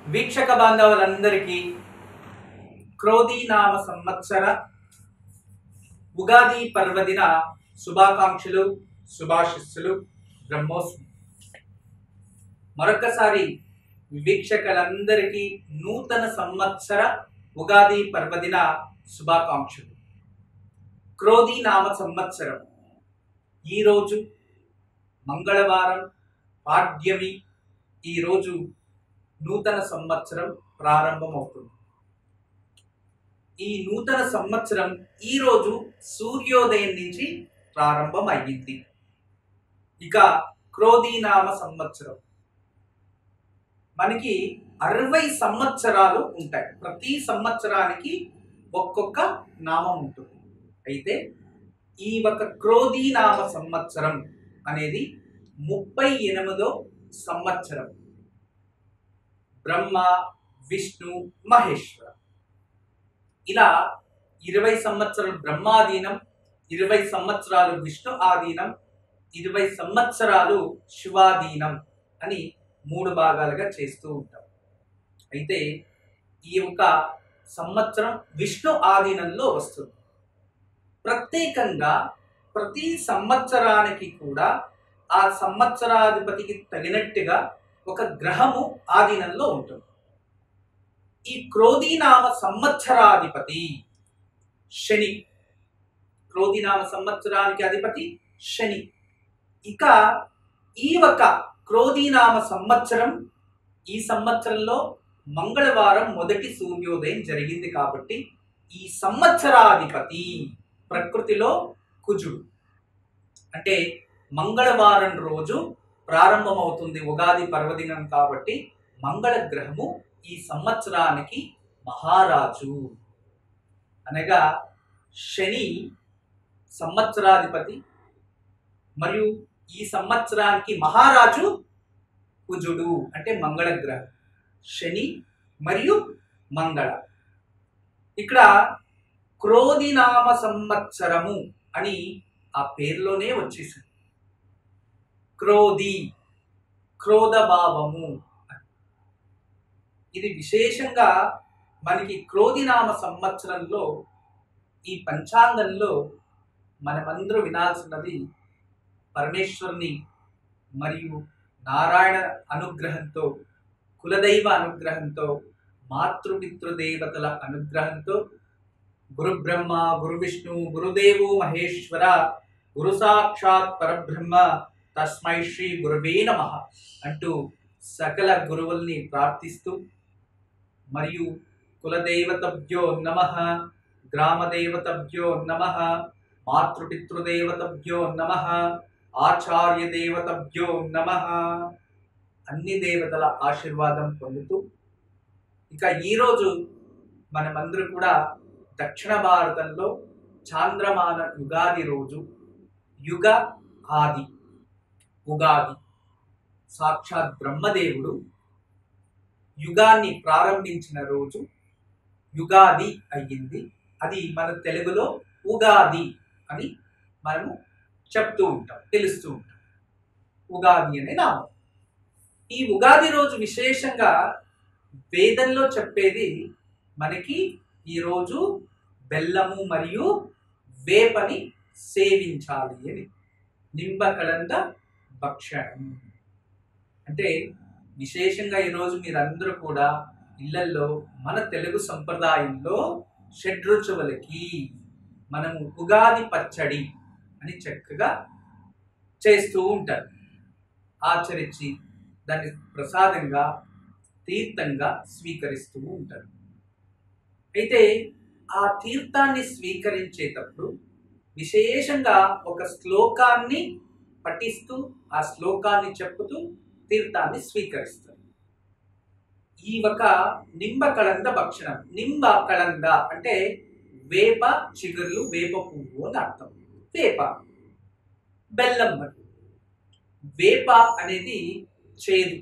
వీక్షక బాంధవులందరికీ క్రోధీనామ సంవత్సర ఉగాది పర్వదిన శుభాకాంక్షలు శుభాశిస్సులు బ్రహ్మోత్సవం మరొకసారి వీక్షకులందరికీ నూతన సంవత్సర ఉగాది పర్వదిన శుభాకాంక్షలు క్రోధీనామ సంవత్సరం ఈరోజు మంగళవారం పాడ్యమి ఈరోజు నూతన సంవత్సరం ప్రారంభమవుతుంది ఈ నూతన సంవత్సరం ఈరోజు సూర్యోదయం నుంచి ప్రారంభం అయ్యింది ఇక క్రోధీనామ సంవత్సరం మనకి అరవై సంవత్సరాలు ఉంటాయి ప్రతి సంవత్సరానికి ఒక్కొక్క నామం ఉంటుంది అయితే ఈ ఒక క్రోధీనామ సంవత్సరం అనేది ముప్పై ఎనిమిదో సంవత్సరం బ్రహ్మ విష్ణు మహేశ్వర ఇలా ఇరవై సంవత్సరాలు బ్రహ్మాధీనం ఇరవై సంవత్సరాలు విష్ణు ఆధీనం ఇరవై సంవత్సరాలు శివాధీనం అని మూడు భాగాలుగా చేస్తూ ఉంటాం అయితే ఈ యొక్క సంవత్సరం విష్ణు ఆధీనంలో వస్తుంది ప్రత్యేకంగా ప్రతి సంవత్సరానికి కూడా ఆ సంవత్సరాధిపతికి తగినట్టుగా ఒక గ్రహము ఆధీనంలో ఉంటుంది ఈ క్రోధీనామ సంవత్సరాధిపతి శని క్రోధీనామ సంవత్సరానికి అధిపతి శని ఇక ఈ ఒక క్రోధీనామ సంవత్సరం ఈ సంవత్సరంలో మంగళవారం మొదటి సూర్యోదయం జరిగింది కాబట్టి ఈ సంవత్సరాధిపతి ప్రకృతిలో కుజుడు అంటే మంగళవారం రోజు ప్రారంభమవుతుంది ఉగాది పర్వదినం కాబట్టి మంగళ గ్రహము ఈ సంవత్సరానికి మహారాజు అనగా శని సంవత్సరాధిపతి మరియు ఈ సంవత్సరానికి మహారాజు కుజుడు అంటే మంగళ గ్రహం శని మరియు మంగళ ఇక్కడ క్రోధినామ సంవత్సరము అని ఆ పేరులోనే వచ్చేసింది క్రోధి క్రోధభావము ఇది విశేషంగా మనకి క్రోధినామ సంవత్సరంలో ఈ పంచాంగంలో మనమందరూ వినాల్సినది పరమేశ్వరుని మరియు నారాయణ అనుగ్రహంతో కులదైవ అనుగ్రహంతో మాతృపితృదేవతల అనుగ్రహంతో గురు బ్రహ్మ గురు విష్ణు గురుదేవు మహేశ్వర గురు సాక్షాత్ పరబ్రహ్మ తస్మై శ్రీ గురువే నమ అంటూ సకల గురువుల్ని ప్రార్థిస్తూ మరియు కులదేవతభ్యో నమ గ్రామదేవతభ్యో నమ మాతృపితృదేవతభ్యో నమ ఆచార్య దేవతభ్యో నమ అన్ని దేవతల ఆశీర్వాదం పొందుతూ ఇక ఈరోజు మనమందరూ కూడా దక్షిణ భారతంలో చాంద్రమాన యుగాది రోజు యుగ ఆది ఉగాది సాక్షాత్ బ్రహ్మదేవుడు యుగాన్ని ప్రారంభించిన రోజు యుగాది అయ్యింది అది మన తెలుగులో ఉగాది అని మనము చెప్తూ ఉంటాం తెలుస్తూ ఉంటాం ఉగాది అనే నామం ఈ ఉగాది రోజు విశేషంగా వేదంలో చెప్పేది మనకి ఈరోజు బెల్లము మరియు వేపని సేవించాలి అని నింబకళంద భక్షణం అంటే విశేషంగా ఈరోజు మీరందరూ కూడా ఇళ్లల్లో మన తెలుగు సంప్రదాయంలో షడ్రుచువులకి మనము ఉగాది పచ్చడి అని చక్కగా చేస్తూ ఉంటారు ఆచరించి దాన్ని ప్రసాదంగా తీర్థంగా స్వీకరిస్తూ ఉంటారు అయితే ఆ తీర్థాన్ని స్వీకరించేటప్పుడు విశేషంగా ఒక శ్లోకాన్ని పఠిస్తూ ఆ శ్లోకాన్ని చెప్పుతూ తీర్థాన్ని స్వీకరిస్తారు ఈ ఒక నింబ కళంద భక్షణం నింబ కళంద అంటే వేప చిగుర్లు వేప పువ్వు అని అర్థం వేప బెల్లం మరి వేప అనేది చేదు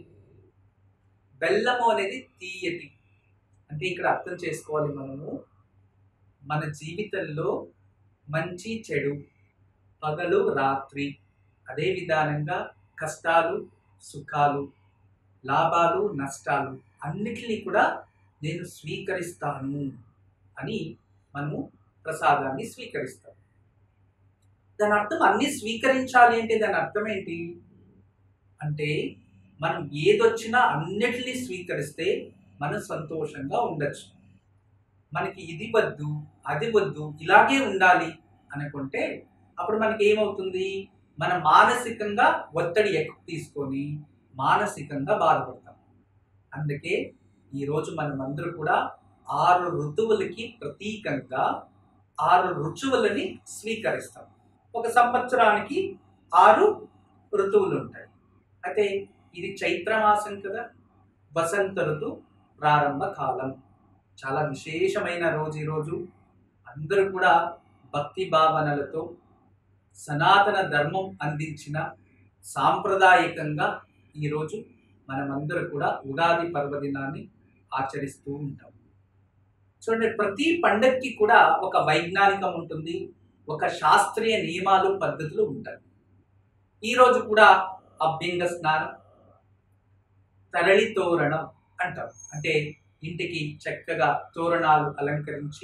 బెల్లము అనేది తీయటి అంటే ఇక్కడ అర్థం చేసుకోవాలి మనము మన జీవితంలో మంచి చెడు పగలు రాత్రి అదే విధానంగా కష్టాలు సుఖాలు లాభాలు నష్టాలు అన్నిటినీ కూడా నేను స్వీకరిస్తాను అని మనము ప్రసాదాన్ని స్వీకరిస్తాం దాని అర్థం అన్ని స్వీకరించాలి అంటే దాని అర్థం ఏంటి అంటే మనం ఏదొచ్చినా అన్నిటినీ స్వీకరిస్తే మనం సంతోషంగా ఉండొచ్చు మనకి ఇది వద్దు అది వద్దు ఇలాగే ఉండాలి అనుకుంటే అప్పుడు మనకి ఏమవుతుంది మన మానసికంగా ఒత్తిడి ఎక్కువ తీసుకొని మానసికంగా బాధపడతాం అందుకే ఈరోజు మనమందరూ కూడా ఆరు ఋతువులకి ప్రతీకంగా ఆరు రుచువులని స్వీకరిస్తాం ఒక సంవత్సరానికి ఆరు ఋతువులు ఉంటాయి అయితే ఇది చైత్రమాసం కదా వసంత ఋతు ప్రారంభ కాలం చాలా విశేషమైన రోజు ఈరోజు అందరూ కూడా భక్తి భావనలతో సనాతన ధర్మం అందించిన సాంప్రదాయకంగా ఈరోజు మనమందరూ కూడా ఉగాది పర్వదినాన్ని ఆచరిస్తూ ఉంటాం చూడండి ప్రతి పండక్కి కూడా ఒక వైజ్ఞానికం ఉంటుంది ఒక శాస్త్రీయ నియమాలు పద్ధతులు ఉంటాయి ఈరోజు కూడా అభ్యంగ స్నానం తరళి తోరణం అంటారు అంటే ఇంటికి చక్కగా తోరణాలు అలంకరించి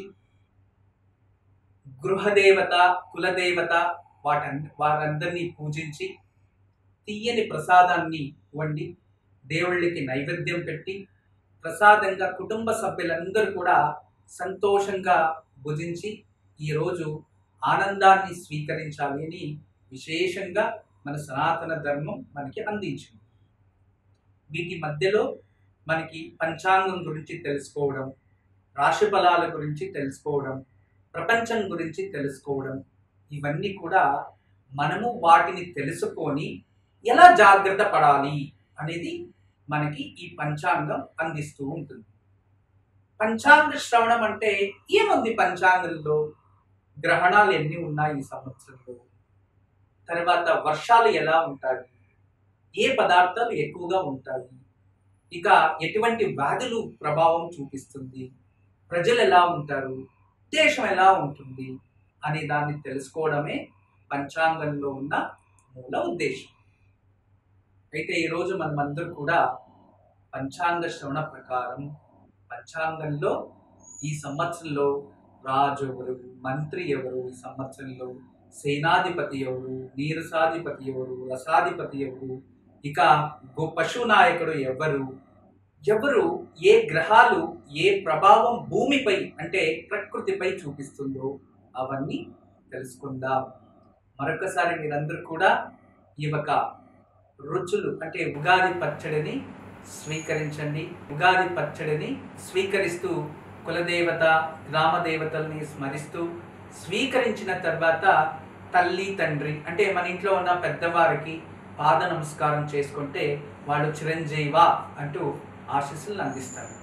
గృహదేవత కులదేవత వాటన్ వారందరినీ పూజించి తీయని ప్రసాదాన్ని వండి దేవుళ్ళకి నైవేద్యం పెట్టి ప్రసాదంగా కుటుంబ సభ్యులందరూ కూడా సంతోషంగా భుజించి ఈరోజు ఆనందాన్ని స్వీకరించాలి అని విశేషంగా మన సనాతన ధర్మం మనకి అందించింది వీటి మధ్యలో మనకి పంచాంగం గురించి తెలుసుకోవడం రాశి ఫలాల గురించి తెలుసుకోవడం ప్రపంచం గురించి తెలుసుకోవడం ఇవన్నీ కూడా మనము వాటిని తెలుసుకొని ఎలా జాగ్రత్త పడాలి అనేది మనకి ఈ పంచాంగం అందిస్తూ ఉంటుంది పంచాంగ శ్రవణం అంటే ఏముంది పంచాంగంలో గ్రహణాలు ఎన్ని ఉన్నాయి ఈ సంవత్సరంలో తర్వాత వర్షాలు ఎలా ఉంటాయి ఏ పదార్థాలు ఎక్కువగా ఉంటాయి ఇక ఎటువంటి వ్యాధులు ప్రభావం చూపిస్తుంది ప్రజలు ఎలా ఉంటారు దేశం ఎలా ఉంటుంది అనే దాన్ని తెలుసుకోవడమే పంచాంగంలో ఉన్న మూల ఉద్దేశం అయితే ఈరోజు మనమందరూ కూడా పంచాంగ శ్రవణ ప్రకారం పంచాంగంలో ఈ సంవత్సరంలో రాజు ఎవరు మంత్రి ఎవరు ఈ సంవత్సరంలో సేనాధిపతి ఎవరు నీరసాధిపతి ఎవరు రసాధిపతి ఎవరు ఇక గో పశు నాయకుడు ఎవరు ఎవరు ఏ గ్రహాలు ఏ ప్రభావం భూమిపై అంటే ప్రకృతిపై చూపిస్తుందో అవన్నీ తెలుసుకుందాం మరొకసారి మీరందరూ కూడా ఈ ఒక రుచులు అంటే ఉగాది పచ్చడిని స్వీకరించండి ఉగాది పచ్చడిని స్వీకరిస్తూ కులదేవత గ్రామదేవతల్ని స్మరిస్తూ స్వీకరించిన తర్వాత తల్లి తండ్రి అంటే మన ఇంట్లో ఉన్న పెద్దవారికి పాద నమస్కారం చేసుకుంటే వాళ్ళు చిరంజీవా అంటూ ఆశీస్సులను అందిస్తారు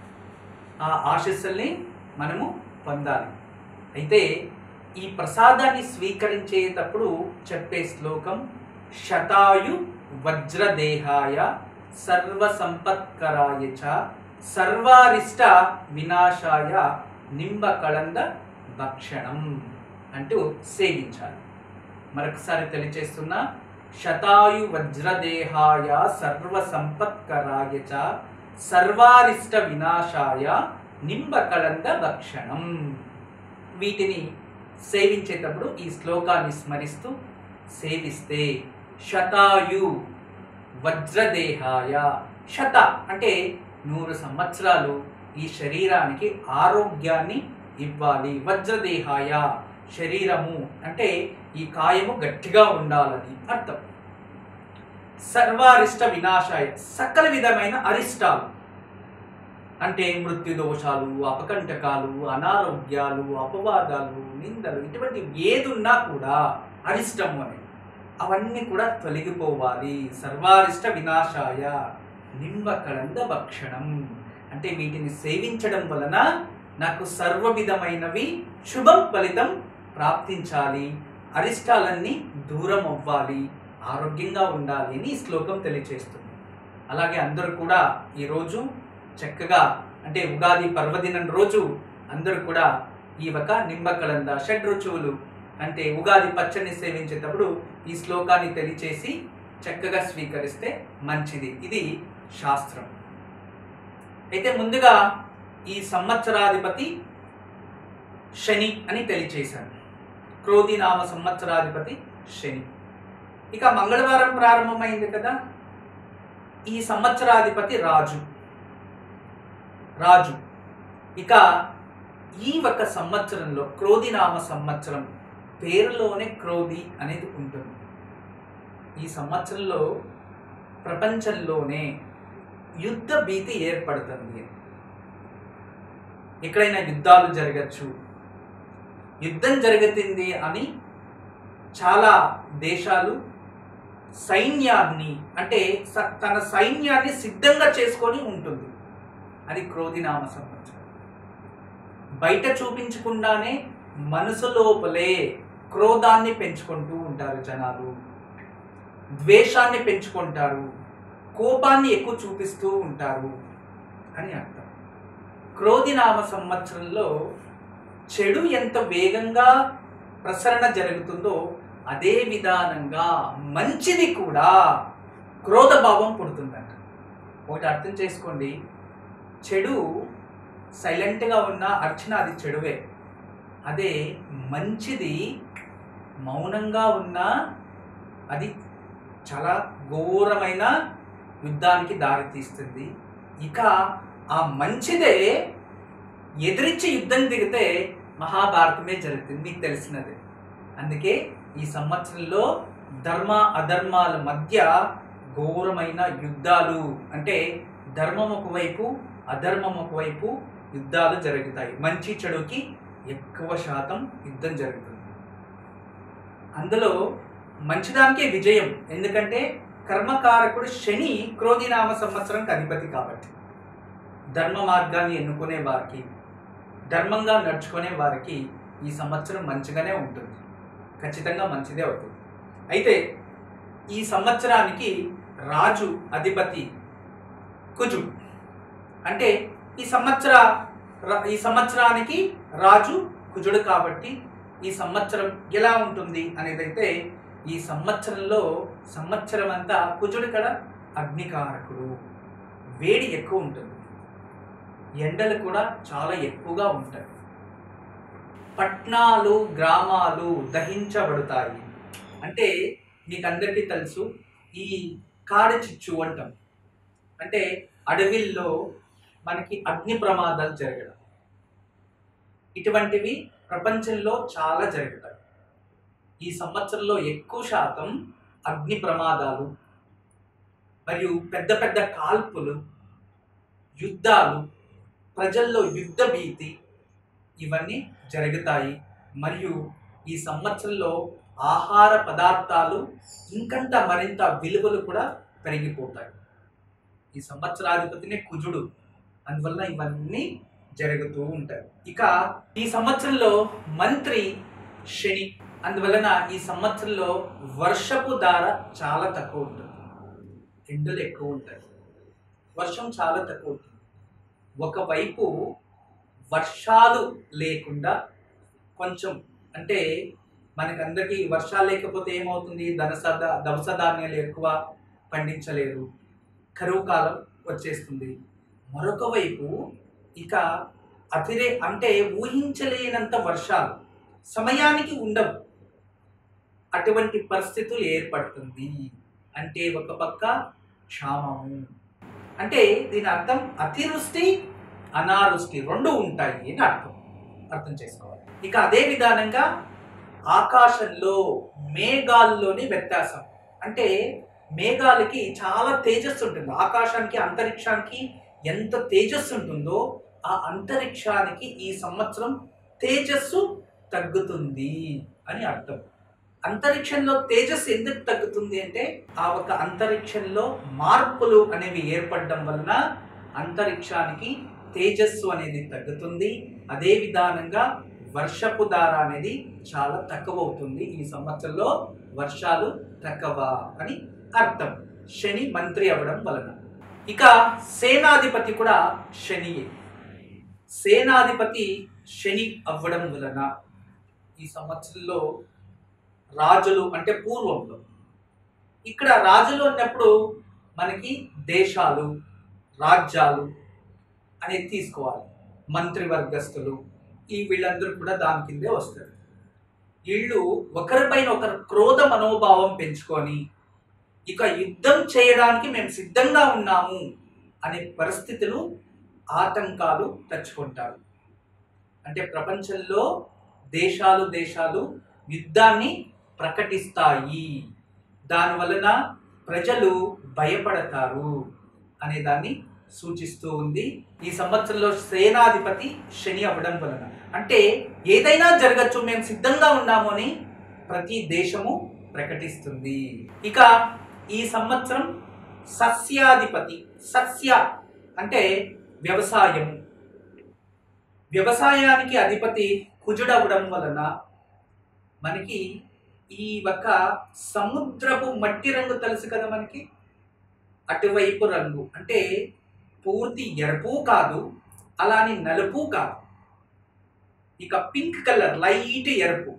ఆ ఆశీస్సుల్ని మనము పొందాలి అయితే ఈ ప్రసాదాన్ని స్వీకరించేటప్పుడు చెప్పే శ్లోకం శతాయు వజ్రదేహాయ సర్వ సంపత్కరాయ చ సర్వారిష్ట వినాశాయ నింబ కళంద భక్షణం అంటూ సేవించాలి మరొకసారి తెలియచేస్తున్నా శతాయు వజ్రదేహాయ సర్వ సంపత్కరాయ చ సర్వారిష్ట వినాశాయ నింబ కళంద భక్షణం వీటిని సేవించేటప్పుడు ఈ శ్లోకాన్ని స్మరిస్తూ సేవిస్తే శతాయు వజ్రదేహాయ శత అంటే నూరు సంవత్సరాలు ఈ శరీరానికి ఆరోగ్యాన్ని ఇవ్వాలి వజ్రదేహాయ శరీరము అంటే ఈ కాయము గట్టిగా ఉండాలని అర్థం సర్వారిష్ట వినాశాయ సకల విధమైన అరిష్టాలు అంటే మృత్యు దోషాలు అపకంటకాలు అనారోగ్యాలు అపవాదాలు నిందలు ఇటువంటి ఏదున్నా కూడా అరిష్టము అని అవన్నీ కూడా తొలగిపోవాలి సర్వారిష్ట వినాశాయ నింబ కళంద భక్షణం అంటే వీటిని సేవించడం వలన నాకు సర్వ విధమైనవి శుభం ఫలితం ప్రాప్తించాలి అరిష్టాలన్నీ దూరం అవ్వాలి ఆరోగ్యంగా ఉండాలి అని ఈ శ్లోకం తెలియచేస్తుంది అలాగే అందరూ కూడా ఈరోజు చక్కగా అంటే ఉగాది పర్వదినం రోజు అందరూ కూడా ఈ ఒక నింబకళంద షడ్ రుచువులు అంటే ఉగాది పచ్చడిని సేవించేటప్పుడు ఈ శ్లోకాన్ని తెలియచేసి చక్కగా స్వీకరిస్తే మంచిది ఇది శాస్త్రం అయితే ముందుగా ఈ సంవత్సరాధిపతి శని అని తెలియచేశాను క్రోధినామ సంవత్సరాధిపతి శని ఇక మంగళవారం ప్రారంభమైంది కదా ఈ సంవత్సరాధిపతి రాజు రాజు ఇక ఈ ఒక సంవత్సరంలో క్రోధినామ సంవత్సరం పేరులోనే క్రోధి అనేది ఉంటుంది ఈ సంవత్సరంలో ప్రపంచంలోనే యుద్ధ భీతి ఏర్పడుతుంది ఎక్కడైనా యుద్ధాలు జరగచ్చు యుద్ధం జరుగుతుంది అని చాలా దేశాలు సైన్యాన్ని అంటే స- తన సైన్యాన్ని సిద్ధంగా చేసుకొని ఉంటుంది అది క్రోధినామ సంవత్సరం బయట చూపించకుండానే మనసు లోపలే క్రోధాన్ని పెంచుకుంటూ ఉంటారు జనాలు ద్వేషాన్ని పెంచుకుంటారు కోపాన్ని ఎక్కువ చూపిస్తూ ఉంటారు అని అర్థం క్రోధినామ సంవత్సరంలో చెడు ఎంత వేగంగా ప్రసరణ జరుగుతుందో అదే విధానంగా మంచిది కూడా క్రోధభావం పుడుతుందంట ఒకటి అర్థం చేసుకోండి చెడు సైలెంట్గా ఉన్న అర్చన అది చెడువే అదే మంచిది మౌనంగా ఉన్న అది చాలా ఘోరమైన యుద్ధానికి దారితీస్తుంది ఇక ఆ మంచిదే ఎదిరించి యుద్ధం దిగితే మహాభారతమే జరుగుతుంది మీకు తెలిసినదే అందుకే ఈ సంవత్సరంలో ధర్మ అధర్మాల మధ్య ఘోరమైన యుద్ధాలు అంటే ధర్మం ఒకవైపు అధర్మం ఒకవైపు యుద్ధాలు జరుగుతాయి మంచి చెడుకి ఎక్కువ శాతం యుద్ధం జరుగుతుంది అందులో మంచిదానికే విజయం ఎందుకంటే కర్మకారకుడు శని క్రోధినామ సంవత్సరంకి అధిపతి కాబట్టి ధర్మ మార్గాన్ని ఎన్నుకునే వారికి ధర్మంగా నడుచుకునే వారికి ఈ సంవత్సరం మంచిగానే ఉంటుంది ఖచ్చితంగా మంచిదే అవుతుంది అయితే ఈ సంవత్సరానికి రాజు అధిపతి కుజు అంటే ఈ సంవత్సర ర- ఈ సంవత్సరానికి రాజు కుజుడు కాబట్టి ఈ సంవత్సరం ఎలా ఉంటుంది అనేదైతే ఈ సంవత్సరంలో సంవత్సరం అంతా కుజుడు కడ అగ్నికారకుడు వేడి ఎక్కువ ఉంటుంది ఎండలు కూడా చాలా ఎక్కువగా ఉంటాయి పట్నాలు గ్రామాలు దహించబడతాయి అంటే మీకు అందరికీ తెలుసు ఈ కాడి చిచ్చు అంటాం అంటే అడవిల్లో మనకి అగ్ని ప్రమాదాలు జరగడం ఇటువంటివి ప్రపంచంలో చాలా జరుగుతాయి ఈ సంవత్సరంలో ఎక్కువ శాతం అగ్ని ప్రమాదాలు మరియు పెద్ద పెద్ద కాల్పులు యుద్ధాలు ప్రజల్లో యుద్ధ భీతి ఇవన్నీ జరుగుతాయి మరియు ఈ సంవత్సరంలో ఆహార పదార్థాలు ఇంకంత మరింత విలువలు కూడా పెరిగిపోతాయి ఈ సంవత్సరాధిపతినే కుజుడు అందువల్ల ఇవన్నీ జరుగుతూ ఉంటాయి ఇక ఈ సంవత్సరంలో మంత్రి శని అందువలన ఈ సంవత్సరంలో వర్షపు ధార చాలా తక్కువ ఉంటుంది ఎండలు ఎక్కువ ఉంటాయి వర్షం చాలా తక్కువ ఉంటుంది ఒకవైపు వర్షాలు లేకుండా కొంచెం అంటే మనకందరికీ వర్షాలు లేకపోతే ఏమవుతుంది ధనస దవస ధాన్యాలు ఎక్కువ పండించలేరు కరువు కాలం వచ్చేస్తుంది మరొక వైపు ఇక అతిరే అంటే ఊహించలేనంత వర్షాలు సమయానికి ఉండవు అటువంటి పరిస్థితులు ఏర్పడుతుంది అంటే ఒక పక్క క్షామము అంటే దీని అర్థం అతివృష్టి అనావృష్టి రెండు ఉంటాయి అని అర్థం అర్థం చేసుకోవాలి ఇక అదే విధానంగా ఆకాశంలో మేఘాల్లోని వ్యత్యాసం అంటే మేఘాలకి చాలా తేజస్సు ఉంటుంది ఆకాశానికి అంతరిక్షానికి ఎంత తేజస్సు ఉంటుందో ఆ అంతరిక్షానికి ఈ సంవత్సరం తేజస్సు తగ్గుతుంది అని అర్థం అంతరిక్షంలో తేజస్సు ఎందుకు తగ్గుతుంది అంటే ఆ ఒక అంతరిక్షంలో మార్పులు అనేవి ఏర్పడడం వలన అంతరిక్షానికి తేజస్సు అనేది తగ్గుతుంది అదే విధానంగా వర్షపు ధార అనేది చాలా తక్కువ అవుతుంది ఈ సంవత్సరంలో వర్షాలు తక్కువ అని అర్థం శని మంత్రి అవ్వడం వలన ఇక సేనాధిపతి కూడా శనియే సేనాధిపతి శని అవ్వడం వలన ఈ సంవత్సరంలో రాజులు అంటే పూర్వంలో ఇక్కడ రాజులు అన్నప్పుడు మనకి దేశాలు రాజ్యాలు అనేది తీసుకోవాలి మంత్రివర్గస్తులు ఈ వీళ్ళందరూ కూడా దాని కిందే వస్తారు వీళ్ళు ఒకరిపైన ఒకరు క్రోధ మనోభావం పెంచుకొని ఇక యుద్ధం చేయడానికి మేము సిద్ధంగా ఉన్నాము అనే పరిస్థితులు ఆటంకాలు తెచ్చుకుంటారు అంటే ప్రపంచంలో దేశాలు దేశాలు యుద్ధాన్ని ప్రకటిస్తాయి దాని వలన ప్రజలు భయపడతారు అనే దాన్ని సూచిస్తూ ఉంది ఈ సంవత్సరంలో సేనాధిపతి శని అవ్వడం వలన అంటే ఏదైనా జరగచ్చు మేము సిద్ధంగా ఉన్నాము అని ప్రతి దేశము ప్రకటిస్తుంది ఇక ఈ సంవత్సరం సస్యాధిపతి సస్య అంటే వ్యవసాయం వ్యవసాయానికి అధిపతి కుజుడవడం వలన మనకి ఈ ఒక సముద్రపు మట్టి రంగు తెలుసు కదా మనకి అటువైపు రంగు అంటే పూర్తి ఎరుపు కాదు అలాని నలుపు కాదు ఇక పింక్ కలర్ లైట్ ఎరుపు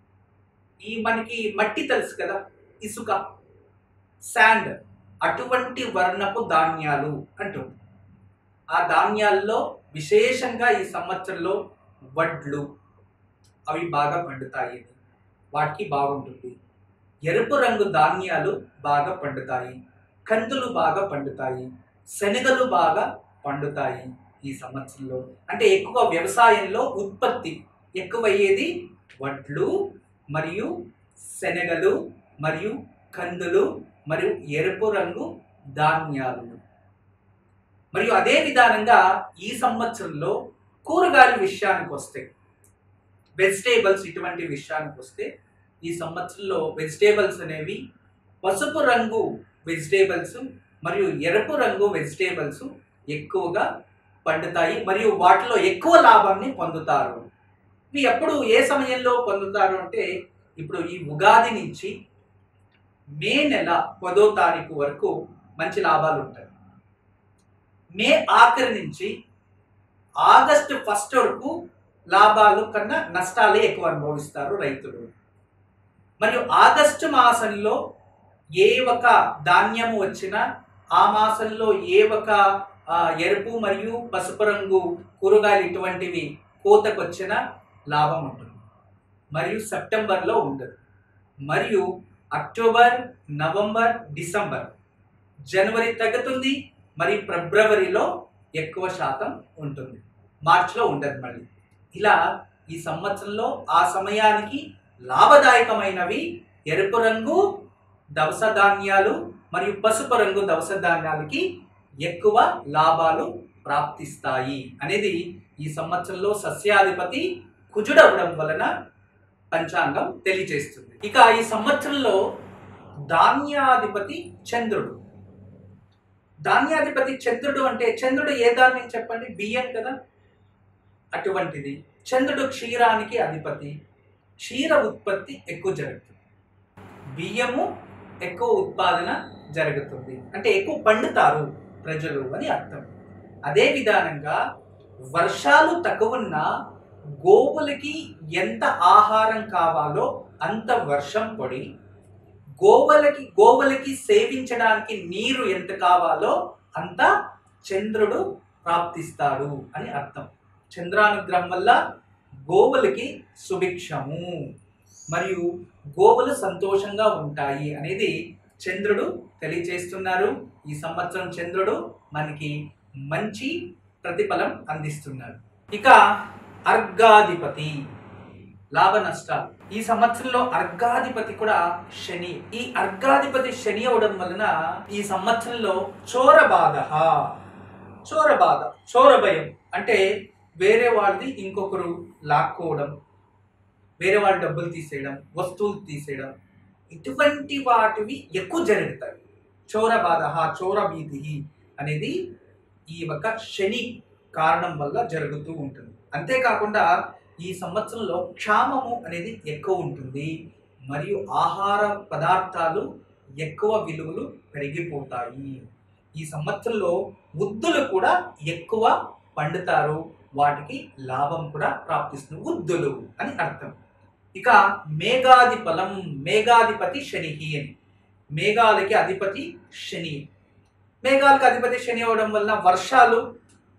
ఈ మనకి మట్టి తెలుసు కదా ఇసుక శాండ్ అటువంటి వర్ణపు ధాన్యాలు అంటుంది ఆ ధాన్యాల్లో విశేషంగా ఈ సంవత్సరంలో వడ్లు అవి బాగా పండుతాయి వాటికి బాగుంటుంది ఎరుపు రంగు ధాన్యాలు బాగా పండుతాయి కందులు బాగా పండుతాయి శనగలు బాగా పండుతాయి ఈ సంవత్సరంలో అంటే ఎక్కువ వ్యవసాయంలో ఉత్పత్తి ఎక్కువయ్యేది వడ్లు మరియు శనగలు మరియు కందులు మరియు ఎరుపు రంగు ధాన్యాలు మరియు అదే విధానంగా ఈ సంవత్సరంలో కూరగాయల విషయానికి వస్తే వెజిటేబుల్స్ ఇటువంటి విషయానికి వస్తే ఈ సంవత్సరంలో వెజిటేబుల్స్ అనేవి పసుపు రంగు వెజిటేబుల్స్ మరియు ఎరుపు రంగు వెజిటేబుల్స్ ఎక్కువగా పండుతాయి మరియు వాటిలో ఎక్కువ లాభాన్ని పొందుతారు ఇవి ఎప్పుడు ఏ సమయంలో పొందుతారు అంటే ఇప్పుడు ఈ ఉగాది నుంచి మే నెల పదో తారీఖు వరకు మంచి లాభాలు ఉంటాయి మే ఆఖరి నుంచి ఆగస్టు ఫస్ట్ వరకు లాభాలు కన్నా నష్టాలే ఎక్కువ అనుభవిస్తారు రైతులు మరియు ఆగస్టు మాసంలో ఏ ఒక ధాన్యము వచ్చినా ఆ మాసంలో ఏ ఒక ఆ, ఎరుపు మరియు పసుపు రంగు కూరగాయలు ఇటువంటివి కోతకొచ్చిన లాభం ఉంటుంది మరియు సెప్టెంబర్లో ఉండదు మరియు అక్టోబర్ నవంబర్ డిసెంబర్ జనవరి తగ్గుతుంది మరి ఫిబ్రవరిలో ఎక్కువ శాతం ఉంటుంది మార్చిలో ఉండదు మళ్ళీ ఇలా ఈ సంవత్సరంలో ఆ సమయానికి లాభదాయకమైనవి ఎరుపు రంగు దవస ధాన్యాలు మరియు పసుపు రంగు దవస ధాన్యాలకి ఎక్కువ లాభాలు ప్రాప్తిస్తాయి అనేది ఈ సంవత్సరంలో సస్యాధిపతి కుజుడవడం వలన పంచాంగం తెలియజేస్తుంది ఇక ఈ సంవత్సరంలో ధాన్యాధిపతి చంద్రుడు ధాన్యాధిపతి చంద్రుడు అంటే చంద్రుడు ఏ ధాన్యం చెప్పండి బియ్యం కదా అటువంటిది చంద్రుడు క్షీరానికి అధిపతి క్షీర ఉత్పత్తి ఎక్కువ జరుగుతుంది బియ్యము ఎక్కువ ఉత్పాదన జరుగుతుంది అంటే ఎక్కువ పండుతారు ప్రజలు అని అర్థం అదే విధానంగా వర్షాలు తక్కువన్నా గోవులకి ఎంత ఆహారం కావాలో అంత వర్షం పడి గోవులకి గోవులకి సేవించడానికి నీరు ఎంత కావాలో అంత చంద్రుడు ప్రాప్తిస్తాడు అని అర్థం చంద్రానుగ్రహం వల్ల గోవులకి సుభిక్షము మరియు గోవులు సంతోషంగా ఉంటాయి అనేది చంద్రుడు తెలియజేస్తున్నారు ఈ సంవత్సరం చంద్రుడు మనకి మంచి ప్రతిఫలం అందిస్తున్నారు ఇక అర్గాధిపతి లాభ నష్టాలు ఈ సంవత్సరంలో అర్గాధిపతి కూడా శని ఈ అర్గాధిపతి శని అవడం వలన ఈ సంవత్సరంలో చోర బాధ చోర బాధ చోర భయం అంటే వేరే వాళ్ళది ఇంకొకరు లాక్కోవడం వేరే వాళ్ళ డబ్బులు తీసేయడం వస్తువులు తీసేయడం ఇటువంటి వాటివి ఎక్కువ జరుగుతాయి చోర బాధ చోర భీతి అనేది ఈ ఒక శని కారణం వల్ల జరుగుతూ ఉంటుంది అంతేకాకుండా ఈ సంవత్సరంలో క్షామము అనేది ఎక్కువ ఉంటుంది మరియు ఆహార పదార్థాలు ఎక్కువ విలువలు పెరిగిపోతాయి ఈ సంవత్సరంలో ఉద్దులు కూడా ఎక్కువ పండుతారు వాటికి లాభం కూడా ప్రాప్తిస్తుంది ఉద్దులు అని అర్థం ఇక మేఘాధిపలం మేఘాధిపతి శని అని మేఘాలకి అధిపతి శని మేఘాలకు అధిపతి శని అవడం వలన వర్షాలు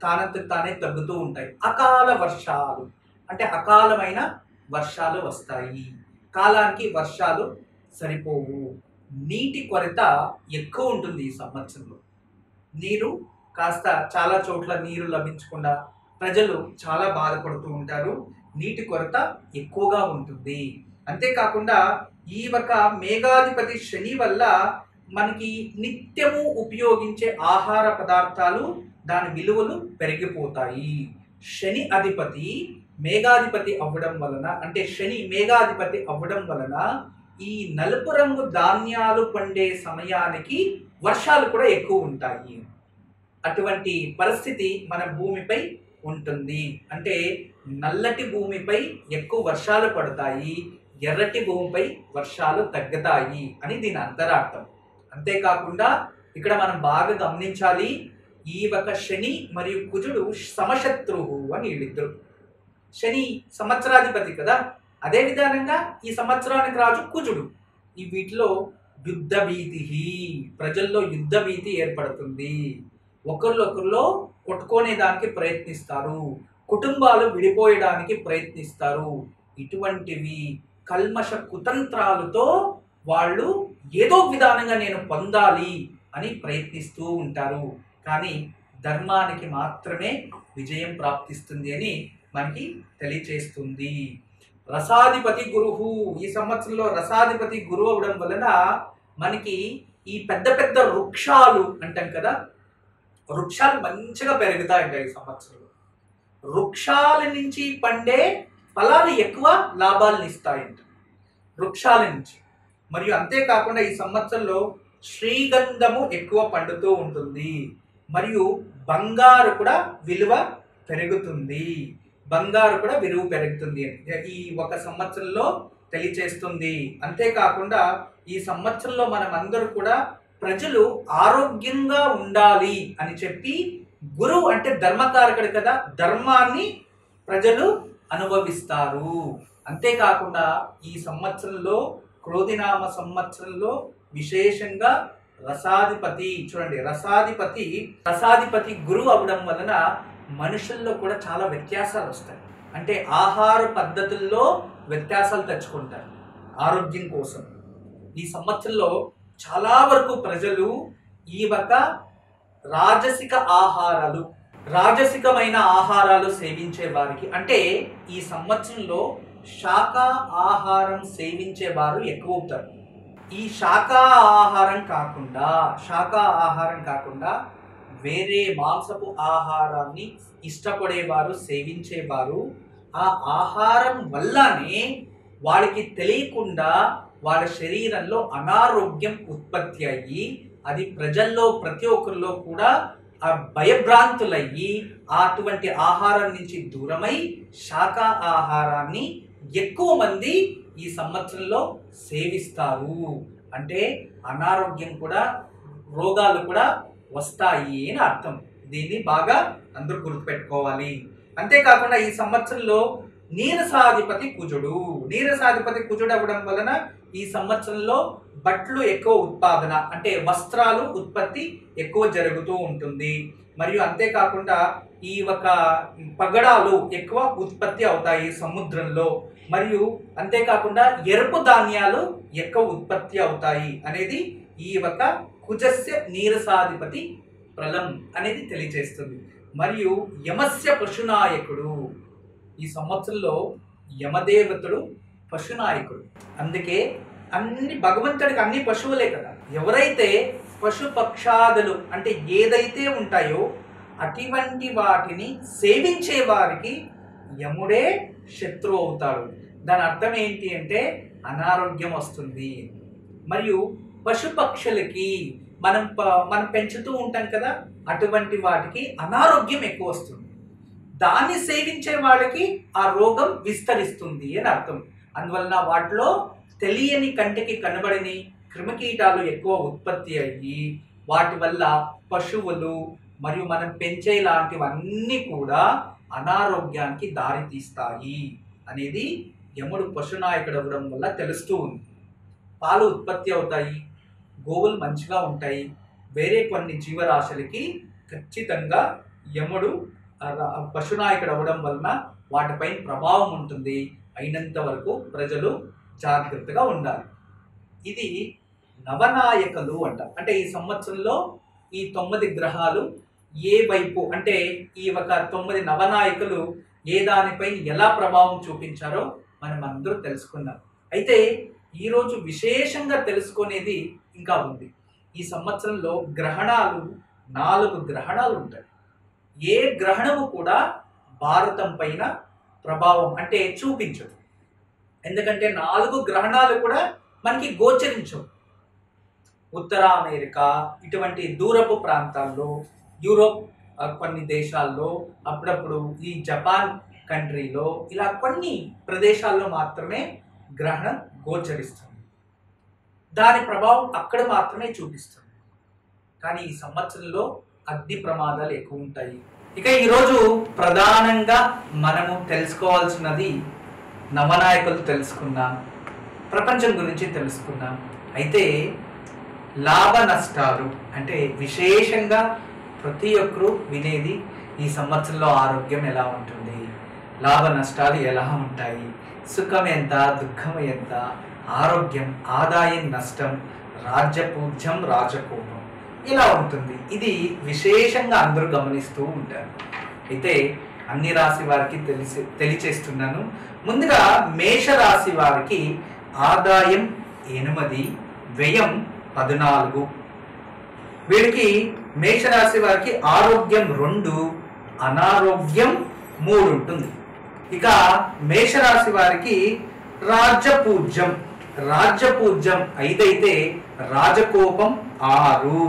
తానంతకు తానే తగ్గుతూ ఉంటాయి అకాల వర్షాలు అంటే అకాలమైన వర్షాలు వస్తాయి కాలానికి వర్షాలు సరిపోవు నీటి కొరత ఎక్కువ ఉంటుంది ఈ సంవత్సరంలో నీరు కాస్త చాలా చోట్ల నీరు లభించకుండా ప్రజలు చాలా బాధపడుతూ ఉంటారు నీటి కొరత ఎక్కువగా ఉంటుంది అంతేకాకుండా ఈ ఒక మేఘాధిపతి శని వల్ల మనకి నిత్యము ఉపయోగించే ఆహార పదార్థాలు దాని విలువలు పెరిగిపోతాయి శని అధిపతి మేఘాధిపతి అవ్వడం వలన అంటే శని మేఘాధిపతి అవ్వడం వలన ఈ నలుపు రంగు ధాన్యాలు పండే సమయానికి వర్షాలు కూడా ఎక్కువ ఉంటాయి అటువంటి పరిస్థితి మన భూమిపై ఉంటుంది అంటే నల్లటి భూమిపై ఎక్కువ వర్షాలు పడతాయి ఎర్రటి భూమిపై వర్షాలు తగ్గుతాయి అని దీని అంతరార్థం అంతేకాకుండా ఇక్కడ మనం బాగా గమనించాలి ఈ ఒక శని మరియు కుజుడు సమశత్రువు అని వీళ్ళిద్దరు శని సంవత్సరాధిపతి కదా అదే విధానంగా ఈ సంవత్సరానికి రాజు కుజుడు ఈ వీటిలో యుద్ధ భీతి ప్రజల్లో యుద్ధ భీతి ఏర్పడుతుంది ఒకరినొకరిలో కొట్టుకునే దానికి ప్రయత్నిస్తారు కుటుంబాలు విడిపోయడానికి ప్రయత్నిస్తారు ఇటువంటివి కల్మష కుతంత్రాలతో వాళ్ళు ఏదో విధానంగా నేను పొందాలి అని ప్రయత్నిస్తూ ఉంటారు కానీ ధర్మానికి మాత్రమే విజయం ప్రాప్తిస్తుంది అని మనకి తెలియచేస్తుంది రసాధిపతి గురువు ఈ సంవత్సరంలో రసాధిపతి గురువు అవడం వలన మనకి ఈ పెద్ద పెద్ద వృక్షాలు అంటాం కదా వృక్షాలు మంచిగా పెరుగుతాయంట ఈ సంవత్సరంలో వృక్షాల నుంచి పండే ఫలాలు ఎక్కువ లాభాలను ఇస్తాయంట వృక్షాల నుంచి మరియు అంతేకాకుండా ఈ సంవత్సరంలో శ్రీగంధము ఎక్కువ పండుతూ ఉంటుంది మరియు బంగారు కూడా విలువ పెరుగుతుంది బంగారు కూడా విలువ పెరుగుతుంది ఈ ఒక సంవత్సరంలో తెలియచేస్తుంది అంతేకాకుండా ఈ సంవత్సరంలో మనం అందరూ కూడా ప్రజలు ఆరోగ్యంగా ఉండాలి అని చెప్పి గురువు అంటే ధర్మకారకుడు కదా ధర్మాన్ని ప్రజలు అనుభవిస్తారు అంతేకాకుండా ఈ సంవత్సరంలో క్రోధినామ సంవత్సరంలో విశేషంగా రసాధిపతి చూడండి రసాధిపతి రసాధిపతి గురువు అవడం వలన మనుషుల్లో కూడా చాలా వ్యత్యాసాలు వస్తాయి అంటే ఆహార పద్ధతుల్లో వ్యత్యాసాలు తెచ్చుకుంటారు ఆరోగ్యం కోసం ఈ సంవత్సరంలో చాలా వరకు ప్రజలు ఈ ఒక రాజసిక ఆహారాలు రాజసికమైన ఆహారాలు సేవించే వారికి అంటే ఈ సంవత్సరంలో శాఖ ఆహారం సేవించే వారు ఎక్కువ అవుతారు ఈ శాఖ ఆహారం కాకుండా శాఖ ఆహారం కాకుండా వేరే మాంసపు ఆహారాన్ని ఇష్టపడేవారు సేవించేవారు ఆ ఆహారం వల్లనే వాళ్ళకి తెలియకుండా వాళ్ళ శరీరంలో అనారోగ్యం ఉత్పత్తి అయ్యి అది ప్రజల్లో ప్రతి ఒక్కరిలో కూడా ఆ భయభ్రాంతులయ్యి అటువంటి ఆహారం నుంచి దూరమై శాఖ ఆహారాన్ని ఎక్కువ మంది ఈ సంవత్సరంలో సేవిస్తారు అంటే అనారోగ్యం కూడా రోగాలు కూడా వస్తాయి అని అర్థం దీన్ని బాగా అందరూ గుర్తుపెట్టుకోవాలి అంతేకాకుండా ఈ సంవత్సరంలో నీరసాధిపతి కుజుడు నీరసాధిపతి కుజుడు అవ్వడం వలన ఈ సంవత్సరంలో బట్టలు ఎక్కువ ఉత్పాదన అంటే వస్త్రాలు ఉత్పత్తి ఎక్కువ జరుగుతూ ఉంటుంది మరియు అంతేకాకుండా ఈ ఒక పగడాలు ఎక్కువ ఉత్పత్తి అవుతాయి సముద్రంలో మరియు అంతేకాకుండా ఎరుపు ధాన్యాలు ఎక్కువ ఉత్పత్తి అవుతాయి అనేది ఈ ఒక కుజస్య నీరసాధిపతి ప్రళం అనేది తెలియజేస్తుంది మరియు యమస్య పశునాయకుడు ఈ సంవత్సరంలో యమదేవతుడు పశునాయకుడు అందుకే అన్ని భగవంతుడికి అన్ని పశువులే కదా ఎవరైతే పశు పక్షాదులు అంటే ఏదైతే ఉంటాయో అటువంటి వాటిని సేవించే వారికి యముడే శత్రువు అవుతాడు దాని అర్థం ఏంటి అంటే అనారోగ్యం వస్తుంది మరియు పశుపక్షులకి మనం ప- మనం పెంచుతూ ఉంటాం కదా అటువంటి వాటికి అనారోగ్యం ఎక్కువ వస్తుంది దాన్ని సేవించే వాళ్ళకి ఆ రోగం విస్తరిస్తుంది అని అర్థం అందువలన వాటిలో తెలియని కంటికి కనబడని క్రిమికీటాలు ఎక్కువ ఉత్పత్తి అయ్యి వాటి వల్ల పశువులు మరియు మనం పెంచే లాంటివన్నీ కూడా అనారోగ్యానికి దారి తీస్తాయి అనేది యముడు పశునాయకుడు అవ్వడం వల్ల తెలుస్తూ ఉంది పాలు ఉత్పత్తి అవుతాయి గోవులు మంచిగా ఉంటాయి వేరే కొన్ని జీవరాశులకి ఖచ్చితంగా యముడు ఆ రా- పశునాయకుడు అవ్వడం వలన వాటిపై ప్రభావం ఉంటుంది అయినంత వరకు ప్రజలు జాగ్రత్తగా ఉండాలి ఇది నవనాయకులు అంట అంటే ఈ సంవత్సరంలో ఈ తొమ్మిది గ్రహాలు ఏ వైపు అంటే ఈ ఒక తొమ్మిది నవనాయకులు ఏ దానిపై ఎలా ప్రభావం చూపించారో మనం అందరూ తెలుసుకుందాం అయితే ఈరోజు విశేషంగా తెలుసుకునేది ఇంకా ఉంది ఈ సంవత్సరంలో గ్రహణాలు నాలుగు గ్రహణాలు ఉంటాయి ఏ గ్రహణము కూడా భారతం పైన ప్రభావం అంటే చూపించదు ఎందుకంటే నాలుగు గ్రహణాలు కూడా మనకి గోచరించవు ఉత్తర అమెరికా ఇటువంటి దూరపు ప్రాంతాల్లో యూరోప్ ఆ, కొన్ని దేశాల్లో అప్పుడప్పుడు ఈ జపాన్ కంట్రీలో ఇలా కొన్ని ప్రదేశాల్లో మాత్రమే గ్రహణం గోచరిస్తుంది దాని ప్రభావం అక్కడ మాత్రమే చూపిస్తుంది కానీ ఈ సంవత్సరంలో అగ్ని ప్రమాదాలు ఎక్కువ ఉంటాయి ఇక ఈరోజు ప్రధానంగా మనము తెలుసుకోవాల్సినది నవనాయకులు తెలుసుకున్నాం ప్రపంచం గురించి తెలుసుకున్నాం అయితే లాభ నష్టాలు అంటే విశేషంగా ప్రతి ఒక్కరూ వినేది ఈ సంవత్సరంలో ఆరోగ్యం ఎలా ఉంటుంది లాభ నష్టాలు ఎలా ఉంటాయి సుఖం ఎంత దుఃఖం ఎంత ఆరోగ్యం ఆదాయం నష్టం రాజ్యపూజ్యం రాజకోపం ఇలా ఉంటుంది ఇది విశేషంగా అందరూ గమనిస్తూ ఉంటారు అయితే అన్ని రాశి వారికి తెలిసి తెలియచేస్తున్నాను ముందుగా మేష రాశి వారికి ఆదాయం ఎనిమిది వ్యయం పద్నాలుగు వీరికి మేషరాశి వారికి ఆరోగ్యం రెండు అనారోగ్యం మూడు ఉంటుంది ఇక మేషరాశి వారికి రాజ్యపూజ్యం రాజ్యపూజ్యం ఐదైతే రాజకోపం ఆరు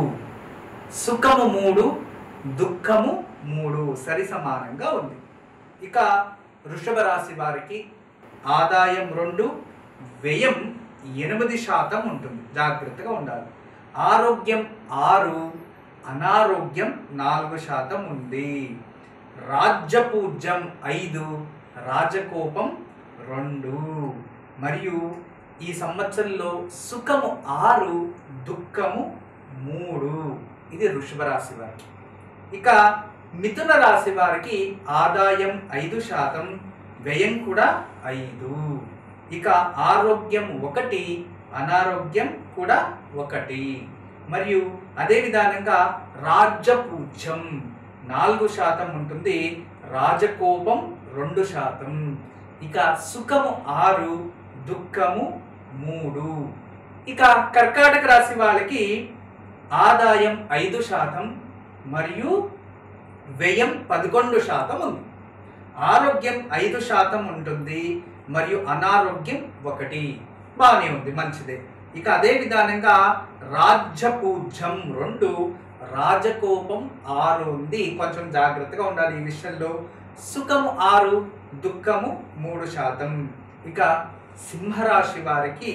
సుఖము మూడు దుఃఖము మూడు సరి సమానంగా ఉంది ఇక వృషభ రాశి వారికి ఆదాయం రెండు వ్యయం ఎనిమిది శాతం ఉంటుంది జాగ్రత్తగా ఉండాలి ఆరోగ్యం ఆరు అనారోగ్యం నాలుగు శాతం ఉంది రాజ్యపూజ్యం ఐదు రాజకోపం రెండు మరియు ఈ సంవత్సరంలో సుఖము ఆరు దుఃఖము మూడు ఇది వృషభ రాశి వారికి ఇక మిథున రాశి వారికి ఆదాయం ఐదు శాతం వ్యయం కూడా ఐదు ఇక ఆరోగ్యం ఒకటి అనారోగ్యం కూడా ఒకటి మరియు అదే విధానంగా రాజ్యపూజ్యం నాలుగు శాతం ఉంటుంది రాజకోపం రెండు శాతం ఇక సుఖము ఆరు దుఃఖము మూడు ఇక కర్కాటక రాశి వాళ్ళకి ఆదాయం ఐదు శాతం మరియు వ్యయం పదకొండు శాతం ఉంది ఆరోగ్యం ఐదు శాతం ఉంటుంది మరియు అనారోగ్యం ఒకటి బాగానే ఉంది మంచిదే ఇక అదే విధానంగా రాజ్యపూజ్యం రెండు రాజకోపం ఆరు ఉంది కొంచెం జాగ్రత్తగా ఉండాలి ఈ విషయంలో సుఖము ఆరు దుఃఖము మూడు శాతం ఇక సింహరాశి వారికి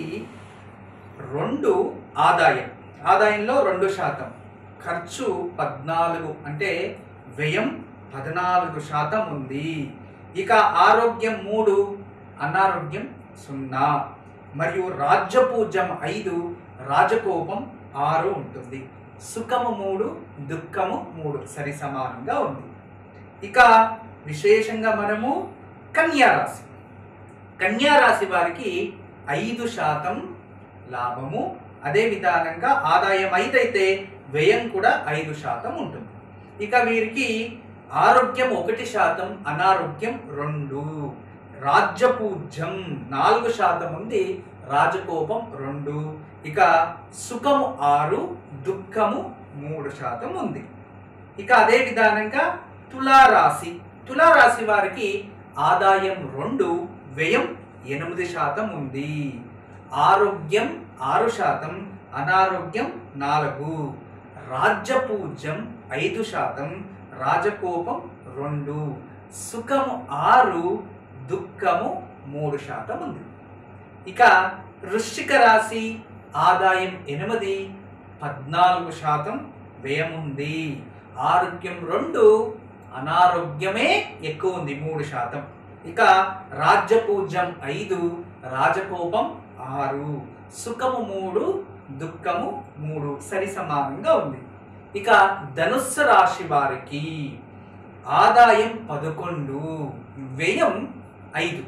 రెండు ఆదాయం ఆదాయంలో రెండు శాతం ఖర్చు పద్నాలుగు అంటే వ్యయం పద్నాలుగు శాతం ఉంది ఇక ఆరోగ్యం మూడు అనారోగ్యం సున్నా మరియు రాజ్యపూజ్యం ఐదు రాజకోపం ఆరు ఉంటుంది సుఖము మూడు దుఃఖము మూడు సరి సమానంగా ఉంది ఇక విశేషంగా మనము కన్యా రాశి కన్యా రాశి వారికి ఐదు శాతం లాభము అదే విధానంగా ఆదాయం ఐదైతే వ్యయం కూడా ఐదు శాతం ఉంటుంది ఇక వీరికి ఆరోగ్యం ఒకటి శాతం అనారోగ్యం రెండు రాజ్యపూజ్యం నాలుగు శాతం ఉంది రాజకోపం రెండు ఇక సుఖము ఆరు దుఃఖము మూడు శాతం ఉంది ఇక అదే విధానంగా తులారాశి తులారాశి వారికి ఆదాయం రెండు వ్యయం ఎనిమిది శాతం ఉంది ఆరోగ్యం ఆరు శాతం అనారోగ్యం నాలుగు రాజ్యపూజ్యం ఐదు శాతం రాజకోపం రెండు సుఖము ఆరు దుఃఖము మూడు శాతం ఉంది ఇక వృశ్చిక రాశి ఆదాయం ఎనిమిది పద్నాలుగు శాతం వ్యయం ఉంది ఆరోగ్యం రెండు అనారోగ్యమే ఎక్కువ ఉంది మూడు శాతం ఇక రాజ్యపూజ్యం ఐదు రాజకోపం ఆరు సుఖము మూడు దుఃఖము మూడు సరి సమానంగా ఉంది ఇక ధనుస్సు రాశి వారికి ఆదాయం పదకొండు వ్యయం ఐదు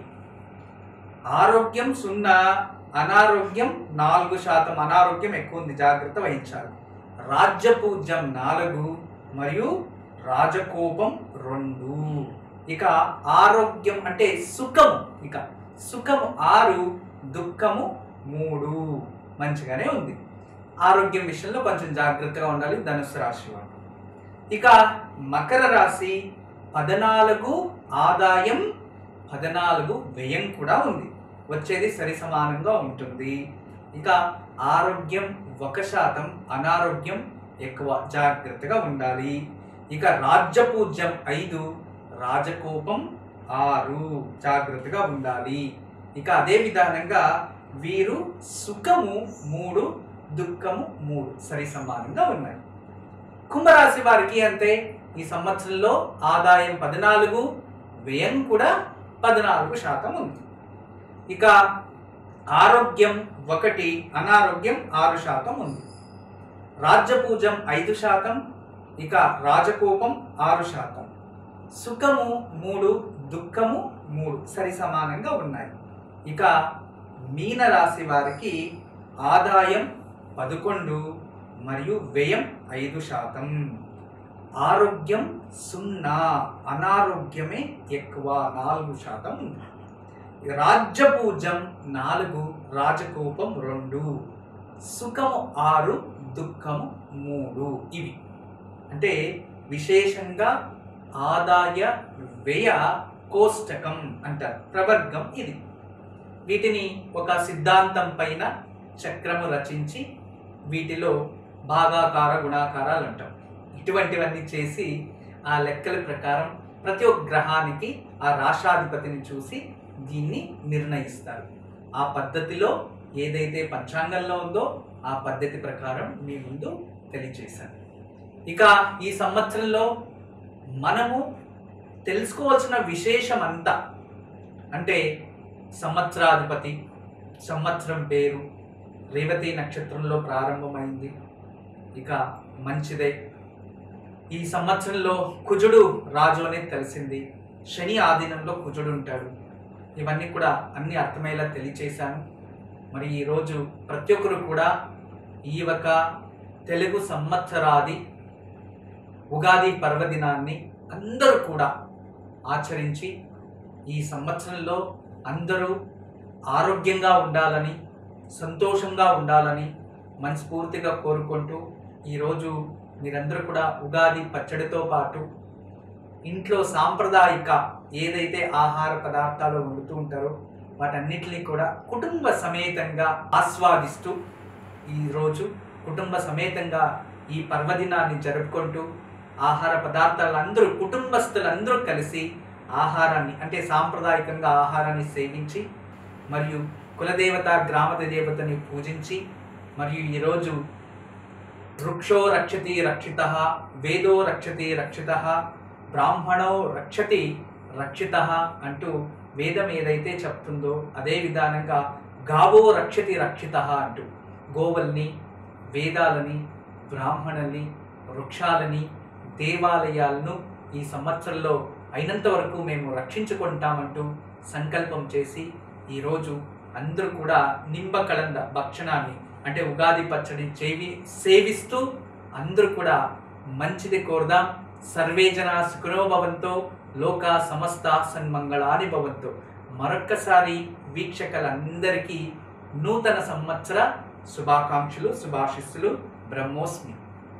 ఆరోగ్యం సున్నా అనారోగ్యం నాలుగు శాతం అనారోగ్యం ఎక్కువ ఉంది జాగ్రత్త వహించాలి రాజ్యపూజ్యం నాలుగు మరియు రాజకోపం రెండు ఇక ఆరోగ్యం అంటే సుఖము ఇక సుఖము ఆరు దుఃఖము మూడు మంచిగానే ఉంది ఆరోగ్యం విషయంలో కొంచెం జాగ్రత్తగా ఉండాలి ధనుసు రాశి వారు ఇక మకర రాశి పద్నాలుగు ఆదాయం పద్నాలుగు వ్యయం కూడా ఉంది వచ్చేది సరి సమానంగా ఉంటుంది ఇక ఆరోగ్యం ఒక శాతం అనారోగ్యం ఎక్కువ జాగ్రత్తగా ఉండాలి ఇక రాజ్యపూజ్యం ఐదు రాజకోపం ఆరు జాగ్రత్తగా ఉండాలి ఇక అదే విధానంగా వీరు సుఖము మూడు దుఃఖము మూడు సరి సమానంగా ఉన్నాయి కుంభరాశి వారికి అంతే ఈ సంవత్సరంలో ఆదాయం పద్నాలుగు వ్యయం కూడా పద్నాలుగు శాతం ఉంది ఇక ఆరోగ్యం ఒకటి అనారోగ్యం ఆరు శాతం ఉంది రాజ్యపూజం ఐదు శాతం ఇక రాజకోపం ఆరు శాతం సుఖము మూడు దుఃఖము మూడు సరి సమానంగా ఉన్నాయి ఇక మీన రాశి వారికి ఆదాయం పదకొండు మరియు వ్యయం ఐదు శాతం ఆరోగ్యం సున్నా అనారోగ్యమే ఎక్కువ నాలుగు శాతం ఉంది రాజ్యపూజం నాలుగు రాజకోపం రెండు సుఖము ఆరు దుఃఖము మూడు ఇవి అంటే విశేషంగా ఆదాయ వ్యయ కోష్టకం అంటారు ప్రవర్గం ఇది వీటిని ఒక సిద్ధాంతం పైన చక్రము రచించి వీటిలో భాగాకార గుణాకారాలు అంటాం ఇటువంటివన్నీ చేసి ఆ లెక్కల ప్రకారం ప్రతి ఒక్క గ్రహానికి ఆ రాష్ట్రాధిపతిని చూసి దీన్ని నిర్ణయిస్తారు ఆ పద్ధతిలో ఏదైతే పంచాంగంలో ఉందో ఆ పద్ధతి ప్రకారం మీ ముందు తెలియచేశాను ఇక ఈ సంవత్సరంలో మనము తెలుసుకోవాల్సిన విశేషం అంతా అంటే సంవత్సరాధిపతి సంవత్సరం పేరు రేవతి నక్షత్రంలో ప్రారంభమైంది ఇక మంచిదే ఈ సంవత్సరంలో కుజుడు రాజు అనేది తెలిసింది శని ఆధీనంలో కుజుడు ఉంటాడు ఇవన్నీ కూడా అన్ని అర్థమయ్యేలా తెలియచేశాను మరి ఈరోజు ప్రతి ఒక్కరు కూడా ఈ ఒక తెలుగు సంవత్సరాది ఉగాది పర్వదినాన్ని అందరూ కూడా ఆచరించి ఈ సంవత్సరంలో అందరూ ఆరోగ్యంగా ఉండాలని సంతోషంగా ఉండాలని మనస్ఫూర్తిగా కోరుకుంటూ ఈరోజు మీరందరూ కూడా ఉగాది పచ్చడితో పాటు ఇంట్లో సాంప్రదాయిక ఏదైతే ఆహార పదార్థాలు వండుతూ ఉంటారో వాటన్నిటిని కూడా కుటుంబ సమేతంగా ఆస్వాదిస్తూ ఈరోజు కుటుంబ సమేతంగా ఈ పర్వదినాన్ని జరుపుకుంటూ ఆహార పదార్థాలు అందరూ కుటుంబస్తులందరూ కలిసి ఆహారాన్ని అంటే సాంప్రదాయకంగా ఆహారాన్ని సేవించి మరియు కులదేవత గ్రామ దేవతని పూజించి మరియు ఈరోజు వృక్షో రక్షతి రక్షిత వేదో రక్షతి రక్షిత బ్రాహ్మణో రక్షతి రక్షిత అంటూ వేదం ఏదైతే చెప్తుందో అదే విధానంగా గావో రక్షతి రక్షిత అంటూ గోవల్ని వేదాలని బ్రాహ్మణుల్ని వృక్షాలని దేవాలయాలను ఈ సంవత్సరంలో అయినంత వరకు మేము రక్షించుకుంటామంటూ సంకల్పం చేసి ఈరోజు అందరూ కూడా నింబకళంద భక్షణాన్ని అంటే ఉగాది పచ్చడి చేవి సేవిస్తూ అందరూ కూడా మంచిది కోరదాం సర్వే జన సుఖనో భవంతో లోక సమస్త సన్మంగళాని భవంతో మరొక్కసారి వీక్షకులందరికీ నూతన సంవత్సర శుభాకాంక్షలు శుభాశిస్సులు బ్రహ్మోస్మి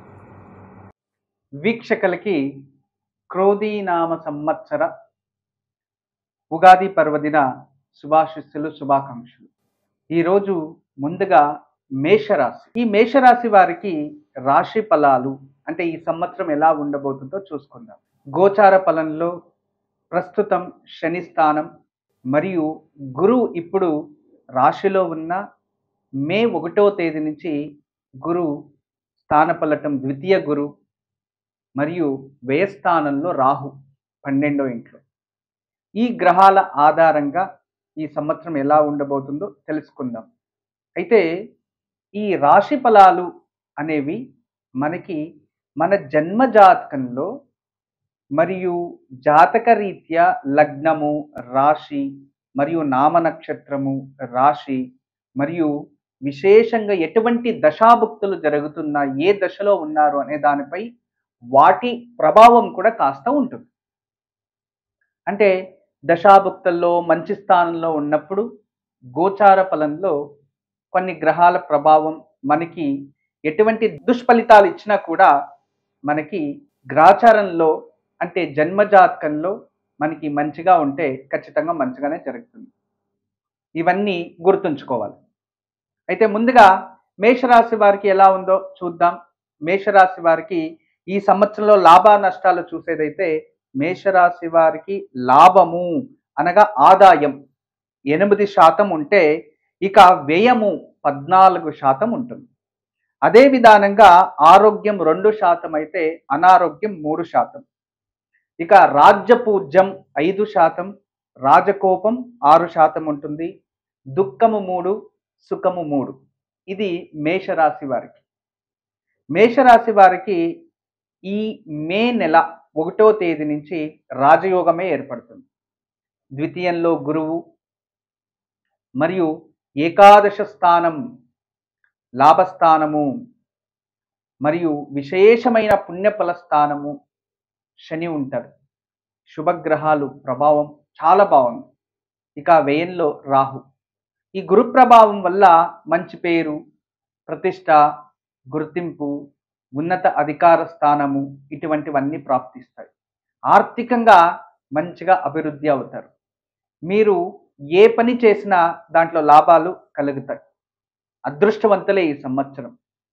వీక్షకులకి క్రోధీనామ సంవత్సర ఉగాది పర్వదిన శుభాశిస్సులు శుభాకాంక్షలు ఈరోజు ముందుగా మేషరాశి ఈ మేషరాశి వారికి రాశి ఫలాలు అంటే ఈ సంవత్సరం ఎలా ఉండబోతుందో చూసుకుందాం గోచార ఫలంలో ప్రస్తుతం శని స్థానం మరియు గురువు ఇప్పుడు రాశిలో ఉన్న మే ఒకటో తేదీ నుంచి గురువు స్థానపలటం ద్వితీయ గురు మరియు వ్యయస్థానంలో రాహు పన్నెండో ఇంట్లో ఈ గ్రహాల ఆధారంగా ఈ సంవత్సరం ఎలా ఉండబోతుందో తెలుసుకుందాం అయితే ఈ రాశి ఫలాలు అనేవి మనకి మన జన్మ జాతకంలో మరియు జాతక రీత్యా లగ్నము రాశి మరియు నామ నక్షత్రము రాశి మరియు విశేషంగా ఎటువంటి దశాభుక్తులు జరుగుతున్నా ఏ దశలో ఉన్నారు అనే దానిపై వాటి ప్రభావం కూడా కాస్త ఉంటుంది అంటే దశాభుక్తుల్లో మంచి స్థానంలో ఉన్నప్పుడు గోచార ఫలంలో కొన్ని గ్రహాల ప్రభావం మనకి ఎటువంటి దుష్ఫలితాలు ఇచ్చినా కూడా మనకి గ్రాచారంలో అంటే జన్మజాతకంలో మనకి మంచిగా ఉంటే ఖచ్చితంగా మంచిగానే జరుగుతుంది ఇవన్నీ గుర్తుంచుకోవాలి అయితే ముందుగా మేషరాశి వారికి ఎలా ఉందో చూద్దాం మేషరాశి వారికి ఈ సంవత్సరంలో లాభ నష్టాలు చూసేదైతే మేషరాశి వారికి లాభము అనగా ఆదాయం ఎనిమిది శాతం ఉంటే ఇక వ్యయము పద్నాలుగు శాతం ఉంటుంది అదే విధానంగా ఆరోగ్యం రెండు శాతం అయితే అనారోగ్యం మూడు శాతం ఇక రాజ్యపూజ్యం ఐదు శాతం రాజకోపం ఆరు శాతం ఉంటుంది దుఃఖము మూడు సుఖము మూడు ఇది మేషరాశి వారికి మేషరాశి వారికి ఈ మే నెల ఒకటో తేదీ నుంచి రాజయోగమే ఏర్పడుతుంది ద్వితీయంలో గురువు మరియు ఏకాదశ స్థానం లాభస్థానము మరియు విశేషమైన పుణ్యఫల స్థానము శని ఉంటారు శుభగ్రహాలు ప్రభావం చాలా బాగుంది ఇక వ్యయంలో రాహు ఈ గురు ప్రభావం వల్ల మంచి పేరు ప్రతిష్ట గుర్తింపు ఉన్నత అధికార స్థానము ఇటువంటివన్నీ ప్రాప్తిస్తాయి ఆర్థికంగా మంచిగా అభివృద్ధి అవుతారు మీరు ఏ పని చేసినా దాంట్లో లాభాలు కలుగుతాయి అదృష్టవంతులే ఈ సంవత్సరం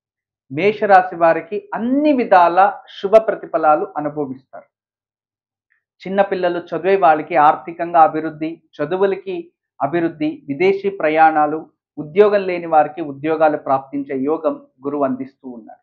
మేషరాశి వారికి అన్ని విధాల శుభ ప్రతిఫలాలు అనుభవిస్తారు చిన్నపిల్లలు చదివే వాళ్ళకి ఆర్థికంగా అభివృద్ధి చదువులకి అభివృద్ధి విదేశీ ప్రయాణాలు ఉద్యోగం లేని వారికి ఉద్యోగాలు ప్రాప్తించే యోగం గురువు అందిస్తూ ఉన్నారు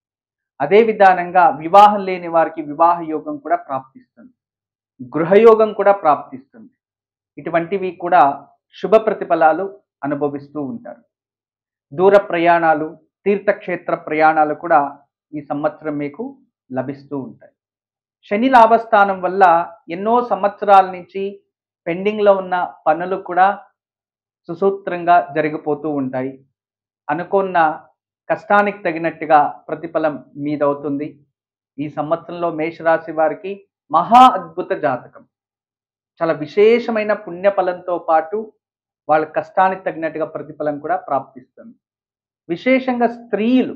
అదే విధానంగా వివాహం లేని వారికి వివాహ యోగం కూడా ప్రాప్తిస్తుంది గృహయోగం కూడా ప్రాప్తిస్తుంది ఇటువంటివి కూడా శుభ ప్రతిఫలాలు అనుభవిస్తూ ఉంటారు దూర ప్రయాణాలు తీర్థక్షేత్ర ప్రయాణాలు కూడా ఈ సంవత్సరం మీకు లభిస్తూ ఉంటాయి శని లాభస్థానం వల్ల ఎన్నో సంవత్సరాల నుంచి పెండింగ్లో ఉన్న పనులు కూడా సుసూత్రంగా జరిగిపోతూ ఉంటాయి అనుకున్న కష్టానికి తగినట్టుగా ప్రతిఫలం మీదవుతుంది ఈ సంవత్సరంలో మేషరాశి వారికి మహా అద్భుత జాతకం చాలా విశేషమైన పుణ్యఫలంతో పాటు వాళ్ళ కష్టానికి తగినట్టుగా ప్రతిఫలం కూడా ప్రాప్తిస్తుంది విశేషంగా స్త్రీలు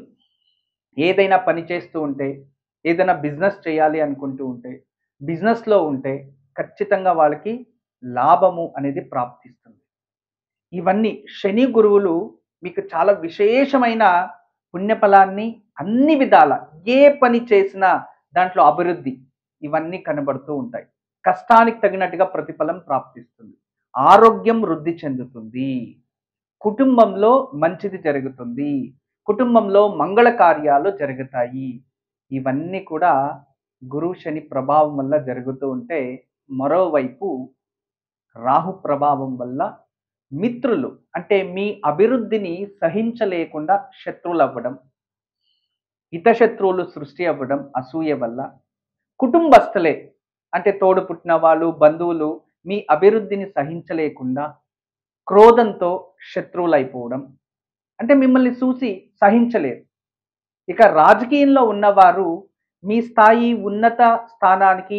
ఏదైనా పని చేస్తూ ఉంటే ఏదైనా బిజినెస్ చేయాలి అనుకుంటూ ఉంటే బిజినెస్లో ఉంటే ఖచ్చితంగా వాళ్ళకి లాభము అనేది ప్రాప్తిస్తుంది ఇవన్నీ శని గురువులు మీకు చాలా విశేషమైన పుణ్యఫలాన్ని అన్ని విధాల ఏ పని చేసినా దాంట్లో అభివృద్ధి ఇవన్నీ కనబడుతూ ఉంటాయి కష్టానికి తగినట్టుగా ప్రతిఫలం ప్రాప్తిస్తుంది ఆరోగ్యం వృద్ధి చెందుతుంది కుటుంబంలో మంచిది జరుగుతుంది కుటుంబంలో మంగళ కార్యాలు జరుగుతాయి ఇవన్నీ కూడా గురు శని ప్రభావం వల్ల జరుగుతూ ఉంటే మరోవైపు రాహు ప్రభావం వల్ల మిత్రులు అంటే మీ అభివృద్ధిని సహించలేకుండా శత్రువులు అవ్వడం హితశత్రువులు సృష్టి అవ్వడం అసూయ వల్ల కుటుంబస్తులే అంటే తోడు పుట్టిన వాళ్ళు బంధువులు మీ అభివృద్ధిని సహించలేకుండా క్రోధంతో శత్రువులు అయిపోవడం అంటే మిమ్మల్ని చూసి సహించలేరు ఇక రాజకీయంలో ఉన్నవారు మీ స్థాయి ఉన్నత స్థానానికి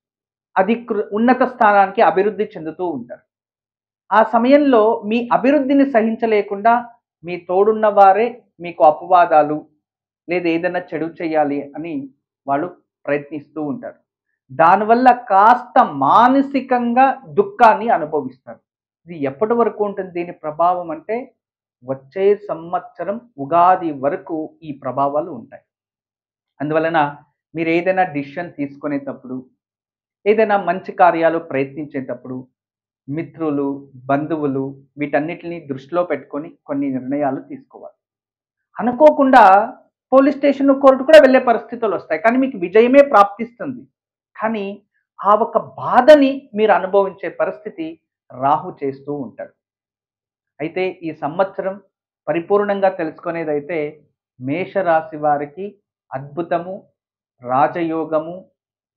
అధికృ ఉన్నత స్థానానికి అభివృద్ధి చెందుతూ ఉంటారు ఆ సమయంలో మీ అభివృద్ధిని సహించలేకుండా మీ తోడున్న వారే మీకు అపవాదాలు లేదా ఏదైనా చెడు చేయాలి అని వాళ్ళు ప్రయత్నిస్తూ ఉంటారు దానివల్ల కాస్త మానసికంగా దుఃఖాన్ని అనుభవిస్తారు ఇది ఎప్పటి వరకు ఉంటుంది దీని ప్రభావం అంటే వచ్చే సంవత్సరం ఉగాది వరకు ఈ ప్రభావాలు ఉంటాయి అందువలన మీరు ఏదైనా డిసిషన్ తీసుకునేటప్పుడు ఏదైనా మంచి కార్యాలు ప్రయత్నించేటప్పుడు మిత్రులు బంధువులు వీటన్నిటిని దృష్టిలో పెట్టుకొని కొన్ని నిర్ణయాలు తీసుకోవాలి అనుకోకుండా పోలీస్ స్టేషన్ కోర్టు కూడా వెళ్ళే పరిస్థితులు వస్తాయి కానీ మీకు విజయమే ప్రాప్తిస్తుంది కానీ ఆ ఒక బాధని మీరు అనుభవించే పరిస్థితి రాహు చేస్తూ ఉంటాడు అయితే ఈ సంవత్సరం పరిపూర్ణంగా తెలుసుకునేదైతే మేషరాశి వారికి అద్భుతము రాజయోగము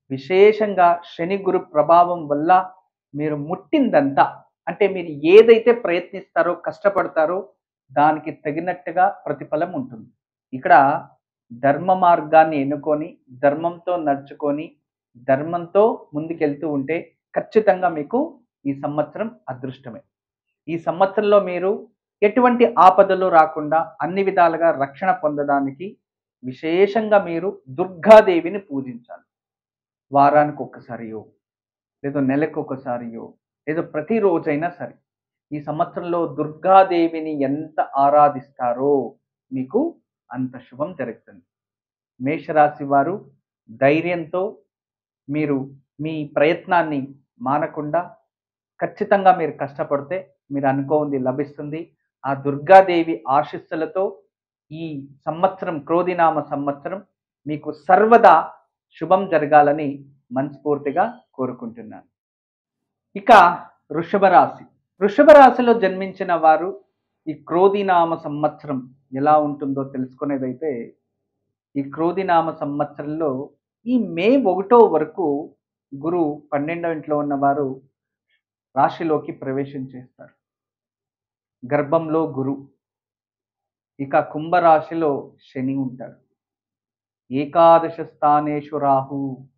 విశేషంగా శని గురు ప్రభావం వల్ల మీరు ముట్టిందంతా అంటే మీరు ఏదైతే ప్రయత్నిస్తారో కష్టపడతారో దానికి తగినట్టుగా ప్రతిఫలం ఉంటుంది ఇక్కడ ధర్మ మార్గాన్ని ఎన్నుకొని ధర్మంతో నడుచుకొని ధర్మంతో ముందుకెళ్తూ ఉంటే ఖచ్చితంగా మీకు ఈ సంవత్సరం అదృష్టమే ఈ సంవత్సరంలో మీరు ఎటువంటి ఆపదలు రాకుండా అన్ని విధాలుగా రక్షణ పొందడానికి విశేషంగా మీరు దుర్గాదేవిని పూజించాలి వారానికి ఒక్కసారియో లేదో నెలకు ఒకసారియో లేదో ప్రతిరోజైనా సరే ఈ సంవత్సరంలో దుర్గాదేవిని ఎంత ఆరాధిస్తారో మీకు అంత శుభం జరుగుతుంది మేషరాశి వారు ధైర్యంతో మీరు మీ ప్రయత్నాన్ని మానకుండా ఖచ్చితంగా మీరు కష్టపడితే మీరు అనుకోంది లభిస్తుంది ఆ దుర్గాదేవి ఆశీస్సులతో ఈ సంవత్సరం క్రోధినామ సంవత్సరం మీకు సర్వదా శుభం జరగాలని మనస్ఫూర్తిగా కోరుకుంటున్నాను ఇక వృషభ రాశి వృషభ రాశిలో జన్మించిన వారు ఈ క్రోధినామ సంవత్సరం ఎలా ఉంటుందో తెలుసుకునేదైతే ఈ క్రోధినామ సంవత్సరంలో ఈ మే ఒకటో వరకు గురు పన్నెండవ ఇంట్లో ఉన్నవారు రాశిలోకి ప్రవేశం చేస్తారు గర్భంలో గురు ఇక కుంభరాశిలో శని ఉంటాడు ఏకాదశ స్థానేషు రాహు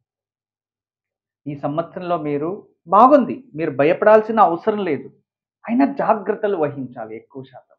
ఈ సంవత్సరంలో మీరు బాగుంది మీరు భయపడాల్సిన అవసరం లేదు అయినా జాగ్రత్తలు వహించాలి ఎక్కువ శాతం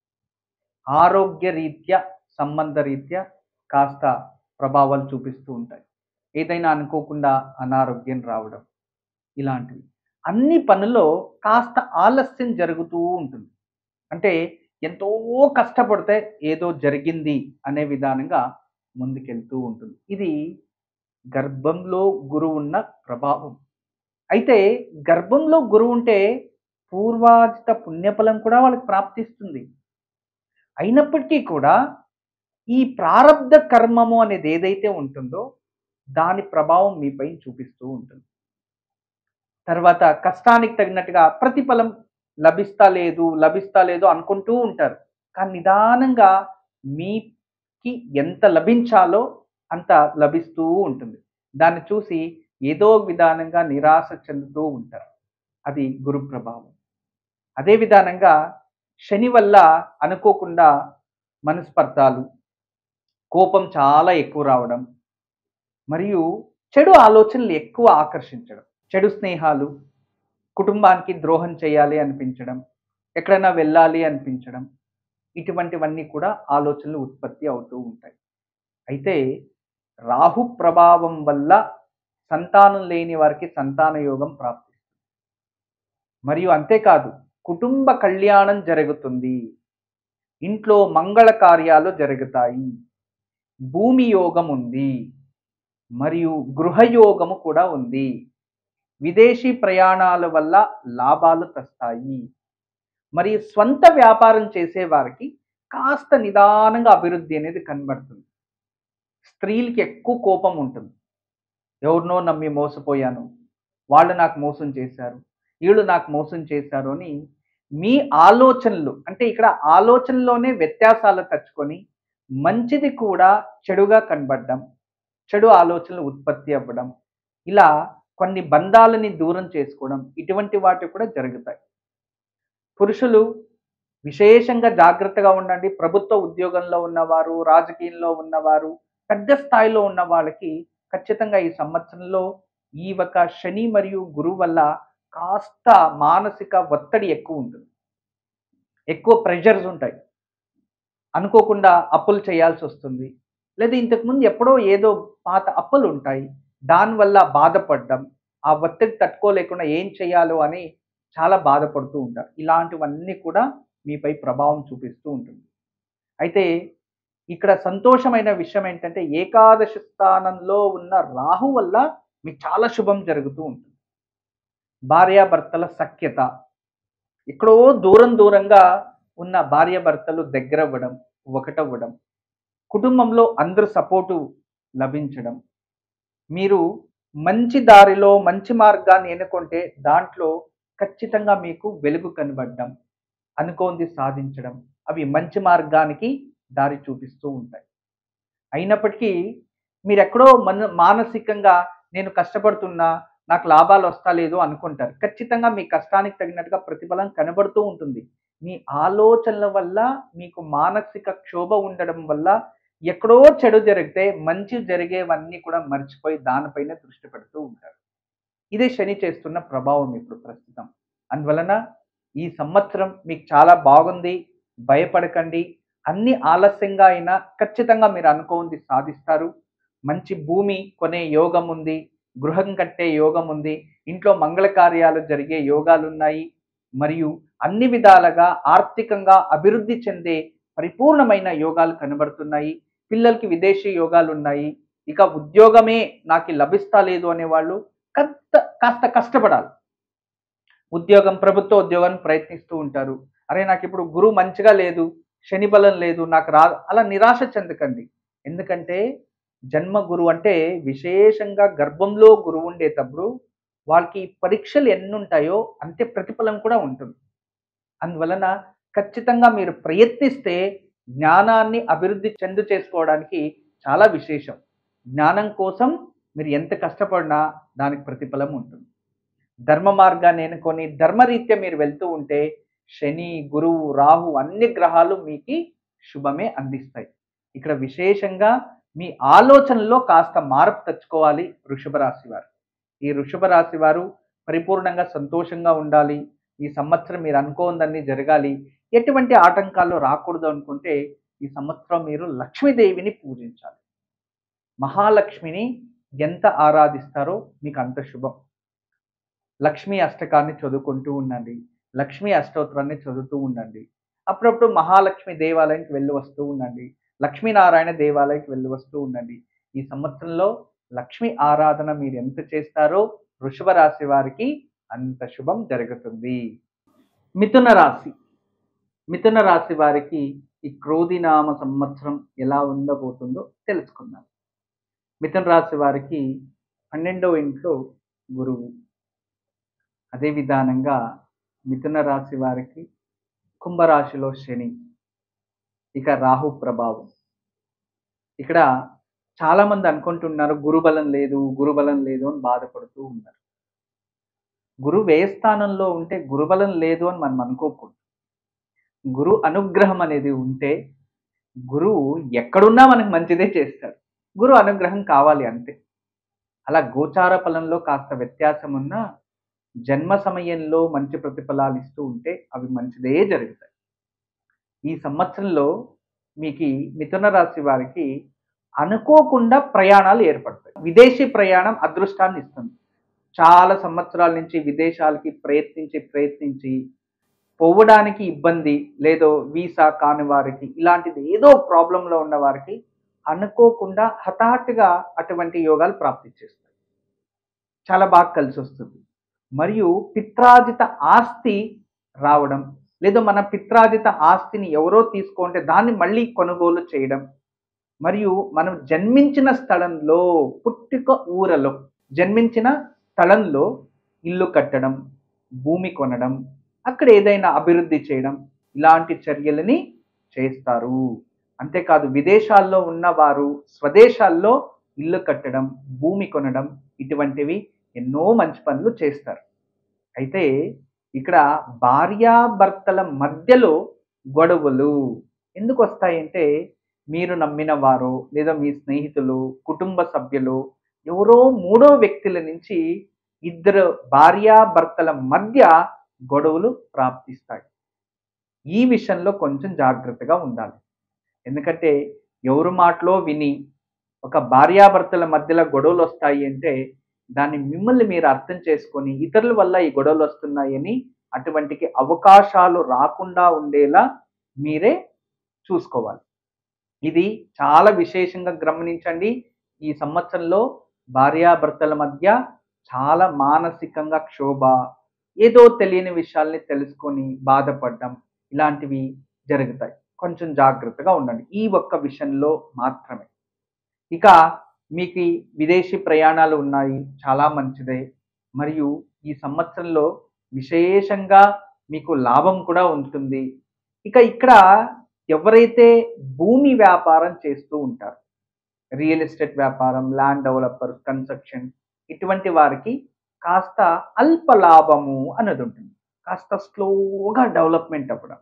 ఆరోగ్య రీత్యా సంబంధ రీత్యా కాస్త ప్రభావాలు చూపిస్తూ ఉంటాయి ఏదైనా అనుకోకుండా అనారోగ్యం రావడం ఇలాంటివి అన్ని పనుల్లో కాస్త ఆలస్యం జరుగుతూ ఉంటుంది అంటే ఎంతో కష్టపడితే ఏదో జరిగింది అనే విధానంగా ముందుకెళ్తూ ఉంటుంది ఇది గర్భంలో గురువు ఉన్న ప్రభావం అయితే గర్భంలో గురువు ఉంటే పూర్వాజిత పుణ్యఫలం కూడా వాళ్ళకి ప్రాప్తిస్తుంది అయినప్పటికీ కూడా ఈ ప్రారంధ కర్మము అనేది ఏదైతే ఉంటుందో దాని ప్రభావం మీపై చూపిస్తూ ఉంటుంది తర్వాత కష్టానికి తగినట్టుగా ప్రతిఫలం లభిస్తా లేదు లభిస్తా లేదు అనుకుంటూ ఉంటారు కానీ నిదానంగా మీకి ఎంత లభించాలో అంత లభిస్తూ ఉంటుంది దాన్ని చూసి ఏదో విధానంగా నిరాశ చెందుతూ ఉంటారు అది గురు ప్రభావం అదే విధానంగా శని వల్ల అనుకోకుండా మనస్పర్ధాలు కోపం చాలా ఎక్కువ రావడం మరియు చెడు ఆలోచనలు ఎక్కువ ఆకర్షించడం చెడు స్నేహాలు కుటుంబానికి ద్రోహం చేయాలి అనిపించడం ఎక్కడైనా వెళ్ళాలి అనిపించడం ఇటువంటివన్నీ కూడా ఆలోచనలు ఉత్పత్తి అవుతూ ఉంటాయి అయితే రాహు ప్రభావం వల్ల సంతానం లేని వారికి సంతాన యోగం ప్రాప్తిస్తుంది మరియు అంతేకాదు కుటుంబ కళ్యాణం జరుగుతుంది ఇంట్లో మంగళ కార్యాలు జరుగుతాయి భూమి యోగం ఉంది మరియు గృహయోగము కూడా ఉంది విదేశీ ప్రయాణాల వల్ల లాభాలు తెస్తాయి మరియు స్వంత వ్యాపారం చేసే వారికి కాస్త నిదానంగా అభివృద్ధి అనేది కనబడుతుంది స్త్రీలకి ఎక్కువ కోపం ఉంటుంది ఎవరినో నమ్మి మోసపోయాను వాళ్ళు నాకు మోసం చేశారు వీళ్ళు నాకు మోసం చేశారు అని మీ ఆలోచనలు అంటే ఇక్కడ ఆలోచనలోనే వ్యత్యాసాలు తెచ్చుకొని మంచిది కూడా చెడుగా కనబడడం చెడు ఆలోచనలు ఉత్పత్తి అవ్వడం ఇలా కొన్ని బంధాలని దూరం చేసుకోవడం ఇటువంటి వాటి కూడా జరుగుతాయి పురుషులు విశేషంగా జాగ్రత్తగా ఉండండి ప్రభుత్వ ఉద్యోగంలో ఉన్నవారు రాజకీయంలో ఉన్నవారు పెద్ద స్థాయిలో ఉన్న వాళ్ళకి ఖచ్చితంగా ఈ సంవత్సరంలో ఈ ఒక శని మరియు గురువు వల్ల కాస్త మానసిక ఒత్తిడి ఎక్కువ ఉంటుంది ఎక్కువ ప్రెషర్స్ ఉంటాయి అనుకోకుండా అప్పులు చేయాల్సి వస్తుంది లేదా ఇంతకుముందు ఎప్పుడో ఏదో పాత అప్పులు ఉంటాయి దానివల్ల బాధపడడం ఆ ఒత్తిడి తట్టుకోలేకుండా ఏం చేయాలో అని చాలా బాధపడుతూ ఉంటారు ఇలాంటివన్నీ కూడా మీపై ప్రభావం చూపిస్తూ ఉంటుంది అయితే ఇక్కడ సంతోషమైన విషయం ఏంటంటే ఏకాదశి స్థానంలో ఉన్న రాహు వల్ల మీకు చాలా శుభం జరుగుతూ ఉంటుంది భార్యాభర్తల సఖ్యత ఎక్కడో దూరం దూరంగా ఉన్న భార్యాభర్తలు దగ్గరవ్వడం ఒకటవ్వడం కుటుంబంలో అందరూ సపోర్టు లభించడం మీరు మంచి దారిలో మంచి మార్గాన్ని ఎన్నుకుంటే దాంట్లో ఖచ్చితంగా మీకు వెలుగు కనబడడం అనుకోంది సాధించడం అవి మంచి మార్గానికి దారి చూపిస్తూ ఉంటాయి అయినప్పటికీ మీరు ఎక్కడో మన మానసికంగా నేను కష్టపడుతున్నా నాకు లాభాలు వస్తా లేదు అనుకుంటారు ఖచ్చితంగా మీ కష్టానికి తగినట్టుగా ప్రతిఫలం కనబడుతూ ఉంటుంది మీ ఆలోచనల వల్ల మీకు మానసిక క్షోభ ఉండడం వల్ల ఎక్కడో చెడు జరిగితే మంచి జరిగేవన్నీ కూడా మర్చిపోయి దానిపైన దృష్టి పెడుతూ ఉంటారు ఇదే శని చేస్తున్న ప్రభావం ఇప్పుడు ప్రస్తుతం అందువలన ఈ సంవత్సరం మీకు చాలా బాగుంది భయపడకండి అన్ని ఆలస్యంగా అయినా ఖచ్చితంగా మీరు అనుకోంది సాధిస్తారు మంచి భూమి కొనే యోగం ఉంది గృహం కట్టే యోగం ఉంది ఇంట్లో మంగళ కార్యాలు జరిగే యోగాలు ఉన్నాయి మరియు అన్ని విధాలుగా ఆర్థికంగా అభివృద్ధి చెందే పరిపూర్ణమైన యోగాలు కనబడుతున్నాయి పిల్లలకి విదేశీ యోగాలు ఉన్నాయి ఇక ఉద్యోగమే నాకు లభిస్తా లేదు అనేవాళ్ళు కాస్త కాస్త కష్టపడాలి ఉద్యోగం ప్రభుత్వ ఉద్యోగాన్ని ప్రయత్నిస్తూ ఉంటారు అరే నాకు ఇప్పుడు గురువు మంచిగా లేదు శని బలం లేదు నాకు రా అలా నిరాశ చెందకండి ఎందుకంటే జన్మ గురువు అంటే విశేషంగా గర్భంలో గురువు ఉండేటప్పుడు వాళ్ళకి పరీక్షలు ఎన్ని ఉంటాయో అంతే ప్రతిఫలం కూడా ఉంటుంది అందువలన ఖచ్చితంగా మీరు ప్రయత్నిస్తే జ్ఞానాన్ని అభివృద్ధి చెందు చేసుకోవడానికి చాలా విశేషం జ్ఞానం కోసం మీరు ఎంత కష్టపడినా దానికి ప్రతిఫలం ఉంటుంది ధర్మ మార్గాన్ని ఎన్నుకొని ధర్మరీత్యా మీరు వెళ్తూ ఉంటే శని గురువు రాహు అన్ని గ్రహాలు మీకు శుభమే అందిస్తాయి ఇక్కడ విశేషంగా మీ ఆలోచనలో కాస్త మార్పు తెచ్చుకోవాలి వృషభ రాశి వారు ఈ వృషభ రాశి వారు పరిపూర్ణంగా సంతోషంగా ఉండాలి ఈ సంవత్సరం మీరు అనుకోందన్నీ జరగాలి ఎటువంటి ఆటంకాలు రాకూడదు అనుకుంటే ఈ సంవత్సరం మీరు లక్ష్మీదేవిని పూజించాలి మహాలక్ష్మిని ఎంత ఆరాధిస్తారో మీకు అంత శుభం లక్ష్మీ అష్టకాన్ని చదువుకుంటూ ఉండండి లక్ష్మీ అష్టోత్తరాన్ని చదువుతూ ఉండండి అప్పుడప్పుడు మహాలక్ష్మి దేవాలయానికి వెళ్ళి వస్తూ ఉండండి లక్ష్మీనారాయణ దేవాలయానికి వెళ్ళి వస్తూ ఉండండి ఈ సంవత్సరంలో లక్ష్మీ ఆరాధన మీరు ఎంత చేస్తారో వృషభ రాశి వారికి అంత శుభం జరుగుతుంది మిథున రాశి మిథున రాశి వారికి ఈ క్రోధినామ సంవత్సరం ఎలా ఉండబోతుందో తెలుసుకుందాం మిథున రాశి వారికి పన్నెండవ ఇంట్లో గురువు అదే విధానంగా మిథున రాశి వారికి కుంభరాశిలో శని ఇక రాహు ప్రభావం ఇక్కడ చాలా మంది అనుకుంటున్నారు గురుబలం లేదు గురుబలం లేదు అని బాధపడుతూ ఉన్నారు గురు వ్యయస్థానంలో ఉంటే గురుబలం లేదు అని మనం అనుకోకూడదు గురు అనుగ్రహం అనేది ఉంటే గురువు ఎక్కడున్నా మనకు మంచిదే చేస్తాడు గురు అనుగ్రహం కావాలి అంతే అలా గోచార ఫలంలో కాస్త వ్యత్యాసం ఉన్నా జన్మ సమయంలో మంచి ప్రతిఫలాలు ఇస్తూ ఉంటే అవి మంచిదే జరుగుతాయి ఈ సంవత్సరంలో మీకు మిథున రాశి వారికి అనుకోకుండా ప్రయాణాలు ఏర్పడతాయి విదేశీ ప్రయాణం అదృష్టాన్ని ఇస్తుంది చాలా సంవత్సరాల నుంచి విదేశాలకి ప్రయత్నించి ప్రయత్నించి పోవడానికి ఇబ్బంది లేదో వీసా కాని వారికి ఇలాంటిది ఏదో ప్రాబ్లంలో ఉన్న వారికి అనుకోకుండా హఠాత్తుగా అటువంటి యోగాలు ప్రాప్తించేస్తాయి చాలా బాగా కలిసి వస్తుంది మరియు పిత్రాజిత ఆస్తి రావడం లేదా మన పిత్రాజిత ఆస్తిని ఎవరో తీసుకుంటే దాన్ని మళ్ళీ కొనుగోలు చేయడం మరియు మనం జన్మించిన స్థలంలో పుట్టుక ఊరలో జన్మించిన స్థలంలో ఇల్లు కట్టడం భూమి కొనడం అక్కడ ఏదైనా అభివృద్ధి చేయడం ఇలాంటి చర్యలని చేస్తారు అంతేకాదు విదేశాల్లో ఉన్నవారు స్వదేశాల్లో ఇల్లు కట్టడం భూమి కొనడం ఇటువంటివి ఎన్నో మంచి పనులు చేస్తారు అయితే ఇక్కడ భార్యాభర్తల మధ్యలో గొడవలు ఎందుకు వస్తాయంటే మీరు నమ్మిన వారు లేదా మీ స్నేహితులు కుటుంబ సభ్యులు ఎవరో మూడో వ్యక్తుల నుంచి ఇద్దరు భార్యాభర్తల మధ్య గొడవలు ప్రాప్తిస్తాయి ఈ విషయంలో కొంచెం జాగ్రత్తగా ఉండాలి ఎందుకంటే ఎవరు మాటలో విని ఒక భార్యాభర్తల మధ్యలో గొడవలు వస్తాయి అంటే దాన్ని మిమ్మల్ని మీరు అర్థం చేసుకొని ఇతరుల వల్ల ఈ గొడవలు వస్తున్నాయని అటువంటికి అవకాశాలు రాకుండా ఉండేలా మీరే చూసుకోవాలి ఇది చాలా విశేషంగా గమనించండి ఈ సంవత్సరంలో భార్యాభర్తల మధ్య చాలా మానసికంగా క్షోభ ఏదో తెలియని విషయాల్ని తెలుసుకొని బాధపడడం ఇలాంటివి జరుగుతాయి కొంచెం జాగ్రత్తగా ఉండండి ఈ ఒక్క విషయంలో మాత్రమే ఇక మీకు ఈ విదేశీ ప్రయాణాలు ఉన్నాయి చాలా మంచిదే మరియు ఈ సంవత్సరంలో విశేషంగా మీకు లాభం కూడా ఉంటుంది ఇక ఇక్కడ ఎవరైతే భూమి వ్యాపారం చేస్తూ ఉంటారు రియల్ ఎస్టేట్ వ్యాపారం ల్యాండ్ డెవలపర్ కన్స్ట్రక్షన్ ఇటువంటి వారికి కాస్త అల్ప లాభము అన్నది ఉంటుంది కాస్త స్లోగా డెవలప్మెంట్ అవ్వడం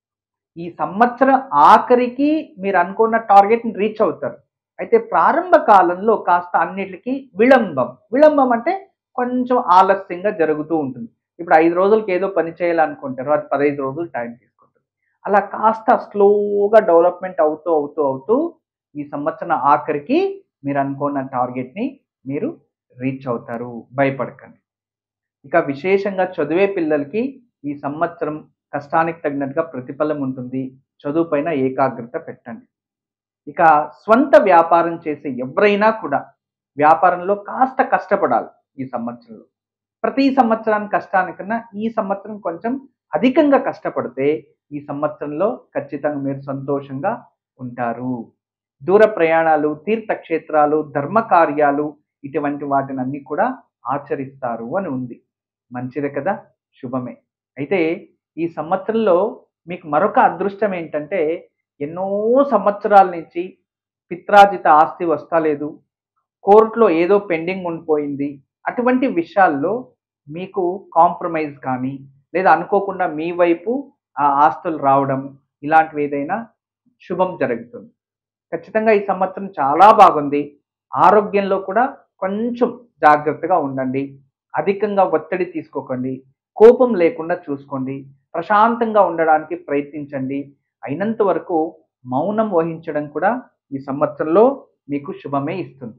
ఈ సంవత్సరం ఆఖరికి మీరు అనుకున్న టార్గెట్ని రీచ్ అవుతారు అయితే ప్రారంభ కాలంలో కాస్త అన్నిటికీ విళంబం విళంబం అంటే కొంచెం ఆలస్యంగా జరుగుతూ ఉంటుంది ఇప్పుడు ఐదు రోజులకి ఏదో పని చేయాలనుకుంటారు అది పదహైదు రోజులు టైం తీసుకుంటుంది అలా కాస్త స్లోగా డెవలప్మెంట్ అవుతూ అవుతూ అవుతూ ఈ సంవత్సరం ఆఖరికి మీరు అనుకున్న టార్గెట్ని మీరు రీచ్ అవుతారు భయపడకండి ఇక విశేషంగా చదివే పిల్లలకి ఈ సంవత్సరం కష్టానికి తగినట్టుగా ప్రతిఫలం ఉంటుంది చదువు పైన ఏకాగ్రత పెట్టండి ఇక స్వంత వ్యాపారం చేసే ఎవరైనా కూడా వ్యాపారంలో కాస్త కష్టపడాలి ఈ సంవత్సరంలో ప్రతి సంవత్సరానికి కష్టానికన్నా ఈ సంవత్సరం కొంచెం అధికంగా కష్టపడితే ఈ సంవత్సరంలో ఖచ్చితంగా మీరు సంతోషంగా ఉంటారు దూర ప్రయాణాలు తీర్థక్షేత్రాలు ధర్మ కార్యాలు ఇటువంటి వాటిని అన్ని కూడా ఆచరిస్తారు అని ఉంది మంచిదే కదా శుభమే అయితే ఈ సంవత్సరంలో మీకు మరొక అదృష్టం ఏంటంటే ఎన్నో సంవత్సరాల నుంచి పిత్రాజిత ఆస్తి వస్తలేదు కోర్టులో ఏదో పెండింగ్ ఉండిపోయింది అటువంటి విషయాల్లో మీకు కాంప్రమైజ్ కానీ లేదా అనుకోకుండా మీ వైపు ఆ ఆస్తులు రావడం ఇలాంటివి ఏదైనా శుభం జరుగుతుంది ఖచ్చితంగా ఈ సంవత్సరం చాలా బాగుంది ఆరోగ్యంలో కూడా కొంచెం జాగ్రత్తగా ఉండండి అధికంగా ఒత్తిడి తీసుకోకండి కోపం లేకుండా చూసుకోండి ప్రశాంతంగా ఉండడానికి ప్రయత్నించండి అయినంత వరకు మౌనం వహించడం కూడా ఈ సంవత్సరంలో మీకు శుభమే ఇస్తుంది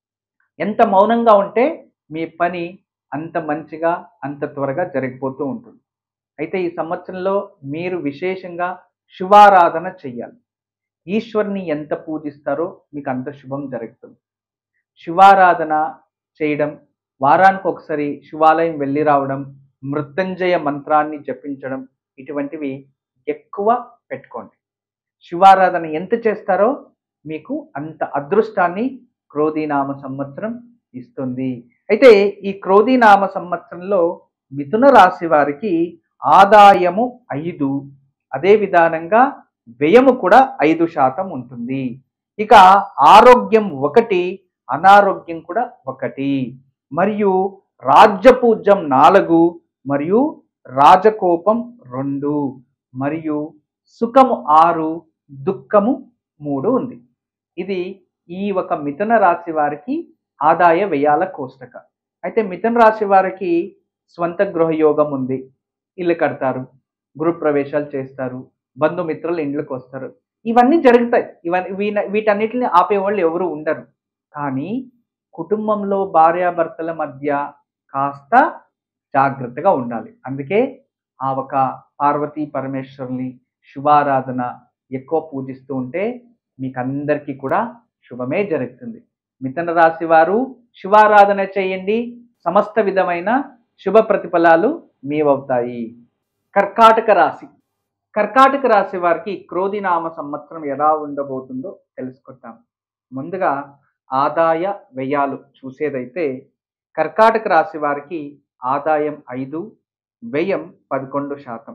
ఎంత మౌనంగా ఉంటే మీ పని అంత మంచిగా అంత త్వరగా జరిగిపోతూ ఉంటుంది అయితే ఈ సంవత్సరంలో మీరు విశేషంగా శివారాధన చెయ్యాలి ఈశ్వరుని ఎంత పూజిస్తారో మీకు అంత శుభం జరుగుతుంది శివారాధన చేయడం వారానికి ఒకసారి శివాలయం వెళ్ళి రావడం మృత్యుంజయ మంత్రాన్ని జపించడం ఇటువంటివి ఎక్కువ పెట్టుకోండి శివారాధన ఎంత చేస్తారో మీకు అంత అదృష్టాన్ని క్రోధీనామ సంవత్సరం ఇస్తుంది అయితే ఈ క్రోధీనామ సంవత్సరంలో మిథున రాశి వారికి ఆదాయము ఐదు అదే విధానంగా వ్యయము కూడా ఐదు శాతం ఉంటుంది ఇక ఆరోగ్యం ఒకటి అనారోగ్యం కూడా ఒకటి మరియు రాజ్యపూజ్యం నాలుగు మరియు రాజకోపం రెండు మరియు సుఖము ఆరు దుఃఖము మూడు ఉంది ఇది ఈ ఒక మిథున రాశి వారికి ఆదాయ వ్యయాల కోష్టక అయితే మిథున రాశి వారికి స్వంత గృహయోగం ఉంది ఇల్లు కడతారు గృహప్రవేశాలు చేస్తారు బంధుమిత్రులు ఇండ్లకు వస్తారు ఇవన్నీ జరుగుతాయి ఇవన్నీ వీన వీటన్నిటిని ఆపేవాళ్ళు ఎవరు ఉండరు కానీ కుటుంబంలో భార్యాభర్తల మధ్య కాస్త జాగ్రత్తగా ఉండాలి అందుకే ఆ ఒక పార్వతీ పరమేశ్వరుని శుభారాధన ఎక్కువ పూజిస్తూ ఉంటే మీకు అందరికీ కూడా శుభమే జరుగుతుంది మిథున రాశి వారు శివారాధన చేయండి సమస్త విధమైన శుభ ప్రతిఫలాలు మీవవుతాయి కర్కాటక రాశి కర్కాటక రాశి వారికి క్రోధినామ సంవత్సరం ఎలా ఉండబోతుందో తెలుసుకుంటాం ముందుగా ఆదాయ వ్యయాలు చూసేదైతే కర్కాటక రాశి వారికి ఆదాయం ఐదు వ్యయం పదకొండు శాతం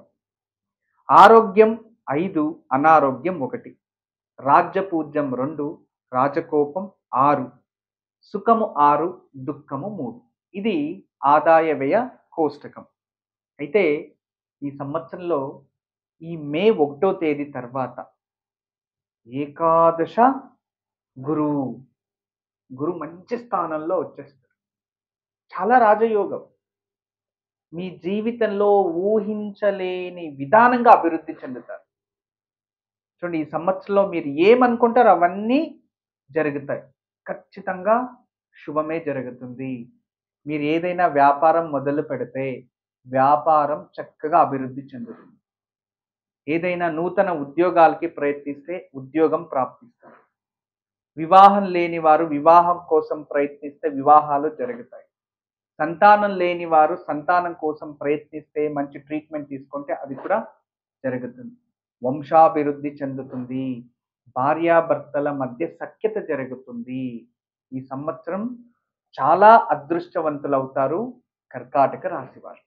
ఆరోగ్యం ఐదు అనారోగ్యం ఒకటి రాజ్యపూజ్యం రెండు రాజకోపం ఆరు సుఖము ఆరు దుఃఖము మూడు ఇది ఆదాయ వ్యయ కోష్టకం అయితే ఈ సంవత్సరంలో ఈ మే ఒకటో తేదీ తర్వాత ఏకాదశ గురు గురు మంచి స్థానంలో వచ్చేస్తారు చాలా రాజయోగం మీ జీవితంలో ఊహించలేని విధానంగా అభివృద్ధి చెందుతారు చూడండి ఈ సంవత్సరంలో మీరు ఏమనుకుంటారో అవన్నీ జరుగుతాయి ఖచ్చితంగా శుభమే జరుగుతుంది మీరు ఏదైనా వ్యాపారం మొదలు పెడితే వ్యాపారం చక్కగా అభివృద్ధి చెందుతుంది ఏదైనా నూతన ఉద్యోగాలకి ప్రయత్నిస్తే ఉద్యోగం ప్రాప్తిస్తారు వివాహం లేని వారు వివాహం కోసం ప్రయత్నిస్తే వివాహాలు జరుగుతాయి సంతానం లేని వారు సంతానం కోసం ప్రయత్నిస్తే మంచి ట్రీట్మెంట్ తీసుకుంటే అది కూడా జరుగుతుంది వంశాభివృద్ధి చెందుతుంది భార్యాభర్తల మధ్య సఖ్యత జరుగుతుంది ఈ సంవత్సరం చాలా అదృష్టవంతులవుతారు కర్కాటక రాశివారు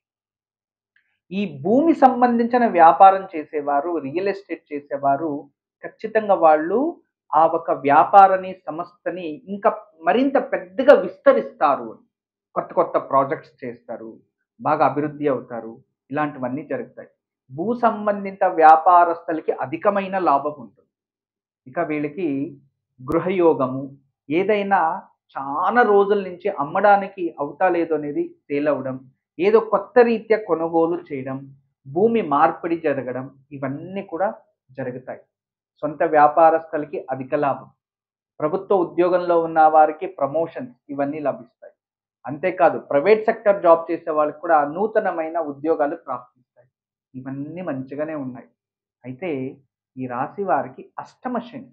ఈ భూమి సంబంధించిన వ్యాపారం చేసేవారు రియల్ ఎస్టేట్ చేసేవారు ఖచ్చితంగా వాళ్ళు ఆ ఒక వ్యాపారాన్ని సంస్థని ఇంకా మరింత పెద్దగా విస్తరిస్తారు కొత్త కొత్త ప్రాజెక్ట్స్ చేస్తారు బాగా అభివృద్ధి అవుతారు ఇలాంటివన్నీ జరుగుతాయి భూ సంబంధిత వ్యాపారస్తులకి అధికమైన లాభం ఉంటుంది ఇక వీళ్ళకి గృహయోగము ఏదైనా చాలా రోజుల నుంచి అమ్మడానికి అవుతా లేదో అనేది తేలవడం ఏదో కొత్త రీత్యా కొనుగోలు చేయడం భూమి మార్పిడి జరగడం ఇవన్నీ కూడా జరుగుతాయి సొంత వ్యాపారస్తులకి అధిక లాభం ప్రభుత్వ ఉద్యోగంలో ఉన్న వారికి ప్రమోషన్స్ ఇవన్నీ లభిస్తాయి అంతేకాదు ప్రైవేట్ సెక్టర్ జాబ్ చేసే వాళ్ళకి కూడా నూతనమైన ఉద్యోగాలు ప్రాప్తిస్తాయి ఇవన్నీ మంచిగానే ఉన్నాయి అయితే ఈ రాశి వారికి అష్టమ శని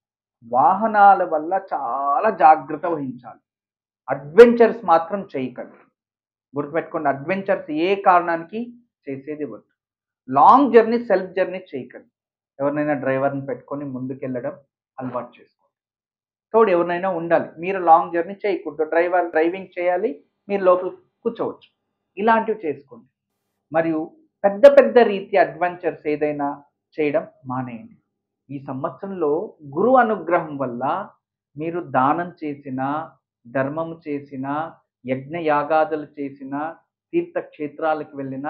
వాహనాల వల్ల చాలా జాగ్రత్త వహించాలి అడ్వెంచర్స్ మాత్రం చేయకండి గుర్తుపెట్టుకోండి అడ్వెంచర్స్ ఏ కారణానికి చేసేది వద్దు లాంగ్ జర్నీ సెల్ఫ్ జర్నీ చేయకండి ఎవరినైనా డ్రైవర్ని పెట్టుకొని ముందుకెళ్ళడం అలవాటు చేసుకోండి తోడు ఎవరినైనా ఉండాలి మీరు లాంగ్ జర్నీ చేయకూడదు డ్రైవర్ డ్రైవింగ్ చేయాలి మీరు లోపల కూర్చోవచ్చు ఇలాంటివి చేసుకోండి మరియు పెద్ద పెద్ద రీతి అడ్వెంచర్స్ ఏదైనా చేయడం మానేయండి ఈ సంవత్సరంలో గురు అనుగ్రహం వల్ల మీరు దానం చేసిన ధర్మం చేసిన యజ్ఞ యాగాదులు చేసిన తీర్థక్షేత్రాలకు వెళ్ళిన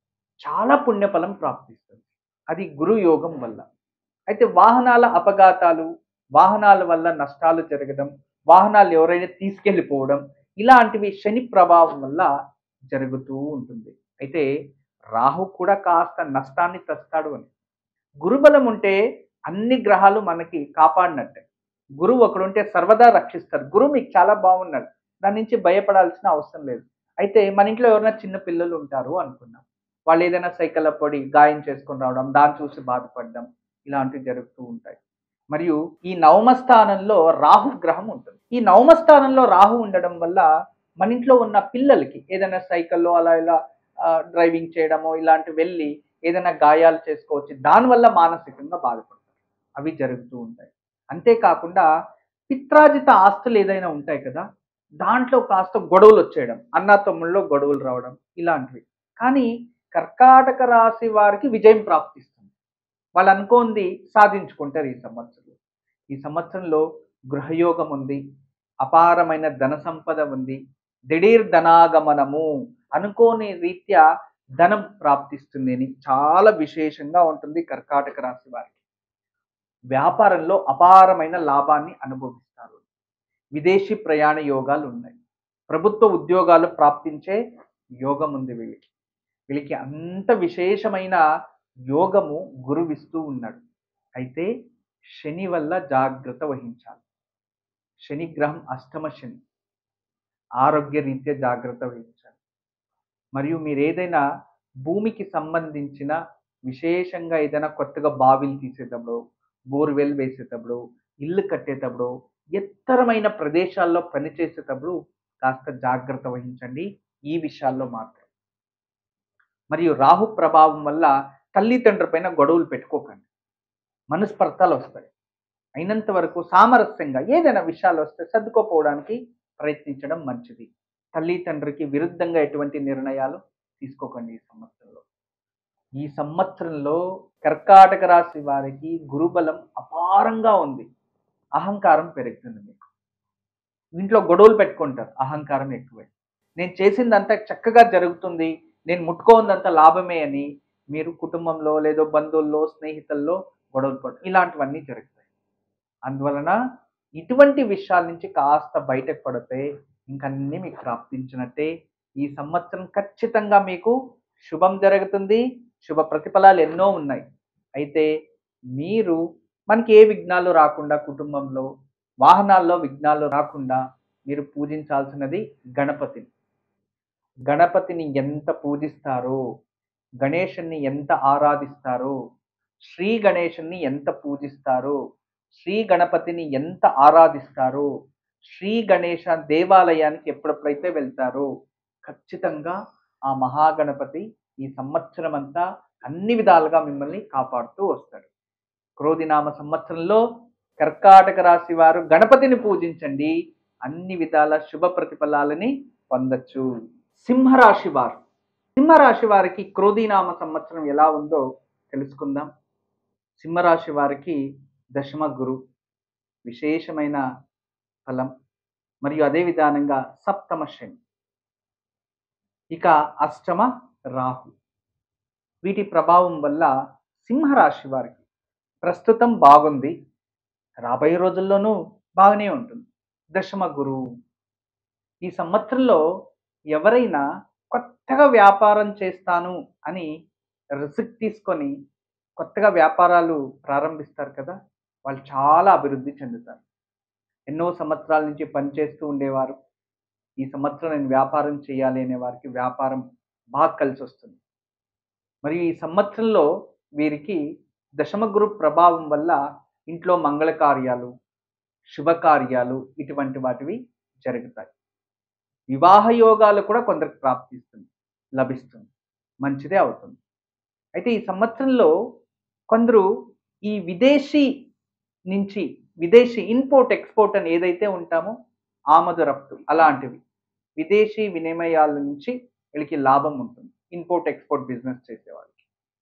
చాలా పుణ్యఫలం ప్రాప్తిస్తుంది అది గురు యోగం వల్ల అయితే వాహనాల అపఘాతాలు వాహనాల వల్ల నష్టాలు జరగడం వాహనాలు ఎవరైనా తీసుకెళ్ళిపోవడం ఇలాంటివి శని ప్రభావం వల్ల జరుగుతూ ఉంటుంది అయితే రాహు కూడా కాస్త నష్టాన్ని తెస్తాడు అని గురుబలం ఉంటే అన్ని గ్రహాలు మనకి కాపాడినట్టే గురువు ఒకడుంటే సర్వదా రక్షిస్తారు గురువు మీకు చాలా బాగున్నాడు దాని నుంచి భయపడాల్సిన అవసరం లేదు అయితే మన ఇంట్లో ఎవరైనా చిన్న పిల్లలు ఉంటారు అనుకున్నాం వాళ్ళు ఏదైనా సైకిల్ పొడి గాయం చేసుకొని రావడం దాన్ని చూసి బాధపడడం ఇలాంటివి జరుగుతూ ఉంటాయి మరియు ఈ నవమ స్థానంలో రాహు గ్రహం ఉంటుంది ఈ నవమ స్థానంలో రాహు ఉండడం వల్ల మన ఇంట్లో ఉన్న పిల్లలకి ఏదైనా సైకిల్లో అలా ఇలా ఆ, డ్రైవింగ్ చేయడమో ఇలాంటి వెళ్ళి ఏదైనా గాయాలు చేసుకోవచ్చు దానివల్ల మానసికంగా బాధపడతారు అవి జరుగుతూ ఉంటాయి అంతేకాకుండా పిత్రాజిత ఆస్తులు ఏదైనా ఉంటాయి కదా దాంట్లో కాస్త గొడవలు వచ్చేయడం అన్నా తమ్ముళ్ళలో గొడవలు రావడం ఇలాంటివి కానీ కర్కాటక రాశి వారికి విజయం ప్రాప్తిస్తుంది వాళ్ళు అనుకోంది సాధించుకుంటారు ఈ సంవత్సరంలో ఈ సంవత్సరంలో గృహయోగం ఉంది అపారమైన ధన సంపద ఉంది దిఢీర్ ధనాగమనము అనుకోని రీత్యా ధనం ప్రాప్తిస్తుంది అని చాలా విశేషంగా ఉంటుంది కర్కాటక రాశి వారికి వ్యాపారంలో అపారమైన లాభాన్ని అనుభవిస్తారు విదేశీ ప్రయాణ యోగాలు ఉన్నాయి ప్రభుత్వ ఉద్యోగాలు ప్రాప్తించే యోగం ఉంది వీళ్ళకి వీళ్ళకి అంత విశేషమైన యోగము గురువిస్తూ ఉన్నాడు అయితే శని వల్ల జాగ్రత్త వహించాలి శని గ్రహం అష్టమ శని ఆరోగ్య రీత్యా జాగ్రత్త వహించాలి మరియు మీరు ఏదైనా భూమికి సంబంధించిన విశేషంగా ఏదైనా కొత్తగా బావిలు తీసేటప్పుడు బోర్వెల్ వేసేటప్పుడు ఇల్లు కట్టేటప్పుడు ఎత్తరమైన ప్రదేశాల్లో పనిచేసేటప్పుడు కాస్త జాగ్రత్త వహించండి ఈ విషయాల్లో మాత్రం మరియు రాహు ప్రభావం వల్ల తల్లిదండ్రుల పైన గొడవలు పెట్టుకోకండి మనస్పర్ధలు వస్తాయి అయినంత వరకు సామరస్యంగా ఏదైనా విషయాలు వస్తే సర్దుకోపోవడానికి ప్రయత్నించడం మంచిది తల్లి తండ్రికి విరుద్ధంగా ఎటువంటి నిర్ణయాలు తీసుకోకండి ఈ సంవత్సరంలో ఈ సంవత్సరంలో కర్కాటక రాశి వారికి గురుబలం అపారంగా ఉంది అహంకారం పెరుగుతుంది మీకు ఇంట్లో గొడవలు పెట్టుకుంటారు అహంకారం ఎక్కువై నేను చేసిందంతా చక్కగా జరుగుతుంది నేను ముట్టుకోందంతా లాభమే అని మీరు కుటుంబంలో లేదో బంధువుల్లో స్నేహితుల్లో గొడవలు పడడం ఇలాంటివన్నీ జరుగుతాయి అందువలన ఇటువంటి విషయాల నుంచి కాస్త బయటకు పడితే ఇంకన్నీ మీకు ప్రాప్తించినట్టే ఈ సంవత్సరం ఖచ్చితంగా మీకు శుభం జరుగుతుంది శుభ ప్రతిఫలాలు ఎన్నో ఉన్నాయి అయితే మీరు మనకి ఏ విఘ్నాలు రాకుండా కుటుంబంలో వాహనాల్లో విఘ్నాలు రాకుండా మీరు పూజించాల్సినది గణపతిని గణపతిని ఎంత పూజిస్తారో గణేషుని ఎంత ఆరాధిస్తారో శ్రీ గణేషుని ఎంత పూజిస్తారో శ్రీ గణపతిని ఎంత ఆరాధిస్తారో శ్రీ గణేష దేవాలయానికి ఎప్పుడెప్పుడైతే వెళ్తారో ఖచ్చితంగా ఆ మహాగణపతి ఈ సంవత్సరం అంతా అన్ని విధాలుగా మిమ్మల్ని కాపాడుతూ వస్తాడు క్రోధినామ సంవత్సరంలో కర్కాటక రాశి వారు గణపతిని పూజించండి అన్ని విధాల శుభ ప్రతిఫలాలని పొందొచ్చు సింహరాశి వారు సింహరాశి వారికి క్రోధినామ సంవత్సరం ఎలా ఉందో తెలుసుకుందాం సింహరాశి వారికి దశమ గురు విశేషమైన ఫలం మరియు అదే విధానంగా సప్తమ శని ఇక అష్టమ రాహు వీటి ప్రభావం వల్ల సింహరాశి వారికి ప్రస్తుతం బాగుంది రాబోయే రోజుల్లోనూ బాగానే ఉంటుంది దశమ గురువు ఈ సంవత్సరంలో ఎవరైనా కొత్తగా వ్యాపారం చేస్తాను అని రిస్క్ తీసుకొని కొత్తగా వ్యాపారాలు ప్రారంభిస్తారు కదా వాళ్ళు చాలా అభివృద్ధి చెందుతారు ఎన్నో సంవత్సరాల నుంచి పనిచేస్తూ ఉండేవారు ఈ సంవత్సరం నేను వ్యాపారం చేయాలి అనే వారికి వ్యాపారం బాగా కలిసి వస్తుంది మరియు ఈ సంవత్సరంలో వీరికి దశమ గురు ప్రభావం వల్ల ఇంట్లో మంగళ కార్యాలు శుభకార్యాలు ఇటువంటి వాటివి జరుగుతాయి వివాహ యోగాలు కూడా కొందరికి ప్రాప్తిస్తుంది లభిస్తుంది మంచిదే అవుతుంది అయితే ఈ సంవత్సరంలో కొందరు ఈ విదేశీ నుంచి విదేశీ ఇంపోర్ట్ ఎక్స్పోర్ట్ అని ఏదైతే ఉంటామో ఆమదు రఫ్తు అలాంటివి విదేశీ వినిమయాల నుంచి వీళ్ళకి లాభం ఉంటుంది ఇంపోర్ట్ ఎక్స్పోర్ట్ బిజినెస్ చేసేవాళ్ళకి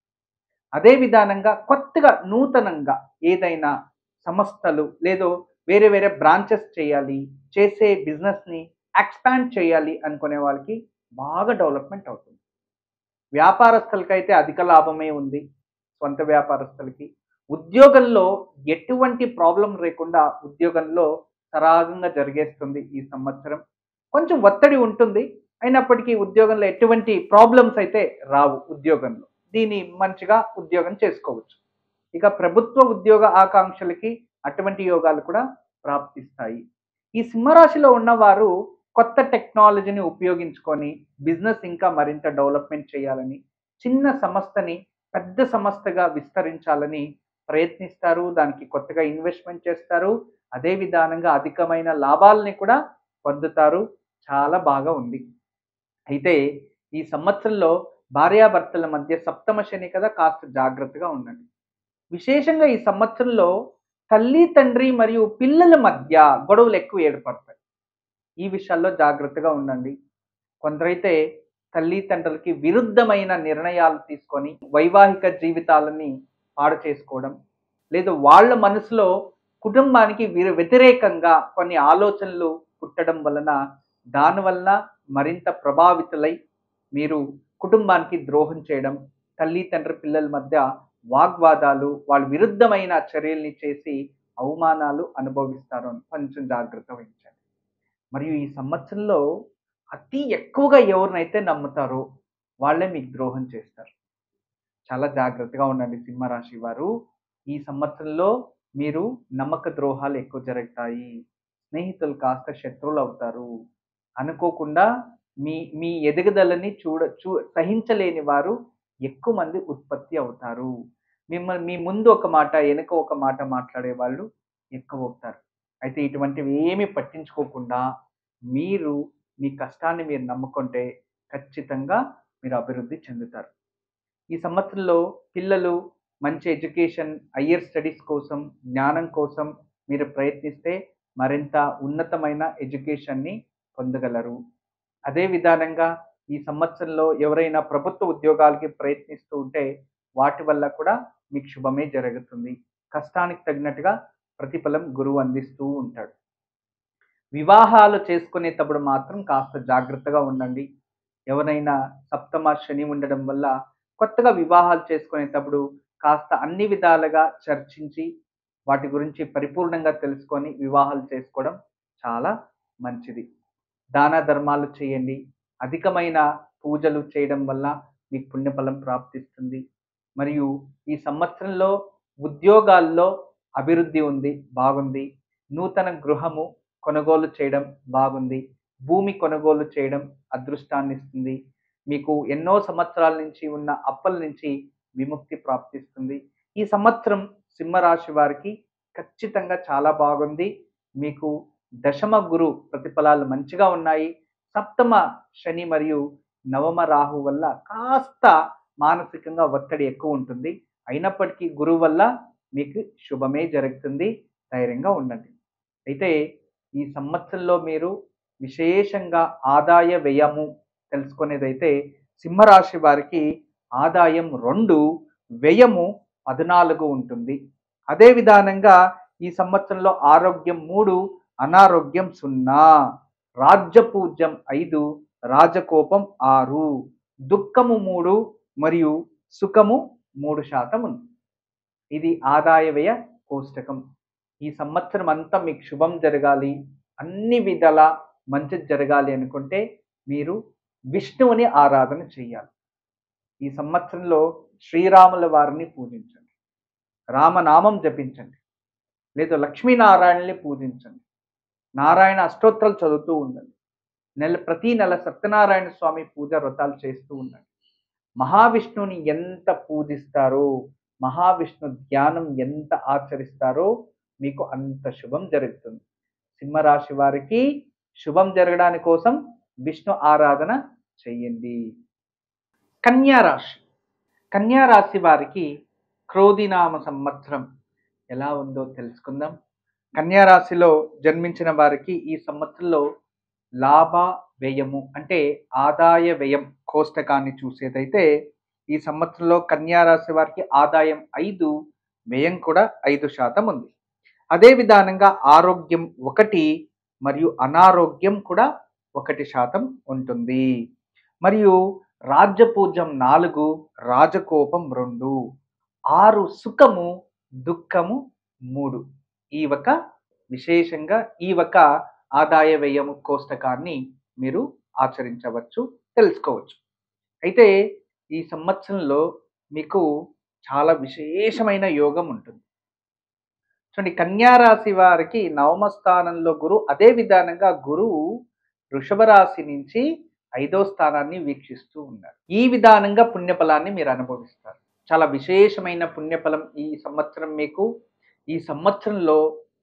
అదే విధానంగా కొత్తగా నూతనంగా ఏదైనా సంస్థలు లేదో వేరే వేరే బ్రాంచెస్ చేయాలి చేసే బిజినెస్ని ఎక్స్పాండ్ చేయాలి అనుకునే వాళ్ళకి బాగా డెవలప్మెంట్ అవుతుంది వ్యాపారస్తులకైతే అధిక లాభమే ఉంది సొంత వ్యాపారస్తులకి ఉద్యోగంలో ఎటువంటి ప్రాబ్లం లేకుండా ఉద్యోగంలో సరాగంగా జరిగేస్తుంది ఈ సంవత్సరం కొంచెం ఒత్తిడి ఉంటుంది అయినప్పటికీ ఉద్యోగంలో ఎటువంటి ప్రాబ్లమ్స్ అయితే రావు ఉద్యోగంలో దీన్ని మంచిగా ఉద్యోగం చేసుకోవచ్చు ఇక ప్రభుత్వ ఉద్యోగ ఆకాంక్షలకి అటువంటి యోగాలు కూడా ప్రాప్తిస్తాయి ఈ సింహరాశిలో ఉన్నవారు కొత్త టెక్నాలజీని ఉపయోగించుకొని బిజినెస్ ఇంకా మరింత డెవలప్మెంట్ చేయాలని చిన్న సంస్థని పెద్ద సంస్థగా విస్తరించాలని ప్రయత్నిస్తారు దానికి కొత్తగా ఇన్వెస్ట్మెంట్ చేస్తారు అదే విధానంగా అధికమైన లాభాలని కూడా పొందుతారు చాలా బాగా ఉంది అయితే ఈ సంవత్సరంలో భార్యాభర్తల మధ్య సప్తమ శని కదా కాస్త జాగ్రత్తగా ఉండండి విశేషంగా ఈ సంవత్సరంలో తల్లి తండ్రి మరియు పిల్లల మధ్య గొడవలు ఎక్కువ ఏర్పడతాయి ఈ విషయాల్లో జాగ్రత్తగా ఉండండి కొందరైతే తల్లి తండ్రులకి విరుద్ధమైన నిర్ణయాలు తీసుకొని వైవాహిక జీవితాలని పాడు చేసుకోవడం లేదా వాళ్ళ మనసులో కుటుంబానికి వీరు వ్యతిరేకంగా కొన్ని ఆలోచనలు పుట్టడం వలన దానివల్ల మరింత ప్రభావితులై మీరు కుటుంబానికి ద్రోహం చేయడం తల్లి తండ్రి పిల్లల మధ్య వాగ్వాదాలు వాళ్ళ విరుద్ధమైన చర్యల్ని చేసి అవమానాలు అనుభవిస్తారు అని కొంచెం జాగ్రత్త వహించండి మరియు ఈ సంవత్సరంలో అతి ఎక్కువగా ఎవరినైతే నమ్ముతారో వాళ్ళే మీకు ద్రోహం చేస్తారు చాలా జాగ్రత్తగా ఉండండి సింహరాశి వారు ఈ సంవత్సరంలో మీరు నమ్మక ద్రోహాలు ఎక్కువ జరుగుతాయి స్నేహితులు కాస్త శత్రువులు అవుతారు అనుకోకుండా మీ మీ ఎదుగుదలని చూడ చూ సహించలేని వారు ఎక్కువ మంది ఉత్పత్తి అవుతారు మిమ్మల్ని మీ ముందు ఒక మాట వెనుక ఒక మాట మాట్లాడే వాళ్ళు ఎక్కువ అవుతారు అయితే ఇటువంటివి ఏమీ పట్టించుకోకుండా మీరు మీ కష్టాన్ని మీరు నమ్ముకుంటే ఖచ్చితంగా మీరు అభివృద్ధి చెందుతారు ఈ సంవత్సరంలో పిల్లలు మంచి ఎడ్యుకేషన్ హయ్యర్ స్టడీస్ కోసం జ్ఞానం కోసం మీరు ప్రయత్నిస్తే మరింత ఉన్నతమైన ఎడ్యుకేషన్ని పొందగలరు అదే విధానంగా ఈ సంవత్సరంలో ఎవరైనా ప్రభుత్వ ఉద్యోగాలకి ప్రయత్నిస్తూ ఉంటే వాటి వల్ల కూడా మీకు శుభమే జరుగుతుంది కష్టానికి తగినట్టుగా ప్రతిఫలం గురువు అందిస్తూ ఉంటాడు వివాహాలు చేసుకునేటప్పుడు మాత్రం కాస్త జాగ్రత్తగా ఉండండి ఎవరైనా సప్తమ శని ఉండడం వల్ల కొత్తగా వివాహాలు చేసుకునేటప్పుడు కాస్త అన్ని విధాలుగా చర్చించి వాటి గురించి పరిపూర్ణంగా తెలుసుకొని వివాహాలు చేసుకోవడం చాలా మంచిది దాన ధర్మాలు చేయండి అధికమైన పూజలు చేయడం వల్ల మీకు పుణ్యఫలం ప్రాప్తిస్తుంది మరియు ఈ సంవత్సరంలో ఉద్యోగాల్లో అభివృద్ధి ఉంది బాగుంది నూతన గృహము కొనుగోలు చేయడం బాగుంది భూమి కొనుగోలు చేయడం అదృష్టాన్ని ఇస్తుంది మీకు ఎన్నో సంవత్సరాల నుంచి ఉన్న అప్పల నుంచి విముక్తి ప్రాప్తిస్తుంది ఈ సంవత్సరం సింహరాశి వారికి ఖచ్చితంగా చాలా బాగుంది మీకు దశమ గురు ప్రతిఫలాలు మంచిగా ఉన్నాయి సప్తమ శని మరియు నవమ రాహు వల్ల కాస్త మానసికంగా ఒత్తిడి ఎక్కువ ఉంటుంది అయినప్పటికీ గురువు వల్ల మీకు శుభమే జరుగుతుంది ధైర్యంగా ఉండండి అయితే ఈ సంవత్సరంలో మీరు విశేషంగా ఆదాయ వ్యయము తెలుసుకునేదైతే సింహరాశి వారికి ఆదాయం రెండు వ్యయము పద్నాలుగు ఉంటుంది అదే విధానంగా ఈ సంవత్సరంలో ఆరోగ్యం మూడు అనారోగ్యం సున్నా రాజ్యపూజ్యం ఐదు రాజకోపం ఆరు దుఃఖము మూడు మరియు సుఖము మూడు శాతం ఉంది ఇది ఆదాయ వ్యయ కోష్టకం ఈ సంవత్సరం అంతా మీకు శుభం జరగాలి అన్ని విధాల మంచి జరగాలి అనుకుంటే మీరు విష్ణువుని ఆరాధన చేయాలి ఈ సంవత్సరంలో శ్రీరాముల వారిని పూజించండి రామనామం జపించండి లేదా లక్ష్మీనారాయణని పూజించండి నారాయణ అష్టోత్తరాలు చదువుతూ ఉండండి నెల ప్రతి నెల సత్యనారాయణ స్వామి పూజ వ్రతాలు చేస్తూ ఉండండి మహావిష్ణువుని ఎంత పూజిస్తారో మహావిష్ణు ధ్యానం ఎంత ఆచరిస్తారో మీకు అంత శుభం జరుగుతుంది సింహరాశి వారికి శుభం జరగడాని కోసం విష్ణు ఆరాధన చెయ్యండి కన్యా రాశి కన్యా రాశి వారికి క్రోధినామ సంవత్సరం ఎలా ఉందో తెలుసుకుందాం కన్యా రాశిలో జన్మించిన వారికి ఈ సంవత్సరంలో లాభ వ్యయము అంటే ఆదాయ వ్యయం కోష్టకాన్ని చూసేదైతే ఈ సంవత్సరంలో కన్యా రాశి వారికి ఆదాయం ఐదు వ్యయం కూడా ఐదు శాతం ఉంది అదే విధానంగా ఆరోగ్యం ఒకటి మరియు అనారోగ్యం కూడా ఒకటి శాతం ఉంటుంది మరియు రాజ్యపూజ్యం నాలుగు రాజకోపం రెండు ఆరు సుఖము దుఃఖము మూడు ఈ ఒక విశేషంగా ఈ ఒక ఆదాయ వ్యయము కోష్టకాన్ని మీరు ఆచరించవచ్చు తెలుసుకోవచ్చు అయితే ఈ సంవత్సరంలో మీకు చాలా విశేషమైన యోగం ఉంటుంది చూడండి కన్యా రాశి వారికి నవమ స్థానంలో గురు అదే విధానంగా గురువు వృషభ రాశి నుంచి ఐదో స్థానాన్ని వీక్షిస్తూ ఉన్నారు ఈ విధానంగా పుణ్యఫలాన్ని మీరు అనుభవిస్తారు చాలా విశేషమైన పుణ్యఫలం ఈ సంవత్సరం మీకు ఈ సంవత్సరంలో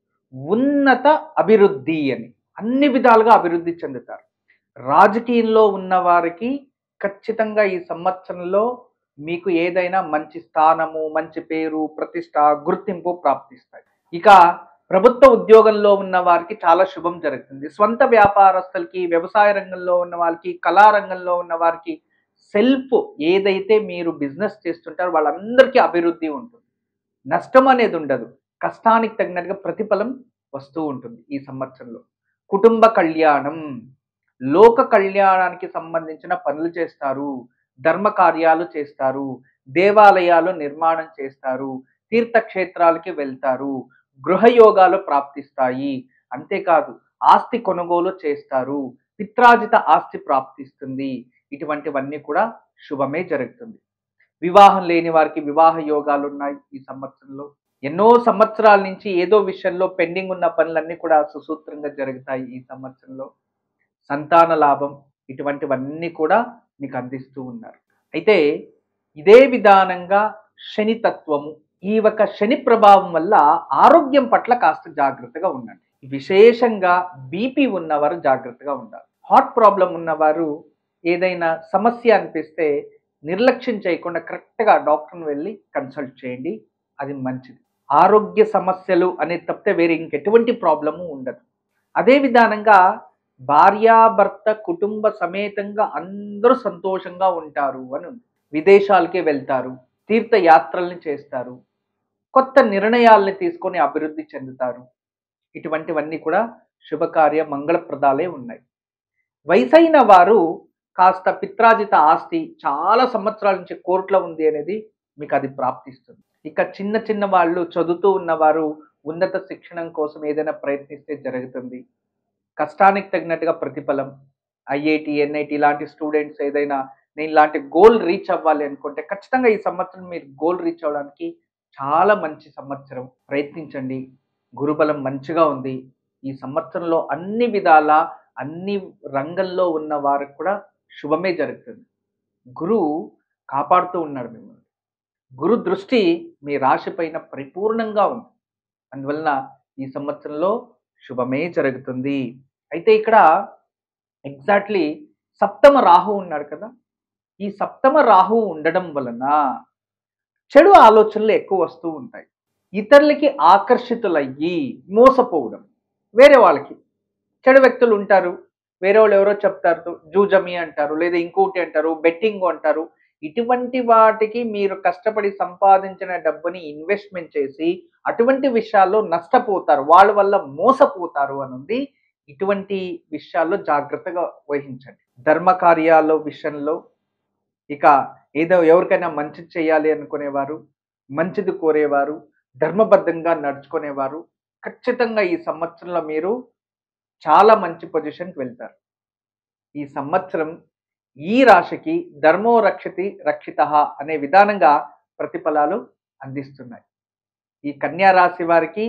ఉన్నత అభివృద్ధి అని అన్ని విధాలుగా అభివృద్ధి చెందుతారు రాజకీయంలో ఉన్న వారికి ఖచ్చితంగా ఈ సంవత్సరంలో మీకు ఏదైనా మంచి స్థానము మంచి పేరు ప్రతిష్ట గుర్తింపు ప్రాప్తిస్తాయి ఇక ప్రభుత్వ ఉద్యోగంలో ఉన్న వారికి చాలా శుభం జరుగుతుంది స్వంత వ్యాపారస్తులకి వ్యవసాయ రంగంలో ఉన్న వాళ్ళకి కళారంగంలో ఉన్న వారికి సెల్ఫ్ ఏదైతే మీరు బిజినెస్ చేస్తుంటారో వాళ్ళందరికీ అభివృద్ధి ఉంటుంది నష్టం అనేది ఉండదు కష్టానికి తగినట్టుగా ప్రతిఫలం వస్తూ ఉంటుంది ఈ సంవత్సరంలో కుటుంబ కళ్యాణం లోక కళ్యాణానికి సంబంధించిన పనులు చేస్తారు ధర్మ కార్యాలు చేస్తారు దేవాలయాలు నిర్మాణం చేస్తారు తీర్థక్షేత్రాలకి వెళ్తారు గృహయోగాలు ప్రాప్తిస్తాయి అంతేకాదు ఆస్తి కొనుగోలు చేస్తారు పిత్రాజిత ఆస్తి ప్రాప్తిస్తుంది ఇటువంటివన్నీ కూడా శుభమే జరుగుతుంది వివాహం లేని వారికి వివాహ యోగాలు ఉన్నాయి ఈ సంవత్సరంలో ఎన్నో సంవత్సరాల నుంచి ఏదో విషయంలో పెండింగ్ ఉన్న పనులన్నీ కూడా సుసూత్రంగా జరుగుతాయి ఈ సంవత్సరంలో సంతాన లాభం ఇటువంటివన్నీ కూడా మీకు అందిస్తూ ఉన్నారు అయితే ఇదే విధానంగా శని తత్వము ఈ ఒక శని ప్రభావం వల్ల ఆరోగ్యం పట్ల కాస్త జాగ్రత్తగా ఉండండి విశేషంగా బీపీ ఉన్నవారు జాగ్రత్తగా ఉండాలి హార్ట్ ప్రాబ్లం ఉన్నవారు ఏదైనా సమస్య అనిపిస్తే నిర్లక్ష్యం చేయకుండా కరెక్ట్గా డాక్టర్ని వెళ్ళి కన్సల్ట్ చేయండి అది మంచిది ఆరోగ్య సమస్యలు అనేది తప్పితే వేరే ఇంకెటువంటి ప్రాబ్లము ఉండదు అదే విధానంగా భార్యాభర్త కుటుంబ సమేతంగా అందరూ సంతోషంగా ఉంటారు అని ఉంది విదేశాలకే వెళ్తారు తీర్థయాత్రల్ని చేస్తారు కొత్త నిర్ణయాల్ని తీసుకొని అభివృద్ధి చెందుతారు ఇటువంటివన్నీ కూడా శుభకార్య మంగళప్రదాలే ఉన్నాయి వయసైన వారు కాస్త పిత్రాజిత ఆస్తి చాలా సంవత్సరాల నుంచి కోర్టులో ఉంది అనేది మీకు అది ప్రాప్తిస్తుంది ఇక చిన్న చిన్న వాళ్ళు చదువుతూ ఉన్నవారు ఉన్నత శిక్షణ కోసం ఏదైనా ప్రయత్నిస్తే జరుగుతుంది కష్టానికి తగినట్టుగా ప్రతిఫలం ఐఐటి ఎన్ఐటి ఇలాంటి స్టూడెంట్స్ ఏదైనా నేను ఇలాంటి గోల్ రీచ్ అవ్వాలి అనుకుంటే ఖచ్చితంగా ఈ సంవత్సరం మీరు గోల్ రీచ్ అవ్వడానికి చాలా మంచి సంవత్సరం ప్రయత్నించండి గురుబలం మంచిగా ఉంది ఈ సంవత్సరంలో అన్ని విధాల అన్ని రంగంలో ఉన్న వారికి కూడా శుభమే జరుగుతుంది గురువు కాపాడుతూ ఉన్నాడు మిమ్మల్ని గురు దృష్టి మీ రాశి పైన పరిపూర్ణంగా ఉంది అందువలన ఈ సంవత్సరంలో శుభమే జరుగుతుంది అయితే ఇక్కడ ఎగ్జాక్ట్లీ సప్తమ రాహు ఉన్నాడు కదా ఈ సప్తమ రాహు ఉండడం వలన చెడు ఆలోచనలు ఎక్కువ వస్తూ ఉంటాయి ఇతరులకి ఆకర్షితులయ్యి మోసపోవడం వేరే వాళ్ళకి చెడు వ్యక్తులు ఉంటారు వేరే వాళ్ళు ఎవరో చెప్తారు జూజమి అంటారు లేదా ఇంకోటి అంటారు బెట్టింగ్ అంటారు ఇటువంటి వాటికి మీరు కష్టపడి సంపాదించిన డబ్బుని ఇన్వెస్ట్మెంట్ చేసి అటువంటి విషయాల్లో నష్టపోతారు వాళ్ళ వల్ల మోసపోతారు అని ఉంది ఇటువంటి విషయాల్లో జాగ్రత్తగా వహించండి ధర్మ కార్యాల విషయంలో ఇక ఏదో ఎవరికైనా మంచి చేయాలి అనుకునేవారు మంచిది కోరేవారు ధర్మబద్ధంగా నడుచుకునేవారు ఖచ్చితంగా ఈ సంవత్సరంలో మీరు చాలా మంచి పొజిషన్కి వెళ్తారు ఈ సంవత్సరం ఈ రాశికి ధర్మో రక్షతి రక్షిత అనే విధానంగా ప్రతిఫలాలు అందిస్తున్నాయి ఈ కన్యా రాశి వారికి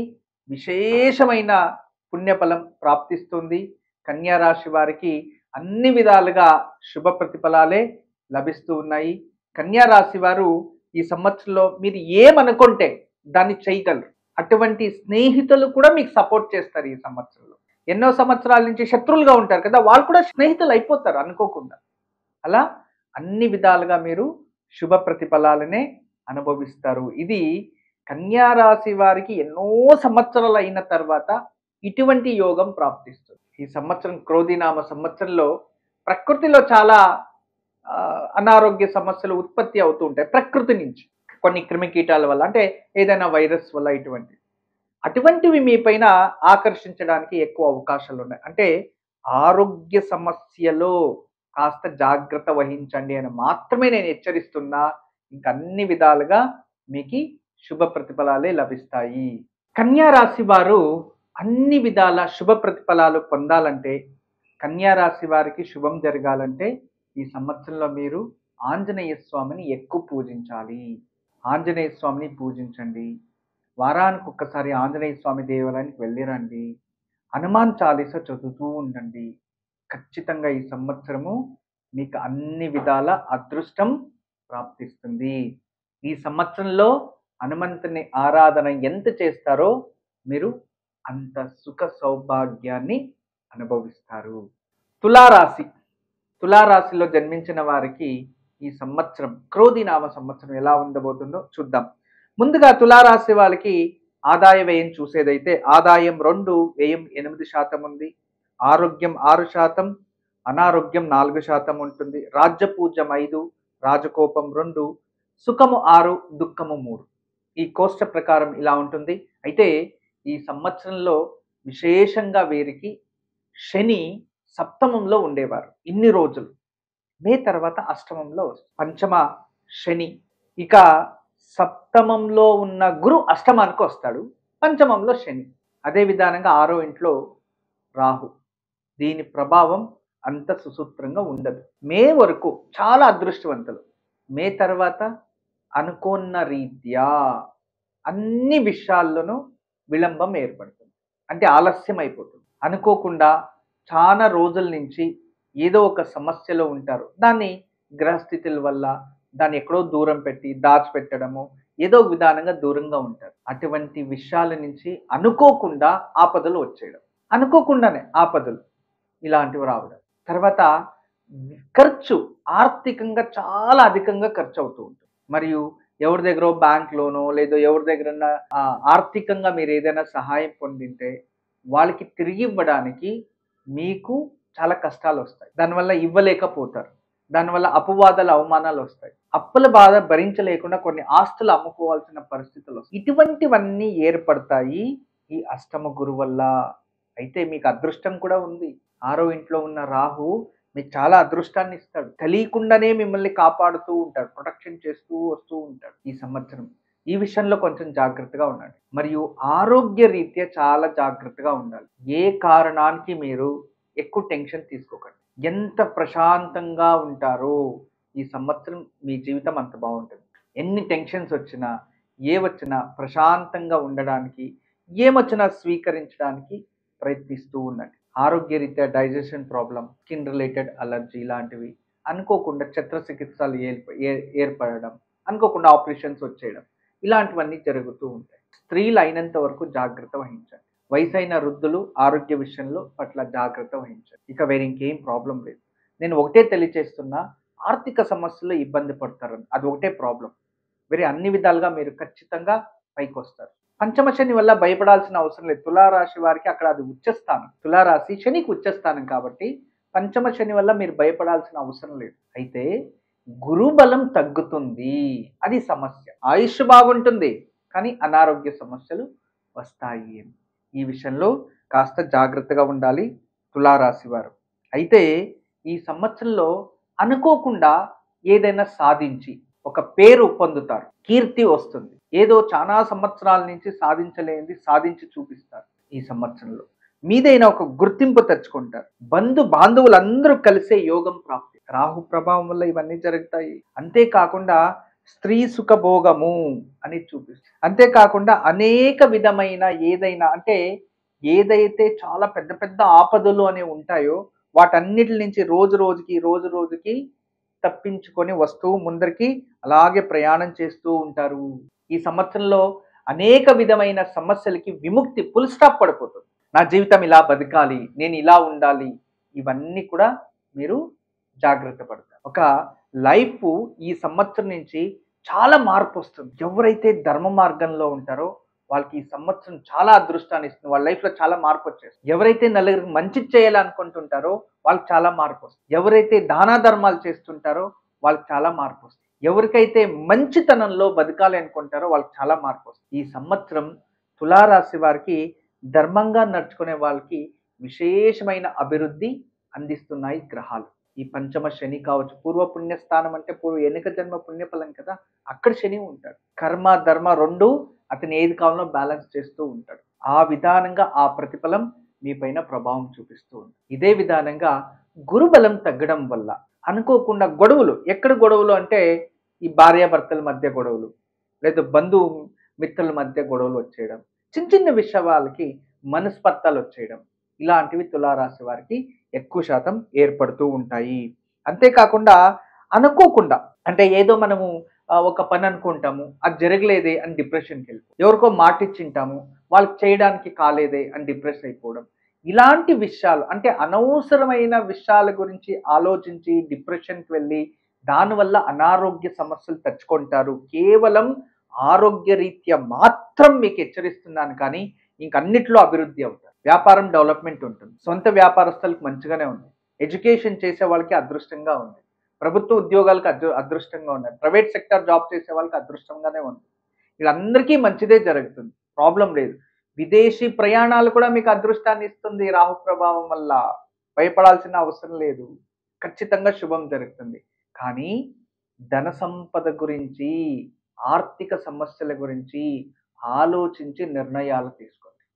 విశేషమైన పుణ్యఫలం ప్రాప్తిస్తుంది కన్యా రాశి వారికి అన్ని విధాలుగా శుభ ప్రతిఫలాలే లభిస్తూ ఉన్నాయి కన్యా రాశి వారు ఈ సంవత్సరంలో మీరు ఏమనుకుంటే దాన్ని చేయగలరు అటువంటి స్నేహితులు కూడా మీకు సపోర్ట్ చేస్తారు ఈ సంవత్సరంలో ఎన్నో సంవత్సరాల నుంచి శత్రువులుగా ఉంటారు కదా వాళ్ళు కూడా స్నేహితులు అయిపోతారు అనుకోకుండా అలా అన్ని విధాలుగా మీరు శుభ ప్రతిఫలాలనే అనుభవిస్తారు ఇది కన్యా రాశి వారికి ఎన్నో సంవత్సరాలు అయిన తర్వాత ఇటువంటి యోగం ప్రాప్తిస్తుంది ఈ సంవత్సరం క్రోధినామ సంవత్సరంలో ప్రకృతిలో చాలా ఆ, అనారోగ్య సమస్యలు ఉత్పత్తి అవుతూ ఉంటాయి ప్రకృతి నుంచి కొన్ని క్రిమికీటాల వల్ల అంటే ఏదైనా వైరస్ వల్ల ఇటువంటి అటువంటివి మీ పైన ఆకర్షించడానికి ఎక్కువ అవకాశాలు ఉన్నాయి అంటే ఆరోగ్య సమస్యలో కాస్త జాగ్రత్త వహించండి అని మాత్రమే నేను హెచ్చరిస్తున్నా ఇంక అన్ని విధాలుగా మీకు శుభ ప్రతిఫలాలే లభిస్తాయి కన్యా రాశి వారు అన్ని విధాల శుభ ప్రతిఫలాలు పొందాలంటే కన్యా రాశి వారికి శుభం జరగాలంటే ఈ సంవత్సరంలో మీరు ఆంజనేయ స్వామిని ఎక్కువ పూజించాలి ఆంజనేయ స్వామిని పూజించండి వారానికి ఒక్కసారి ఆంజనేయ స్వామి దేవాలయానికి వెళ్ళిరండి హనుమాన్ చాలీస చదువుతూ ఉండండి ఖచ్చితంగా ఈ సంవత్సరము మీకు అన్ని విధాల అదృష్టం ప్రాప్తిస్తుంది ఈ సంవత్సరంలో హనుమంతుని ఆరాధన ఎంత చేస్తారో మీరు అంత సుఖ సౌభాగ్యాన్ని అనుభవిస్తారు తులారాశి తులారాశిలో జన్మించిన వారికి ఈ సంవత్సరం క్రోధినామ సంవత్సరం ఎలా ఉండబోతుందో చూద్దాం ముందుగా తులారాశి వాళ్ళకి ఆదాయ వ్యయం చూసేదైతే ఆదాయం రెండు వ్యయం ఎనిమిది శాతం ఉంది ఆరోగ్యం ఆరు శాతం అనారోగ్యం నాలుగు శాతం ఉంటుంది రాజ్యపూజ్యం ఐదు రాజకోపం రెండు సుఖము ఆరు దుఃఖము మూడు ఈ కోష్ట ప్రకారం ఇలా ఉంటుంది అయితే ఈ సంవత్సరంలో విశేషంగా వీరికి శని సప్తమంలో ఉండేవారు ఇన్ని రోజులు మే తర్వాత అష్టమంలో వస్తుంది. పంచమ శని ఇక సప్తమంలో ఉన్న గురు అష్టమానికి వస్తాడు పంచమంలో శని అదే విధానంగా ఆరో ఇంట్లో రాహు దీని ప్రభావం అంత సుసూత్రంగా ఉండదు మే వరకు చాలా అదృష్టవంతులు మే తర్వాత అనుకున్న రీత్యా అన్ని విషయాల్లోనూ విళంబం ఏర్పడుతుంది అంటే ఆలస్యం అయిపోతుంది అనుకోకుండా చాలా రోజుల నుంచి ఏదో ఒక సమస్యలో ఉంటారు దాన్ని గ్రహస్థితుల వల్ల దాన్ని ఎక్కడో దూరం పెట్టి దాచిపెట్టడము ఏదో ఒక విధానంగా దూరంగా ఉంటారు అటువంటి విషయాల నుంచి అనుకోకుండా ఆపదలు వచ్చేయడం అనుకోకుండానే ఆపదలు ఇలాంటివి రావడం తర్వాత ఖర్చు ఆర్థికంగా చాలా అధికంగా ఖర్చు అవుతూ ఉంటుంది మరియు ఎవరి దగ్గర బ్యాంక్ లోనో లేదో ఎవరి దగ్గర ఆర్థికంగా మీరు ఏదైనా సహాయం పొందింటే వాళ్ళకి తిరిగి ఇవ్వడానికి మీకు చాలా కష్టాలు వస్తాయి దానివల్ల ఇవ్వలేకపోతారు దానివల్ల అపవాదాలు అవమానాలు వస్తాయి అప్పుల బాధ భరించలేకుండా కొన్ని ఆస్తులు అమ్ముకోవాల్సిన పరిస్థితులు వస్తాయి ఇటువంటివన్నీ ఏర్పడతాయి ఈ అష్టమ గురు వల్ల అయితే మీకు అదృష్టం కూడా ఉంది ఆరో ఇంట్లో ఉన్న రాహు మీకు చాలా అదృష్టాన్ని ఇస్తాడు తెలియకుండానే మిమ్మల్ని కాపాడుతూ ఉంటాడు ప్రొటెక్షన్ చేస్తూ వస్తూ ఉంటాడు ఈ సంవత్సరం ఈ విషయంలో కొంచెం జాగ్రత్తగా ఉండండి మరియు ఆరోగ్య రీత్యా చాలా జాగ్రత్తగా ఉండాలి ఏ కారణానికి మీరు ఎక్కువ టెన్షన్ తీసుకోకండి ఎంత ప్రశాంతంగా ఉంటారో ఈ సంవత్సరం మీ జీవితం అంత బాగుంటుంది ఎన్ని టెన్షన్స్ వచ్చినా ఏ వచ్చినా ప్రశాంతంగా ఉండడానికి ఏమొచ్చినా స్వీకరించడానికి ప్రయత్నిస్తూ ఉండండి ఆరోగ్యరీత్యా digestion problem skin related allergy లాంటివి అనుకోకుండా చిత్రచికిత్సలు ఏర్ప- ఏ- ఏర్పడడం అనుకోకుండా ఆపరేషన్స్ వచ్చేయడం ఇలాంటివన్నీ జరుగుతూ ఉంటాయి స్త్రీలు అయినంత వరకు జాగ్రత్త వహించండి వయసైన వృద్ధులు ఆరోగ్య విషయంలో పట్ల జాగ్రత్త వహించండి ఇక వేరే ఇంకేం ప్రాబ్లం లేదు నేను ఒకటే తెలియచేస్తున్నా ఆర్థిక సమస్యలు ఇబ్బంది పడతారని అది ఒకటే ప్రాబ్లం వేరే అన్ని విధాలుగా మీరు ఖచ్చితంగా పైకి వస్తారు పంచమ శని వల్ల భయపడాల్సిన అవసరం లేదు తులారాశి వారికి అక్కడ అది ఉచ్చస్థానం తులారాశి శనికి ఉచ్చస్థానం కాబట్టి పంచమ శని వల్ల మీరు భయపడాల్సిన అవసరం లేదు అయితే గురు బలం తగ్గుతుంది అది సమస్య ఆయుష్ బాగుంటుంది కానీ అనారోగ్య సమస్యలు వస్తాయి అని. ఈ విషయంలో కాస్త జాగ్రత్తగా ఉండాలి తులారాశి వారు అయితే ఈ సంవత్సరంలో అనుకోకుండా ఏదైనా సాధించి ఒక పేరు పొందుతారు కీర్తి వస్తుంది ఏదో చాలా సంవత్సరాల నుంచి సాధించలేనిది సాధించి చూపిస్తారు ఈ సంవత్సరంలో మీదైనా ఒక గుర్తింపు తెచ్చుకుంటారు బంధు బాంధవులందరూ కలిసే యోగం ప్రాప్తి రాహు ప్రభావం వల్ల ఇవన్నీ జరుగుతాయి అంతేకాకుండా స్త్రీ సుఖభోగము అని చూపిస్తుంది అంతేకాకుండా అనేక విధమైన ఏదైనా అంటే ఏదైతే చాలా పెద్ద పెద్ద ఆపదలు అనేవి ఉంటాయో వాటన్నిటి నుంచి రోజు రోజుకి రోజు రోజుకి తప్పించుకొని వస్తూ ముందరికి అలాగే ప్రయాణం చేస్తూ ఉంటారు ఈ సంవత్సరంలో అనేక విధమైన సమస్యలకి విముక్తి ఫుల్ స్టాప్ పడిపోతుంది నా జీవితం ఇలా బతకాలి నేను ఇలా ఉండాలి ఇవన్నీ కూడా మీరు జాగ్రత్త పడతారు ఒక లైఫ్ ఈ సంవత్సరం నుంచి చాలా మార్పు వస్తుంది ఎవరైతే ధర్మ మార్గంలో ఉంటారో వాళ్ళకి ఈ సంవత్సరం చాలా అదృష్టాన్ని ఇస్తుంది వాళ్ళ లైఫ్లో చాలా మార్పు వచ్చేస్తుంది ఎవరైతే నలుగురికి మంచి చేయాలనుకుంటుంటారో వాళ్ళకి చాలా మార్పు వస్తుంది ఎవరైతే దానా ధర్మాలు చేస్తుంటారో వాళ్ళకి చాలా మార్పు వస్తుంది ఎవరికైతే మంచితనంలో బతకాలి అనుకుంటారో వాళ్ళకి చాలా మార్పు వస్తుంది ఈ సంవత్సరం తులారాశి వారికి ధర్మంగా నడుచుకునే వాళ్ళకి విశేషమైన అభివృద్ధి అందిస్తున్నాయి గ్రహాలు ఈ పంచమ శని కావచ్చు పూర్వ పుణ్యస్థానం అంటే పూర్వ ఎన్నిక జన్మ పుణ్యఫలం కదా అక్కడ శని ఉంటాడు కర్మ ధర్మ రెండు అతను ఏది కావాలో బ్యాలెన్స్ చేస్తూ ఉంటాడు ఆ విధానంగా ఆ ప్రతిఫలం మీ పైన ప్రభావం చూపిస్తూ ఉంది ఇదే విధానంగా గురుబలం తగ్గడం వల్ల అనుకోకుండా గొడవలు ఎక్కడ గొడవలు అంటే ఈ భార్యాభర్తల మధ్య గొడవలు లేదా బంధువు మిత్రుల మధ్య గొడవలు వచ్చేయడం చిన్న చిన్న విషయాలకి మనస్పర్ధాలు వచ్చేయడం ఇలాంటివి తులారాశి వారికి ఎక్కువ శాతం ఏర్పడుతూ ఉంటాయి అంతేకాకుండా అనుకోకుండా అంటే ఏదో మనము ఆ, ఒక పని అనుకుంటాము అది జరగలేదే అని డిప్రెషన్కి వెళ్ళిపో ఎవరికో మాట ఇచ్చింటాము వాళ్ళకి చేయడానికి కాలేదే అని డిప్రెస్ అయిపోవడం ఇలాంటి విషయాలు అంటే అనవసరమైన విషయాల గురించి ఆలోచించి డిప్రెషన్కి వెళ్ళి దానివల్ల అనారోగ్య సమస్యలు తెచ్చుకుంటారు కేవలం ఆరోగ్య రీత్యా మాత్రం మీకు హెచ్చరిస్తున్నాను కానీ ఇంకన్నిట్లో అభివృద్ధి అవుతారు వ్యాపారం డెవలప్మెంట్ ఉంటుంది సొంత వ్యాపారస్తులకు మంచిగానే ఉంది ఎడ్యుకేషన్ చేసే వాళ్ళకి అదృష్టంగా ఉంది ప్రభుత్వ ఉద్యోగాలకు అదృ అదృష్టంగా ఉన్నాయి ప్రైవేట్ సెక్టర్ జాబ్ చేసే వాళ్ళకి అదృష్టంగానే ఉంది వీళ్ళందరికీ మంచిదే జరుగుతుంది ప్రాబ్లం లేదు విదేశీ ప్రయాణాలు కూడా మీకు అదృష్టాన్ని ఇస్తుంది రాహు ప్రభావం వల్ల భయపడాల్సిన అవసరం లేదు ఖచ్చితంగా శుభం జరుగుతుంది కానీ ధన సంపద గురించి ఆర్థిక సమస్యల గురించి ఆలోచించి నిర్ణయాలు తీసుకోండి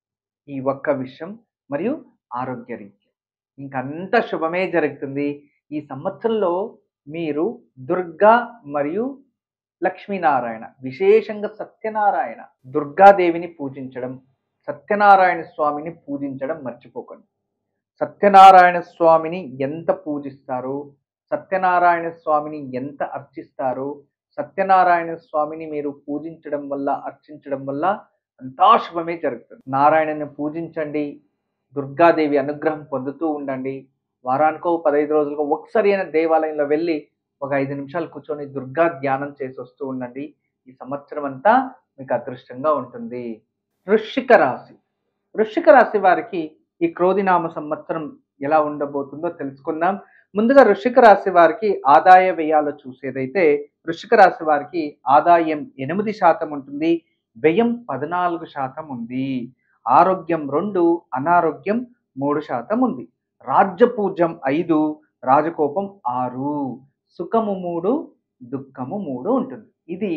ఈ ఒక్క విషయం మరియు ఆరోగ్య రీత్యా ఇంకంతా శుభమే జరుగుతుంది ఈ సంవత్సరంలో మీరు దుర్గా మరియు లక్ష్మీనారాయణ విశేషంగా సత్యనారాయణ దుర్గాదేవిని పూజించడం సత్యనారాయణ స్వామిని పూజించడం మర్చిపోకండి సత్యనారాయణ స్వామిని ఎంత పూజిస్తారో సత్యనారాయణ స్వామిని ఎంత అర్చిస్తారో సత్యనారాయణ స్వామిని మీరు పూజించడం వల్ల అర్చించడం వల్ల అంతా శుభమే జరుగుతుంది నారాయణని పూజించండి దుర్గాదేవి అనుగ్రహం పొందుతూ ఉండండి వారానికో పదహైదు రోజులకో ఒకసారి అయినా దేవాలయంలో వెళ్ళి ఒక ఐదు నిమిషాలు కూర్చొని దుర్గా ధ్యానం చేసి వస్తూ ఉండండి ఈ సంవత్సరం అంతా మీకు అదృష్టంగా ఉంటుంది వృశ్చిక రాశి వృశ్చిక రాశి వారికి ఈ క్రోధినామ సంవత్సరం ఎలా ఉండబోతుందో తెలుసుకుందాం ముందుగా వృశ్చిక రాశి వారికి ఆదాయ వ్యయాలు చూసేదైతే వృశ్చిక రాశి వారికి ఆదాయం ఎనిమిది శాతం ఉంటుంది వ్యయం పద్నాలుగు శాతం ఉంది ఆరోగ్యం రెండు అనారోగ్యం మూడు శాతం ఉంది రాజ్యపూజ్యం ఐదు రాజకోపం ఆరు సుఖము మూడు దుఃఖము మూడు ఉంటుంది ఇది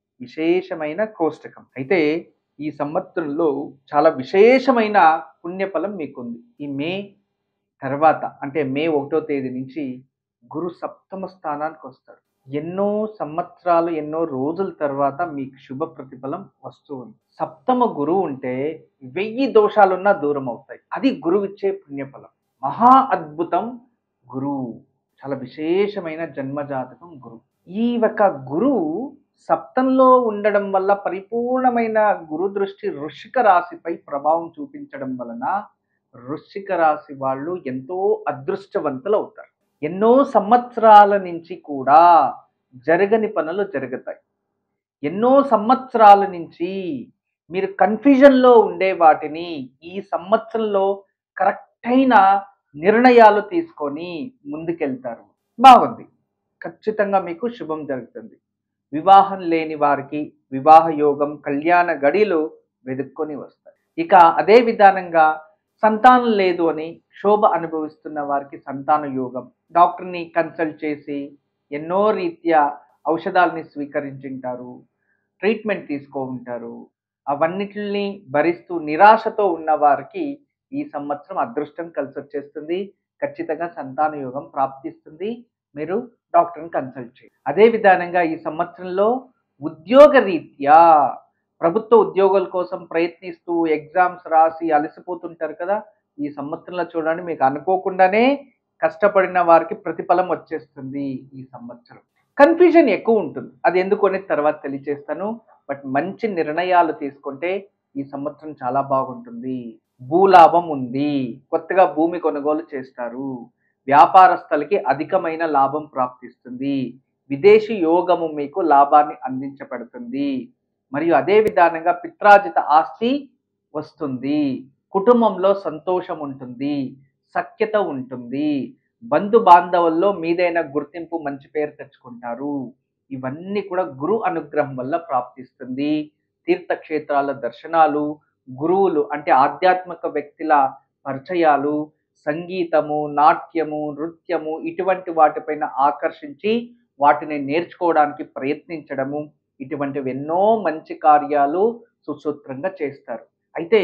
విశేషమైన కోష్టకం అయితే ఈ సంవత్సరంలో చాలా విశేషమైన పుణ్యఫలం మీకుంది ఈ మే తర్వాత అంటే మే ఒకటో తేదీ నుంచి గురు సప్తమ స్థానానికి వస్తాడు ఎన్నో సంవత్సరాలు ఎన్నో రోజుల తర్వాత మీకు శుభ ప్రతిఫలం వస్తూ ఉంది సప్తమ గురువు ఉంటే వెయ్యి దోషాలున్నా దూరం అవుతాయి అది గురువు ఇచ్చే పుణ్యఫలం మహా అద్భుతం గురువు చాలా విశేషమైన జన్మజాతకం గురువు ఈ ఒక గురువు సప్తంలో ఉండడం వల్ల పరిపూర్ణమైన గురు దృష్టి వృశ్చిక రాశిపై ప్రభావం చూపించడం వలన వృశ్చిక రాశి వాళ్ళు ఎంతో అదృష్టవంతులు అవుతారు ఎన్నో సంవత్సరాల నుంచి కూడా జరగని పనులు జరుగుతాయి ఎన్నో సంవత్సరాల నుంచి మీరు కన్ఫ్యూజన్లో ఉండే వాటిని ఈ సంవత్సరంలో కరెక్ట్ అయిన నిర్ణయాలు తీసుకొని ముందుకెళ్తారు బాగుంది ఖచ్చితంగా మీకు శుభం జరుగుతుంది వివాహం లేని వారికి వివాహ యోగం కళ్యాణ గడిలు వెతుక్కొని వస్తాయి ఇక అదే విధానంగా సంతానం లేదు అని శోభ అనుభవిస్తున్న వారికి సంతాన యోగం డాక్టర్ని కన్సల్ట్ చేసి ఎన్నో రీత్యా ఔషధాలని స్వీకరించుంటారు ట్రీట్మెంట్ తీసుకో ఉంటారు అవన్నిటిని భరిస్తూ నిరాశతో ఉన్న వారికి ఈ సంవత్సరం అదృష్టం కలిసి వచ్చేస్తుంది ఖచ్చితంగా సంతాన యోగం ప్రాప్తిస్తుంది మీరు డాక్టర్ని కన్సల్ట్ చేయండి అదే విధానంగా ఈ సంవత్సరంలో ఉద్యోగ రీత్యా ప్రభుత్వ ఉద్యోగాల కోసం ప్రయత్నిస్తూ ఎగ్జామ్స్ రాసి అలసిపోతుంటారు కదా ఈ సంవత్సరంలో చూడండి మీకు అనుకోకుండానే కష్టపడిన వారికి ప్రతిఫలం వచ్చేస్తుంది ఈ సంవత్సరం కన్ఫ్యూజన్ ఎక్కువ ఉంటుంది అది ఎందుకు అనేది తర్వాత తెలియచేస్తాను బట్ మంచి నిర్ణయాలు తీసుకుంటే ఈ సంవత్సరం చాలా బాగుంటుంది భూలాభం ఉంది కొత్తగా భూమి కొనుగోలు చేస్తారు వ్యాపారస్తులకి అధికమైన లాభం ప్రాప్తిస్తుంది విదేశీ యోగము మీకు లాభాన్ని అందించబడుతుంది మరియు అదే విధానంగా పిత్రాజిత ఆస్తి వస్తుంది కుటుంబంలో సంతోషం ఉంటుంది సఖ్యత ఉంటుంది బంధు బాంధవుల్లో మీదైన గుర్తింపు మంచి పేరు తెచ్చుకుంటారు ఇవన్నీ కూడా గురు అనుగ్రహం వల్ల ప్రాప్తిస్తుంది తీర్థక్షేత్రాల దర్శనాలు గురువులు అంటే ఆధ్యాత్మిక వ్యక్తుల పరిచయాలు సంగీతము నాట్యము నృత్యము ఇటువంటి వాటిపైన ఆకర్షించి వాటిని నేర్చుకోవడానికి ప్రయత్నించడము ఇటువంటివి ఎన్నో మంచి కార్యాలు సుసూత్రంగా చేస్తారు అయితే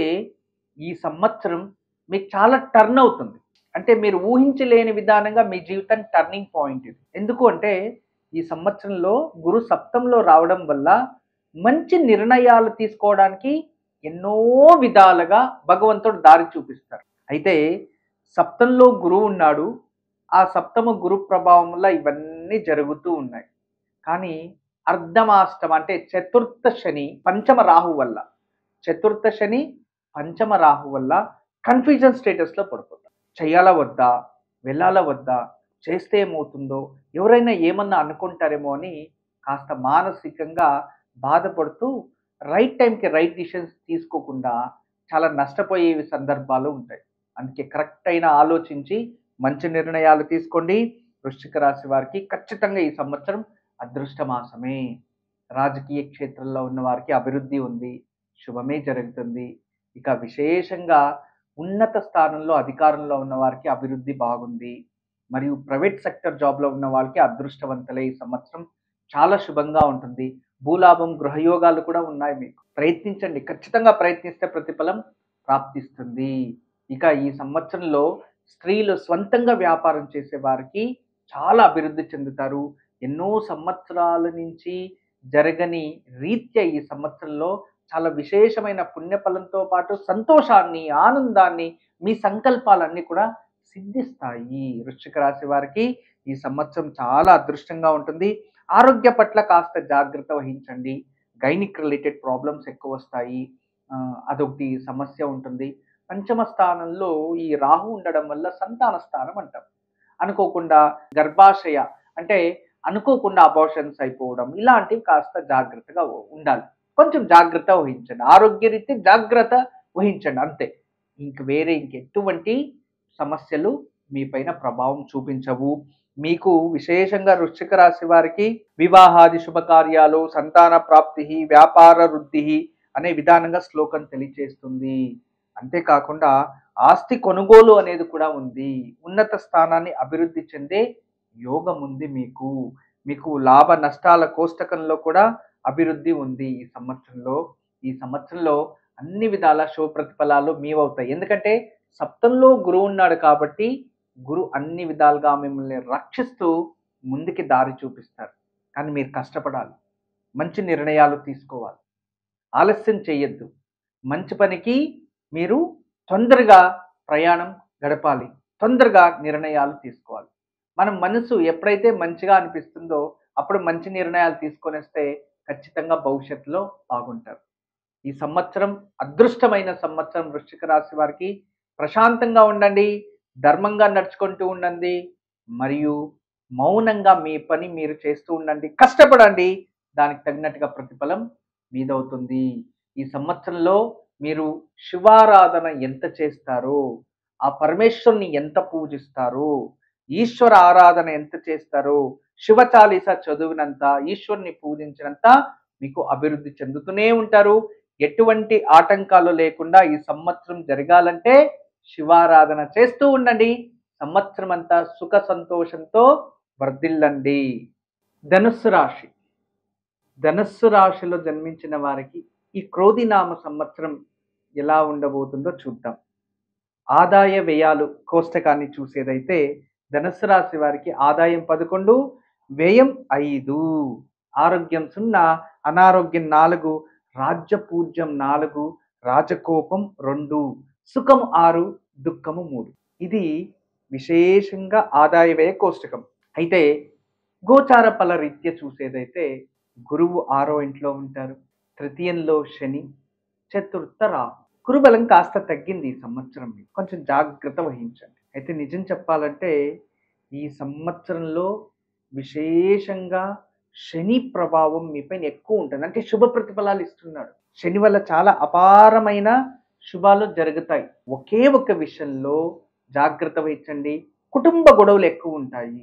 ఈ సంవత్సరం మీకు చాలా టర్న్ అవుతుంది అంటే మీరు ఊహించలేని విధానంగా మీ జీవితం టర్నింగ్ పాయింట్ ఇది ఎందుకు అంటే ఈ సంవత్సరంలో గురు సప్తంలో రావడం వల్ల మంచి నిర్ణయాలు తీసుకోవడానికి ఎన్నో విధాలుగా భగవంతుడు దారి చూపిస్తారు అయితే సప్తంలో గురువు ఉన్నాడు ఆ సప్తమ గురు ప్రభావం వల్ల ఇవన్నీ జరుగుతూ ఉన్నాయి కానీ అర్ధమాష్టం అంటే చతుర్థ శని పంచమ రాహు వల్ల చతుర్థ శని పంచమ రాహు వల్ల కన్ఫ్యూజన్ స్టేటస్లో పడిపోతాం చేయాలా వద్దా వెళ్ళాలా వద్దా చేస్తే ఏమవుతుందో ఎవరైనా ఏమన్నా అనుకుంటారేమో అని కాస్త మానసికంగా బాధపడుతూ రైట్ టైంకి రైట్ డిసిషన్స్ తీసుకోకుండా చాలా నష్టపోయే సందర్భాలు ఉంటాయి అందుకే కరెక్ట్ అయిన ఆలోచించి మంచి నిర్ణయాలు తీసుకోండి వృశ్చిక రాశి వారికి ఖచ్చితంగా ఈ సంవత్సరం అదృష్ట మాసమే రాజకీయ క్షేత్రంలో ఉన్న వారికి అభివృద్ధి ఉంది శుభమే జరుగుతుంది ఇక విశేషంగా ఉన్నత స్థానంలో అధికారంలో ఉన్న వారికి అభివృద్ధి బాగుంది మరియు ప్రైవేట్ సెక్టర్ జాబ్లో ఉన్న వాళ్ళకి అదృష్టవంతులే ఈ సంవత్సరం చాలా శుభంగా ఉంటుంది భూలాభం గృహయోగాలు కూడా ఉన్నాయి మీకు ప్రయత్నించండి ఖచ్చితంగా ప్రయత్నిస్తే ప్రతిఫలం ప్రాప్తిస్తుంది ఇక ఈ సంవత్సరంలో స్త్రీలు స్వంతంగా వ్యాపారం చేసే వారికి చాలా అభివృద్ధి చెందుతారు ఎన్నో సంవత్సరాల నుంచి జరగని రీత్యా ఈ సంవత్సరంలో చాలా విశేషమైన పుణ్యఫలంతో పాటు సంతోషాన్ని ఆనందాన్ని మీ సంకల్పాలన్నీ కూడా సిద్ధిస్తాయి వృశ్చిక రాశి వారికి ఈ సంవత్సరం చాలా అదృష్టంగా ఉంటుంది ఆరోగ్య పట్ల కాస్త జాగ్రత్త వహించండి గైనిక్ రిలేటెడ్ ప్రాబ్లమ్స్ ఎక్కువ వస్తాయి ఆ, అదొకటి సమస్య ఉంటుంది పంచమ స్థానంలో ఈ రాహు ఉండడం వల్ల సంతాన స్థానం అంటాం అనుకోకుండా గర్భాశయ అంటే అనుకోకుండా అబార్షన్స్ అయిపోవడం ఇలాంటివి కాస్త జాగ్రత్తగా ఉండాలి కొంచెం జాగ్రత్త వహించండి ఆరోగ్యరీత్యా జాగ్రత్త వహించండి అంతే ఇంక వేరే ఇంకెటువంటి సమస్యలు మీ పైన ప్రభావం చూపించవు మీకు విశేషంగా వృశ్చిక రాశి వారికి వివాహాది శుభకార్యాలు సంతాన ప్రాప్తి వ్యాపార వృద్ధి అనే విధానంగా శ్లోకం తెలియచేస్తుంది అంతేకాకుండా ఆస్తి కొనుగోలు అనేది కూడా ఉంది ఉన్నత స్థానాన్ని అభివృద్ధి చెందే యోగం ఉంది మీకు మీకు లాభ నష్టాల కోష్టకంలో కూడా అభివృద్ధి ఉంది ఈ సంవత్సరంలో ఈ సంవత్సరంలో అన్ని విధాల శుభ ప్రతిఫలాలు మీవవుతాయి ఎందుకంటే సప్తంలో గురువు ఉన్నాడు కాబట్టి గురు అన్ని విధాలుగా మిమ్మల్ని రక్షిస్తూ ముందుకి దారి చూపిస్తారు కానీ మీరు కష్టపడాలి మంచి నిర్ణయాలు తీసుకోవాలి ఆలస్యం చేయొద్దు మంచి పనికి మీరు తొందరగా ప్రయాణం గడపాలి తొందరగా నిర్ణయాలు తీసుకోవాలి మన మనసు ఎప్పుడైతే మంచిగా అనిపిస్తుందో అప్పుడు మంచి నిర్ణయాలు తీసుకొనేస్తే ఖచ్చితంగా భవిష్యత్తులో బాగుంటారు ఈ సంవత్సరం అదృష్టమైన సంవత్సరం వృశ్చిక రాశి వారికి ప్రశాంతంగా ఉండండి ధర్మంగా నడుచుకుంటూ ఉండండి మరియు మౌనంగా మీ పని మీరు చేస్తూ ఉండండి కష్టపడండి దానికి తగినట్టుగా ప్రతిఫలం మీదవుతుంది ఈ సంవత్సరంలో మీరు శివారాధన ఎంత చేస్తారో ఆ పరమేశ్వరుని ఎంత పూజిస్తారో ఈశ్వర ఆరాధన ఎంత చేస్తారో శివ చాలీస చదివినంత ఈశ్వరుని పూజించినంత మీకు అభివృద్ధి చెందుతూనే ఉంటారు ఎటువంటి ఆటంకాలు లేకుండా ఈ సంవత్సరం జరగాలంటే శివారాధన చేస్తూ ఉండండి సంవత్సరం అంతా సుఖ సంతోషంతో వర్ధిల్లండి ధనుస్సు రాశి ధనుస్సు రాశిలో జన్మించిన వారికి ఈ క్రోధినామ సంవత్సరం ఎలా ఉండబోతుందో చూద్దాం ఆదాయ వ్యయాలు కోష్టకాన్ని చూసేదైతే ధనుస్సు రాశి వారికి ఆదాయం పదకొండు వ్యయం ఐదు ఆరోగ్యం సున్నా అనారోగ్యం నాలుగు రాజ్యపూజ్యం నాలుగు రాజకోపం రెండు సుఖం ఆరు దుఃఖము మూడు ఇది విశేషంగా ఆదాయ వ్యయ కోష్టకం అయితే గోచార ఫల రీత్య చూసేదైతే గురువు ఆరో ఇంట్లో ఉంటారు తృతీయంలో శని చతుర్థ రాహు గురుబలం కాస్త తగ్గింది ఈ సంవత్సరం మీకు. కొంచెం జాగ్రత్త వహించండి అయితే నిజం చెప్పాలంటే ఈ సంవత్సరంలో విశేషంగా శని ప్రభావం మీపైన ఎక్కువ ఉంటుంది అంటే శుభ ప్రతిఫలాలు ఇస్తున్నాడు శని వల్ల చాలా అపారమైన శుభాలు జరుగుతాయి ఒకే ఒక విషయంలో జాగ్రత్త వహించండి కుటుంబ గొడవలు ఎక్కువ ఉంటాయి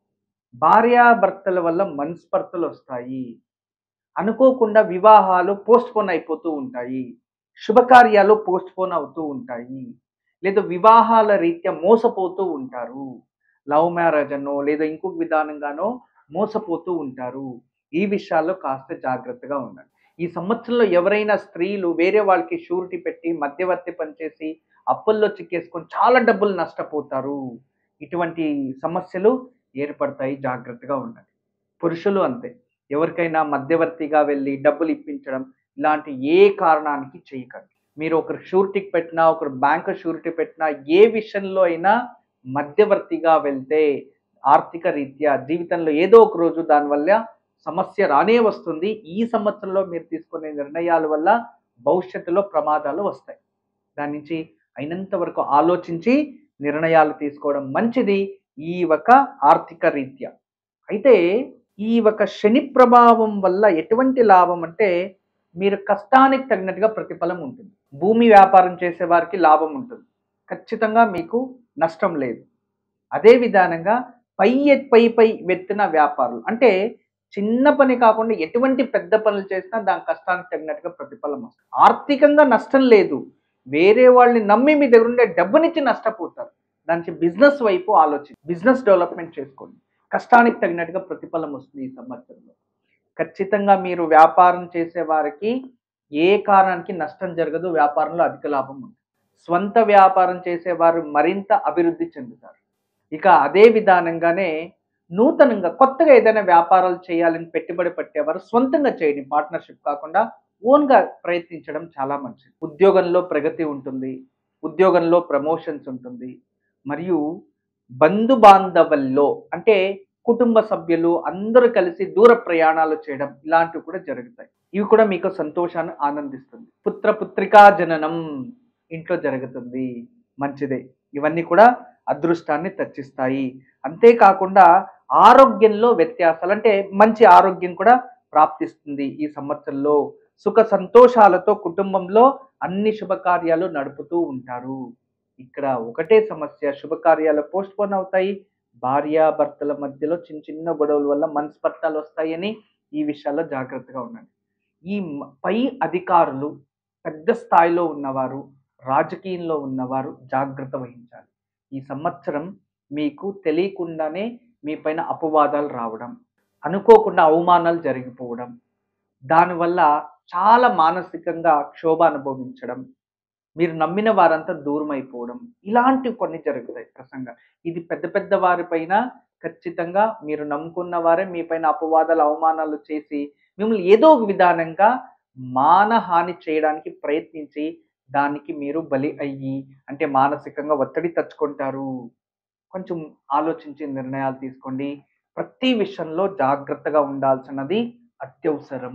భార్యాభర్తల వల్ల మనస్పర్ధలు వస్తాయి అనుకోకుండా వివాహాలు పోస్ట్ పోన్ అయిపోతూ ఉంటాయి శుభకార్యాలు పోస్ట్ పోన్ అవుతూ ఉంటాయి లేదా వివాహాల రీత్యా మోసపోతూ ఉంటారు లవ్ మ్యారేజ్ అనో లేదా ఇంకొక విధానంగానో మోసపోతూ ఉంటారు ఈ విషయాల్లో కాస్త జాగ్రత్తగా ఉండండి ఈ సంవత్సరంలో ఎవరైనా స్త్రీలు వేరే వాళ్ళకి షూరిటీ పెట్టి మధ్యవర్తి పనిచేసి అప్పుల్లో చిక్కేసుకొని చాలా డబ్బులు నష్టపోతారు ఇటువంటి సమస్యలు ఏర్పడతాయి జాగ్రత్తగా ఉండండి పురుషులు అంతే ఎవరికైనా మధ్యవర్తిగా వెళ్ళి డబ్బులు ఇప్పించడం ఇలాంటి ఏ కారణానికి చేయకండి మీరు ఒకరు షూరిటీకి పెట్టినా ఒకరు బ్యాంకు షూరిటీ పెట్టినా ఏ విషయంలో అయినా మధ్యవర్తిగా వెళ్తే ఆర్థిక రీత్యా జీవితంలో ఏదో ఒక రోజు దానివల్ల సమస్య రానే వస్తుంది ఈ సంవత్సరంలో మీరు తీసుకునే నిర్ణయాల వల్ల భవిష్యత్తులో ప్రమాదాలు వస్తాయి దాని నుంచి అయినంత వరకు ఆలోచించి నిర్ణయాలు తీసుకోవడం మంచిది ఈ ఒక ఆర్థిక రీత్యా అయితే ఈ ఒక శని ప్రభావం వల్ల ఎటువంటి లాభం అంటే మీరు కష్టానికి తగినట్టుగా ప్రతిఫలం ఉంటుంది భూమి వ్యాపారం చేసే వారికి లాభం ఉంటుంది ఖచ్చితంగా మీకు నష్టం లేదు అదే విధానంగా పై పై పై వెత్తిన వ్యాపారాలు అంటే చిన్న పని కాకుండా ఎటువంటి పెద్ద పనులు చేసినా దాని కష్టానికి తగినట్టుగా ప్రతిఫలం వస్తుంది ఆర్థికంగా నష్టం లేదు వేరే వాళ్ళని నమ్మి మీ దగ్గర ఉండే డబ్బునిచ్చి నష్టపోతారు దానికి బిజినెస్ వైపు ఆలోచించి బిజినెస్ డెవలప్మెంట్ చేసుకోండి కష్టానికి తగినట్టుగా ప్రతిఫలం వస్తుంది ఈ సంవత్సరంలో ఖచ్చితంగా మీరు వ్యాపారం చేసే వారికి ఏ కారణానికి నష్టం జరగదు వ్యాపారంలో అధిక లాభం ఉంది స్వంత వ్యాపారం చేసేవారు మరింత అభివృద్ధి చెందుతారు ఇక అదే విధానంగానే నూతనంగా కొత్తగా ఏదైనా వ్యాపారాలు చేయాలని పెట్టుబడి పెట్టేవారు సొంతంగా చేయండి పార్ట్నర్షిప్ కాకుండా ఓన్గా ప్రయత్నించడం చాలా మంచిది ఉద్యోగంలో ప్రగతి ఉంటుంది ఉద్యోగంలో ప్రమోషన్స్ ఉంటుంది మరియు బంధు బాంధవుల్లో అంటే కుటుంబ సభ్యులు అందరూ కలిసి దూర ప్రయాణాలు చేయడం ఇలాంటివి కూడా జరుగుతాయి ఇవి కూడా మీకు సంతోషాన్ని ఆనందిస్తుంది పుత్ర పుత్రికా జననం ఇంట్లో జరుగుతుంది మంచిదే ఇవన్నీ కూడా అదృష్టాన్ని తెచ్చిస్తాయి అంతేకాకుండా ఆరోగ్యంలో వ్యత్యాసాలు అంటే మంచి ఆరోగ్యం కూడా ప్రాప్తిస్తుంది ఈ సంవత్సరంలో సుఖ సంతోషాలతో కుటుంబంలో అన్ని శుభకార్యాలు నడుపుతూ ఉంటారు ఇక్కడ ఒకటే సమస్య శుభకార్యాలు పోస్ట్ పోన్ అవుతాయి భార్యాభర్తల మధ్యలో చిన్న చిన్న గొడవల వల్ల మనస్పర్ధాలు వస్తాయని ఈ విషయాల్లో జాగ్రత్తగా ఉండండి ఈ మ- పై అధికారులు పెద్ద స్థాయిలో ఉన్నవారు రాజకీయంలో ఉన్నవారు జాగ్రత్త వహించాలి ఈ సంవత్సరం మీకు తెలియకుండానే మీ పైన అపవాదాలు రావడం అనుకోకుండా అవమానాలు జరిగిపోవడం దానివల్ల చాలా మానసికంగా క్షోభ అనుభవించడం మీరు నమ్మిన వారంతా దూరం అయిపోవడం ఇలాంటివి కొన్ని జరుగుతాయి ప్రసంగా ఇది పెద్ద పెద్ద వారిపైన ఖచ్చితంగా మీరు నమ్ముకున్న వారే మీ పైన అపవాదాలు అవమానాలు చేసి మిమ్మల్ని ఏదో ఒక విధానంగా మానహాని చేయడానికి ప్రయత్నించి దానికి మీరు బలి అయ్యి అంటే మానసికంగా ఒత్తిడి తెచ్చుకుంటారు కొంచెం ఆలోచించి నిర్ణయాలు తీసుకోండి ప్రతి విషయంలో జాగ్రత్తగా ఉండాల్సినది అత్యవసరం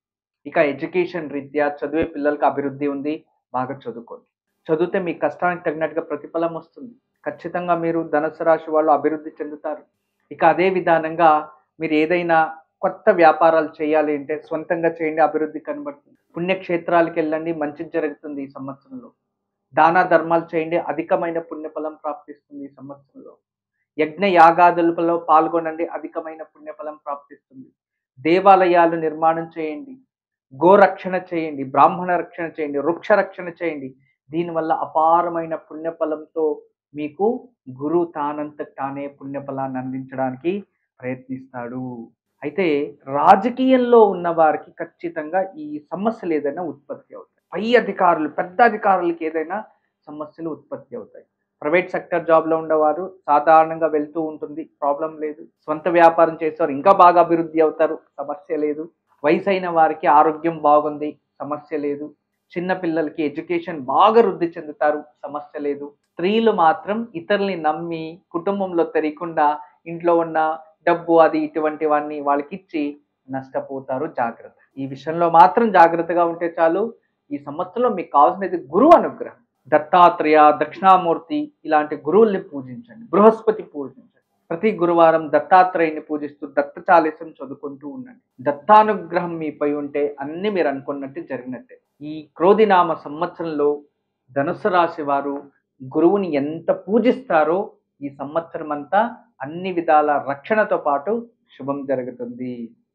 ఇక ఎడ్యుకేషన్ రీత్యా చదివే పిల్లలకు అభివృద్ధి ఉంది బాగా చదువుకోండి చదివితే మీ కష్టానికి తగినట్టుగా ప్రతిఫలం వస్తుంది ఖచ్చితంగా మీరు ధనుసు రాశి వాళ్ళు అభివృద్ధి చెందుతారు ఇక అదే విధానంగా మీరు ఏదైనా కొత్త వ్యాపారాలు చేయాలి అంటే సొంతంగా చేయండి అభివృద్ధి కనబడుతుంది పుణ్యక్షేత్రాలకు వెళ్ళండి మంచి జరుగుతుంది ఈ సంవత్సరంలో దాన ధర్మాలు చేయండి అధికమైన పుణ్యఫలం ప్రాప్తిస్తుంది ఈ సంవత్సరంలో యజ్ఞ యాగాదులలో పాల్గొనండి అధికమైన పుణ్యఫలం ప్రాప్తిస్తుంది దేవాలయాలు నిర్మాణం చేయండి గోరక్షణ చేయండి బ్రాహ్మణ రక్షణ చేయండి వృక్ష రక్షణ చేయండి దీనివల్ల అపారమైన పుణ్యఫలంతో మీకు గురువు తానంత తానే పుణ్యఫలాన్ని అందించడానికి ప్రయత్నిస్తాడు అయితే రాజకీయంలో ఉన్న వారికి ఖచ్చితంగా ఈ సమస్యలు ఏదైనా ఉత్పత్తి అవుతాయి పై అధికారులు పెద్ద అధికారులకి ఏదైనా సమస్యలు ఉత్పత్తి అవుతాయి ప్రైవేట్ సెక్టర్ జాబ్లో ఉండేవారు సాధారణంగా వెళ్తూ ఉంటుంది ప్రాబ్లం లేదు సొంత వ్యాపారం చేసేవారు ఇంకా బాగా అభివృద్ధి అవుతారు సమస్య లేదు వయసు అయిన వారికి ఆరోగ్యం బాగుంది సమస్య లేదు చిన్న పిల్లలకి ఎడ్యుకేషన్ బాగా వృద్ధి చెందుతారు సమస్య లేదు స్త్రీలు మాత్రం ఇతరుల్ని నమ్మి కుటుంబంలో తెలియకుండా ఇంట్లో ఉన్న డబ్బు అది ఇటువంటివన్నీ వాళ్ళకి ఇచ్చి నష్టపోతారు జాగ్రత్త ఈ విషయంలో మాత్రం జాగ్రత్తగా ఉంటే చాలు ఈ సంవత్సరంలో మీకు కావాల్సినది గురువు అనుగ్రహం దత్తాత్రేయ దక్షిణామూర్తి ఇలాంటి గురువుల్ని పూజించండి బృహస్పతి పూజించండి ప్రతి గురువారం దత్తాత్రేయుని పూజిస్తూ దత్త చాలీసం చదువుకుంటూ ఉండండి దత్తానుగ్రహం మీపై ఉంటే అన్ని మీరు అనుకున్నట్టు జరిగినట్టే ఈ క్రోధినామ సంవత్సరంలో ధనుసు రాశి వారు గురువుని ఎంత పూజిస్తారో ఈ సంవత్సరం అంతా అన్ని విధాల రక్షణతో పాటు శుభం జరుగుతుంది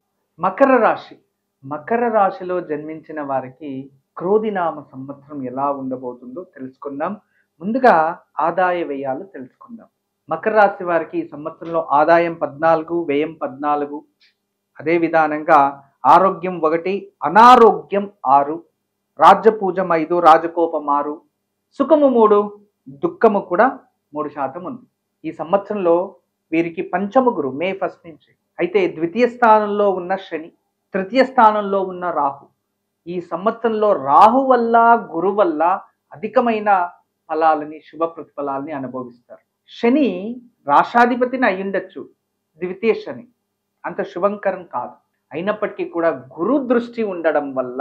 మకర రాశి మకర రాశిలో జన్మించిన వారికి క్రోధినామ సంవత్సరం ఎలా ఉండబోతుందో తెలుసుకుందాం ముందుగా ఆదాయ వ్యయాలు తెలుసుకుందాం మకర రాశి వారికి ఈ సంవత్సరంలో ఆదాయం పద్నాలుగు వ్యయం పద్నాలుగు అదే విధానంగా ఆరోగ్యం ఒకటి అనారోగ్యం ఆరు రాజ్యపూజం ఐదు రాజకోపం ఆరు సుఖము మూడు దుఃఖము కూడా మూడు శాతం ఉంది ఈ సంవత్సరంలో వీరికి పంచమ గురు మే ఫస్ట్ నుంచి అయితే ద్వితీయ స్థానంలో ఉన్న శని తృతీయ స్థానంలో ఉన్న రాహు ఈ సంవత్సరంలో రాహు వల్ల గురు వల్ల అధికమైన ఫలాలని శుభ ప్రతిఫలాలని అనుభవిస్తారు శని రాష్ట్రాధిపతిని అయ్యుండొచ్చు ద్వితీయ శని అంత శుభంకరం కాదు అయినప్పటికీ కూడా గురు దృష్టి ఉండడం వల్ల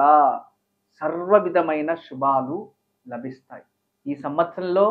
సర్వ విధమైన శుభాలు లభిస్తాయి ఈ సంవత్సరంలో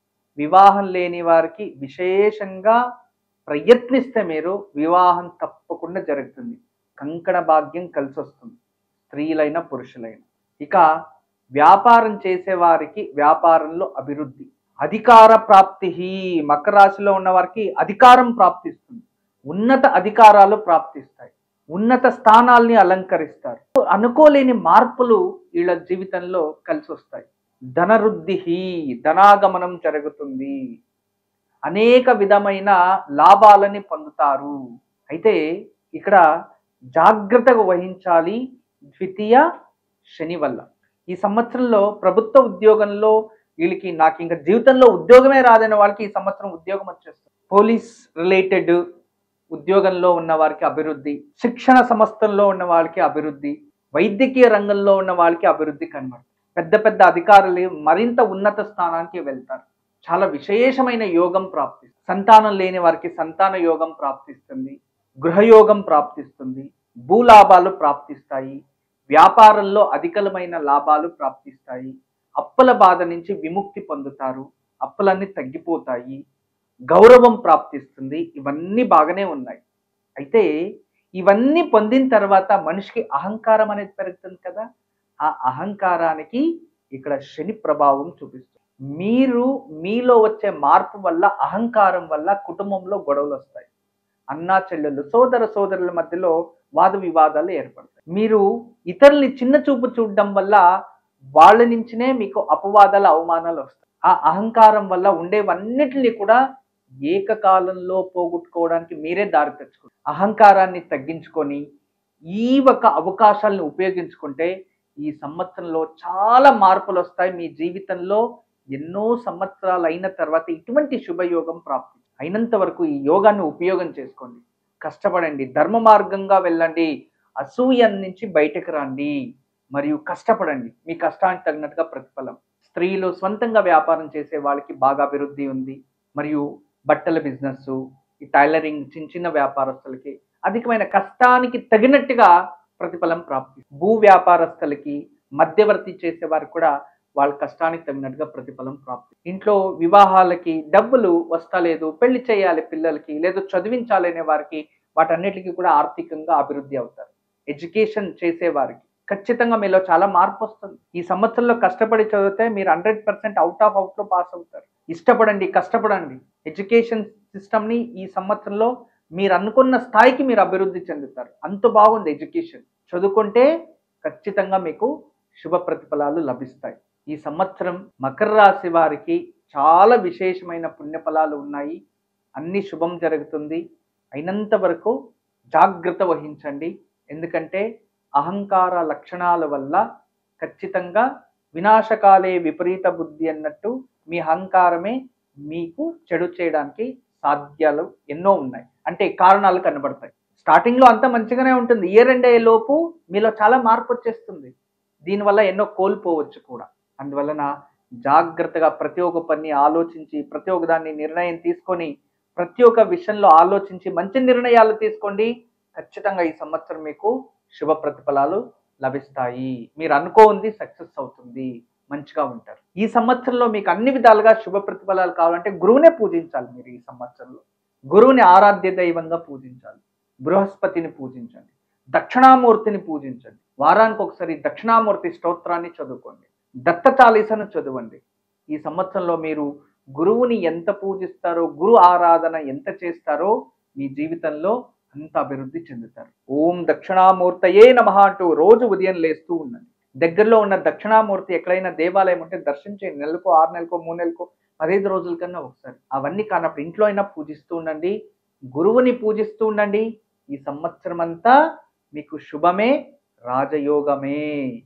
వివాహం లేని వారికి విశేషంగా ప్రయత్నిస్తే మీరు వివాహం తప్పకుండా జరుగుతుంది కంకణ భాగ్యం కలిసి వస్తుంది స్త్రీలైన పురుషులైన ఇక వ్యాపారం చేసే వారికి వ్యాపారంలో అభివృద్ధి అధికార ప్రాప్తి మకర రాశిలో ఉన్న వారికి అధికారం ప్రాప్తిస్తుంది ఉన్నత అధికారాలు ప్రాప్తిస్తాయి ఉన్నత స్థానాల్ని అలంకరిస్తారు అనుకోలేని మార్పులు వీళ్ళ జీవితంలో కలిసి వస్తాయి ధనవృద్ధి ధనాగమనం జరుగుతుంది అనేక విధమైన లాభాలని పొందుతారు అయితే ఇక్కడ జాగ్రత్తగా వహించాలి ద్వితీయ శని వల్ల ఈ సంవత్సరంలో ప్రభుత్వ ఉద్యోగంలో వీళ్ళకి నాకు ఇంకా జీవితంలో ఉద్యోగమే రాదనే వాళ్ళకి ఈ సంవత్సరం ఉద్యోగం వచ్చేస్తుంది పోలీస్ రిలేటెడ్ ఉద్యోగంలో ఉన్న వారికి అభివృద్ధి శిక్షణ సంస్థల్లో ఉన్న వాళ్ళకి అభివృద్ధి వైద్యకీయ రంగంలో ఉన్న వాళ్ళకి అభివృద్ధి కనబడుతుంది పెద్ద పెద్ద అధికారులు మరింత ఉన్నత స్థానానికి వెళ్తారు చాలా విశేషమైన యోగం ప్రాప్తి సంతానం లేని వారికి సంతాన యోగం ప్రాప్తిస్తుంది గృహయోగం ప్రాప్తిస్తుంది భూలాభాలు ప్రాప్తిస్తాయి వ్యాపారంలో అధికమైన లాభాలు ప్రాప్తిస్తాయి అప్పుల బాధ నుంచి విముక్తి పొందుతారు అప్పులన్నీ తగ్గిపోతాయి గౌరవం ప్రాప్తిస్తుంది ఇవన్నీ బాగానే ఉన్నాయి అయితే ఇవన్నీ పొందిన తర్వాత మనిషికి అహంకారం అనేది పెరుగుతుంది కదా ఆ అహంకారానికి ఇక్కడ శని ప్రభావం చూపిస్తుంది మీరు మీలో వచ్చే మార్పు వల్ల అహంకారం వల్ల కుటుంబంలో గొడవలు వస్తాయి అన్నా చెల్లెళ్ళు సోదర సోదరుల మధ్యలో వాద వివాదాలు ఏర్పడతాయి మీరు ఇతరుల్ని చిన్న చూపు చూడడం వల్ల వాళ్ళ నుంచినే మీకు అపవాదాలు అవమానాలు వస్తాయి ఆ అహంకారం వల్ల ఉండేవన్నిటిని కూడా ఏకకాలంలో పోగొట్టుకోవడానికి మీరే దారి తెచ్చుకోండి అహంకారాన్ని తగ్గించుకొని ఈ ఒక అవకాశాలను ఉపయోగించుకుంటే ఈ సంవత్సరంలో చాలా మార్పులు వస్తాయి మీ జీవితంలో ఎన్నో సంవత్సరాలు అయిన తర్వాత ఇటువంటి శుభయోగం ప్రాప్తి అయినంత వరకు ఈ యోగాన్ని ఉపయోగం చేసుకోండి కష్టపడండి ధర్మ మార్గంగా వెళ్ళండి అసూయ నుంచి బయటకు రండి మరియు కష్టపడండి మీ కష్టానికి తగినట్టుగా ప్రతిఫలం స్త్రీలు స్వంతంగా వ్యాపారం చేసే వాళ్ళకి బాగా అభివృద్ధి ఉంది మరియు బట్టల బిజినెస్ ఈ టైలరింగ్ చిన్న చిన్న వ్యాపారస్తులకి అధికమైన కష్టానికి తగినట్టుగా ప్రతిఫలం ప్రాప్తి భూ వ్యాపారస్తులకి మధ్యవర్తి చేసే వారికి కూడా వాళ్ళ కష్టానికి తగినట్టుగా ప్రతిఫలం ప్రాప్తి ఇంట్లో వివాహాలకి డబ్బులు వస్తలేదు పెళ్లి చేయాలి పిల్లలకి లేదు చదివించాలనే వారికి వాటన్నిటికీ కూడా ఆర్థికంగా అభివృద్ధి అవుతారు ఎడ్యుకేషన్ చేసే వారికి ఖచ్చితంగా మీలో చాలా మార్పు వస్తుంది ఈ సంవత్సరంలో కష్టపడి చదివితే మీరు హండ్రెడ్ పర్సెంట్ అవుట్ ఆఫ్ అవుట్లో పాస్ అవుతారు ఇష్టపడండి కష్టపడండి ఎడ్యుకేషన్ సిస్టమ్ని ఈ సంవత్సరంలో మీరు అనుకున్న స్థాయికి మీరు అభివృద్ధి చెందుతారు అంత బాగుంది ఎడ్యుకేషన్ చదువుకుంటే ఖచ్చితంగా మీకు శుభ ప్రతిఫలాలు లభిస్తాయి ఈ సంవత్సరం మకర రాశి వారికి చాలా విశేషమైన పుణ్యఫలాలు ఉన్నాయి అన్ని శుభం జరుగుతుంది అయినంత వరకు జాగ్రత్త వహించండి ఎందుకంటే అహంకార లక్షణాల వల్ల ఖచ్చితంగా వినాశకాలే విపరీత బుద్ధి అన్నట్టు మీ అహంకారమే మీకు చెడు చేయడానికి సాధ్యాలు ఎన్నో ఉన్నాయి అంటే కారణాలు కనబడతాయి స్టార్టింగ్ లో అంతా మంచిగానే ఉంటుంది ఇయర్ ఎండ్ అయ్యే లోపు మీలో చాలా మార్పు వచ్చేస్తుంది దీనివల్ల ఎన్నో కోల్పోవచ్చు కూడా అందువలన జాగ్రత్తగా ప్రతి ఒక్క పని ఆలోచించి ప్రతి ఒక్క దాన్ని నిర్ణయం తీసుకొని ప్రతి ఒక్క విషయంలో ఆలోచించి మంచి నిర్ణయాలు తీసుకోండి ఖచ్చితంగా ఈ సంవత్సరం మీకు శుభ ప్రతిఫలాలు లభిస్తాయి మీరు అనుకోంది సక్సెస్ అవుతుంది మంచిగా ఉంటారు ఈ సంవత్సరంలో మీకు అన్ని విధాలుగా శుభ ప్రతిఫలాలు కావాలంటే గురువునే పూజించాలి మీరు ఈ సంవత్సరంలో గురువుని ఆరాధ్య దైవంగా పూజించాలి బృహస్పతిని పూజించండి దక్షిణామూర్తిని పూజించండి వారానికి ఒకసారి దక్షిణామూర్తి స్తోత్రాన్ని చదువుకోండి దత్త చాలీసను చదవండి ఈ సంవత్సరంలో మీరు గురువుని ఎంత పూజిస్తారో గురు ఆరాధన ఎంత చేస్తారో మీ జీవితంలో అంత అభివృద్ధి చెందుతారు ఓం దక్షిణామూర్తయే నమః అంటూ రోజు ఉదయం లేస్తూ ఉండండి దగ్గరలో ఉన్న దక్షిణామూర్తి ఎక్కడైనా దేవాలయం ఉంటే దర్శించండి నెలకో ఆరు నెలకో మూడు నెలకో పదహైదు రోజుల కన్నా ఒకసారి అవన్నీ కానప్పుడు ఇంట్లో అయినా పూజిస్తూ ఉండండి గురువుని పూజిస్తూ ఉండండి ఈ సంవత్సరం అంతా మీకు శుభమే రాజయోగమే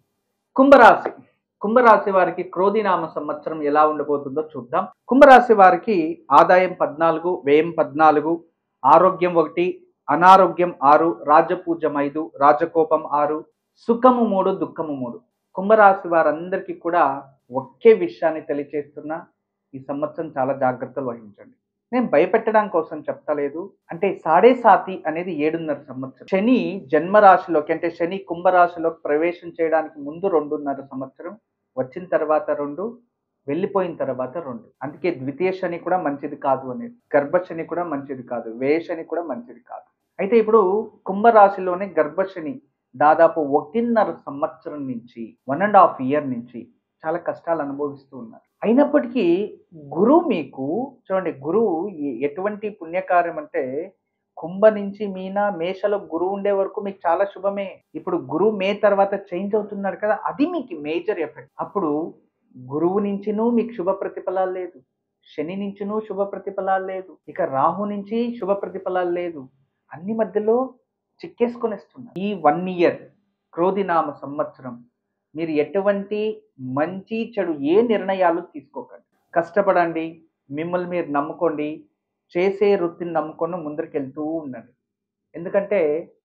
కుంభరాశి కుంభరాశి వారికి క్రోధినామ సంవత్సరం ఎలా ఉండబోతుందో చూద్దాం కుంభరాశి వారికి ఆదాయం పద్నాలుగు వ్యయం పద్నాలుగు ఆరోగ్యం ఒకటి అనారోగ్యం ఆరు రాజపూజ్యం ఐదు రాజకోపం ఆరు సుఖము మూడు దుఃఖము మూడు కుంభరాశి వారందరికీ కూడా ఒకే విషయాన్ని తెలియచేస్తున్నా ఈ సంవత్సరం చాలా జాగ్రత్తలు వహించండి నేను భయపెట్టడం కోసం చెప్తలేదు అంటే సాడే సాతి అనేది ఏడున్నర సంవత్సరం శని జన్మరాశిలోకి అంటే శని కుంభరాశిలోకి ప్రవేశం చేయడానికి ముందు రెండున్నర సంవత్సరం వచ్చిన తర్వాత రెండు వెళ్ళిపోయిన తర్వాత రెండు అందుకే ద్వితీయ శని కూడా మంచిది కాదు అనేది గర్భశని కూడా మంచిది కాదు వేషని కూడా మంచిది కాదు అయితే ఇప్పుడు కుంభరాశిలోనే గర్భశని దాదాపు ఒకటిన్నర సంవత్సరం నుంచి వన్ అండ్ హాఫ్ ఇయర్ నుంచి చాలా కష్టాలు అనుభవిస్తూ ఉన్నారు అయినప్పటికీ గురువు మీకు చూడండి గురువు ఎ- ఎటువంటి పుణ్యకార్యం అంటే కుంభ నుంచి మీన మేషలో గురువు ఉండే వరకు మీకు చాలా శుభమే ఇప్పుడు గురువు మే తర్వాత చేంజ్ అవుతున్నాడు కదా అది మీకు మేజర్ ఎఫెక్ట్ అప్పుడు గురువు నుంచినూ మీకు శుభ ప్రతిఫలాలు లేదు శని నుంచినూ శుభ ప్రతిఫలాలు లేదు ఇక రాహు నుంచి శుభ ప్రతిఫలాలు లేదు అన్ని మధ్యలో చిక్కేసుకొనిస్తున్నారు ఈ వన్ ఇయర్ క్రోధినామ సంవత్సరం మీరు ఎటువంటి మంచి చెడు ఏ నిర్ణయాలు తీసుకోకండి కష్టపడండి మిమ్మల్ని మీరు నమ్ముకోండి చేసే వృత్తిని నమ్ముకొని ముందరికి వెళ్తూ ఉండండి ఎందుకంటే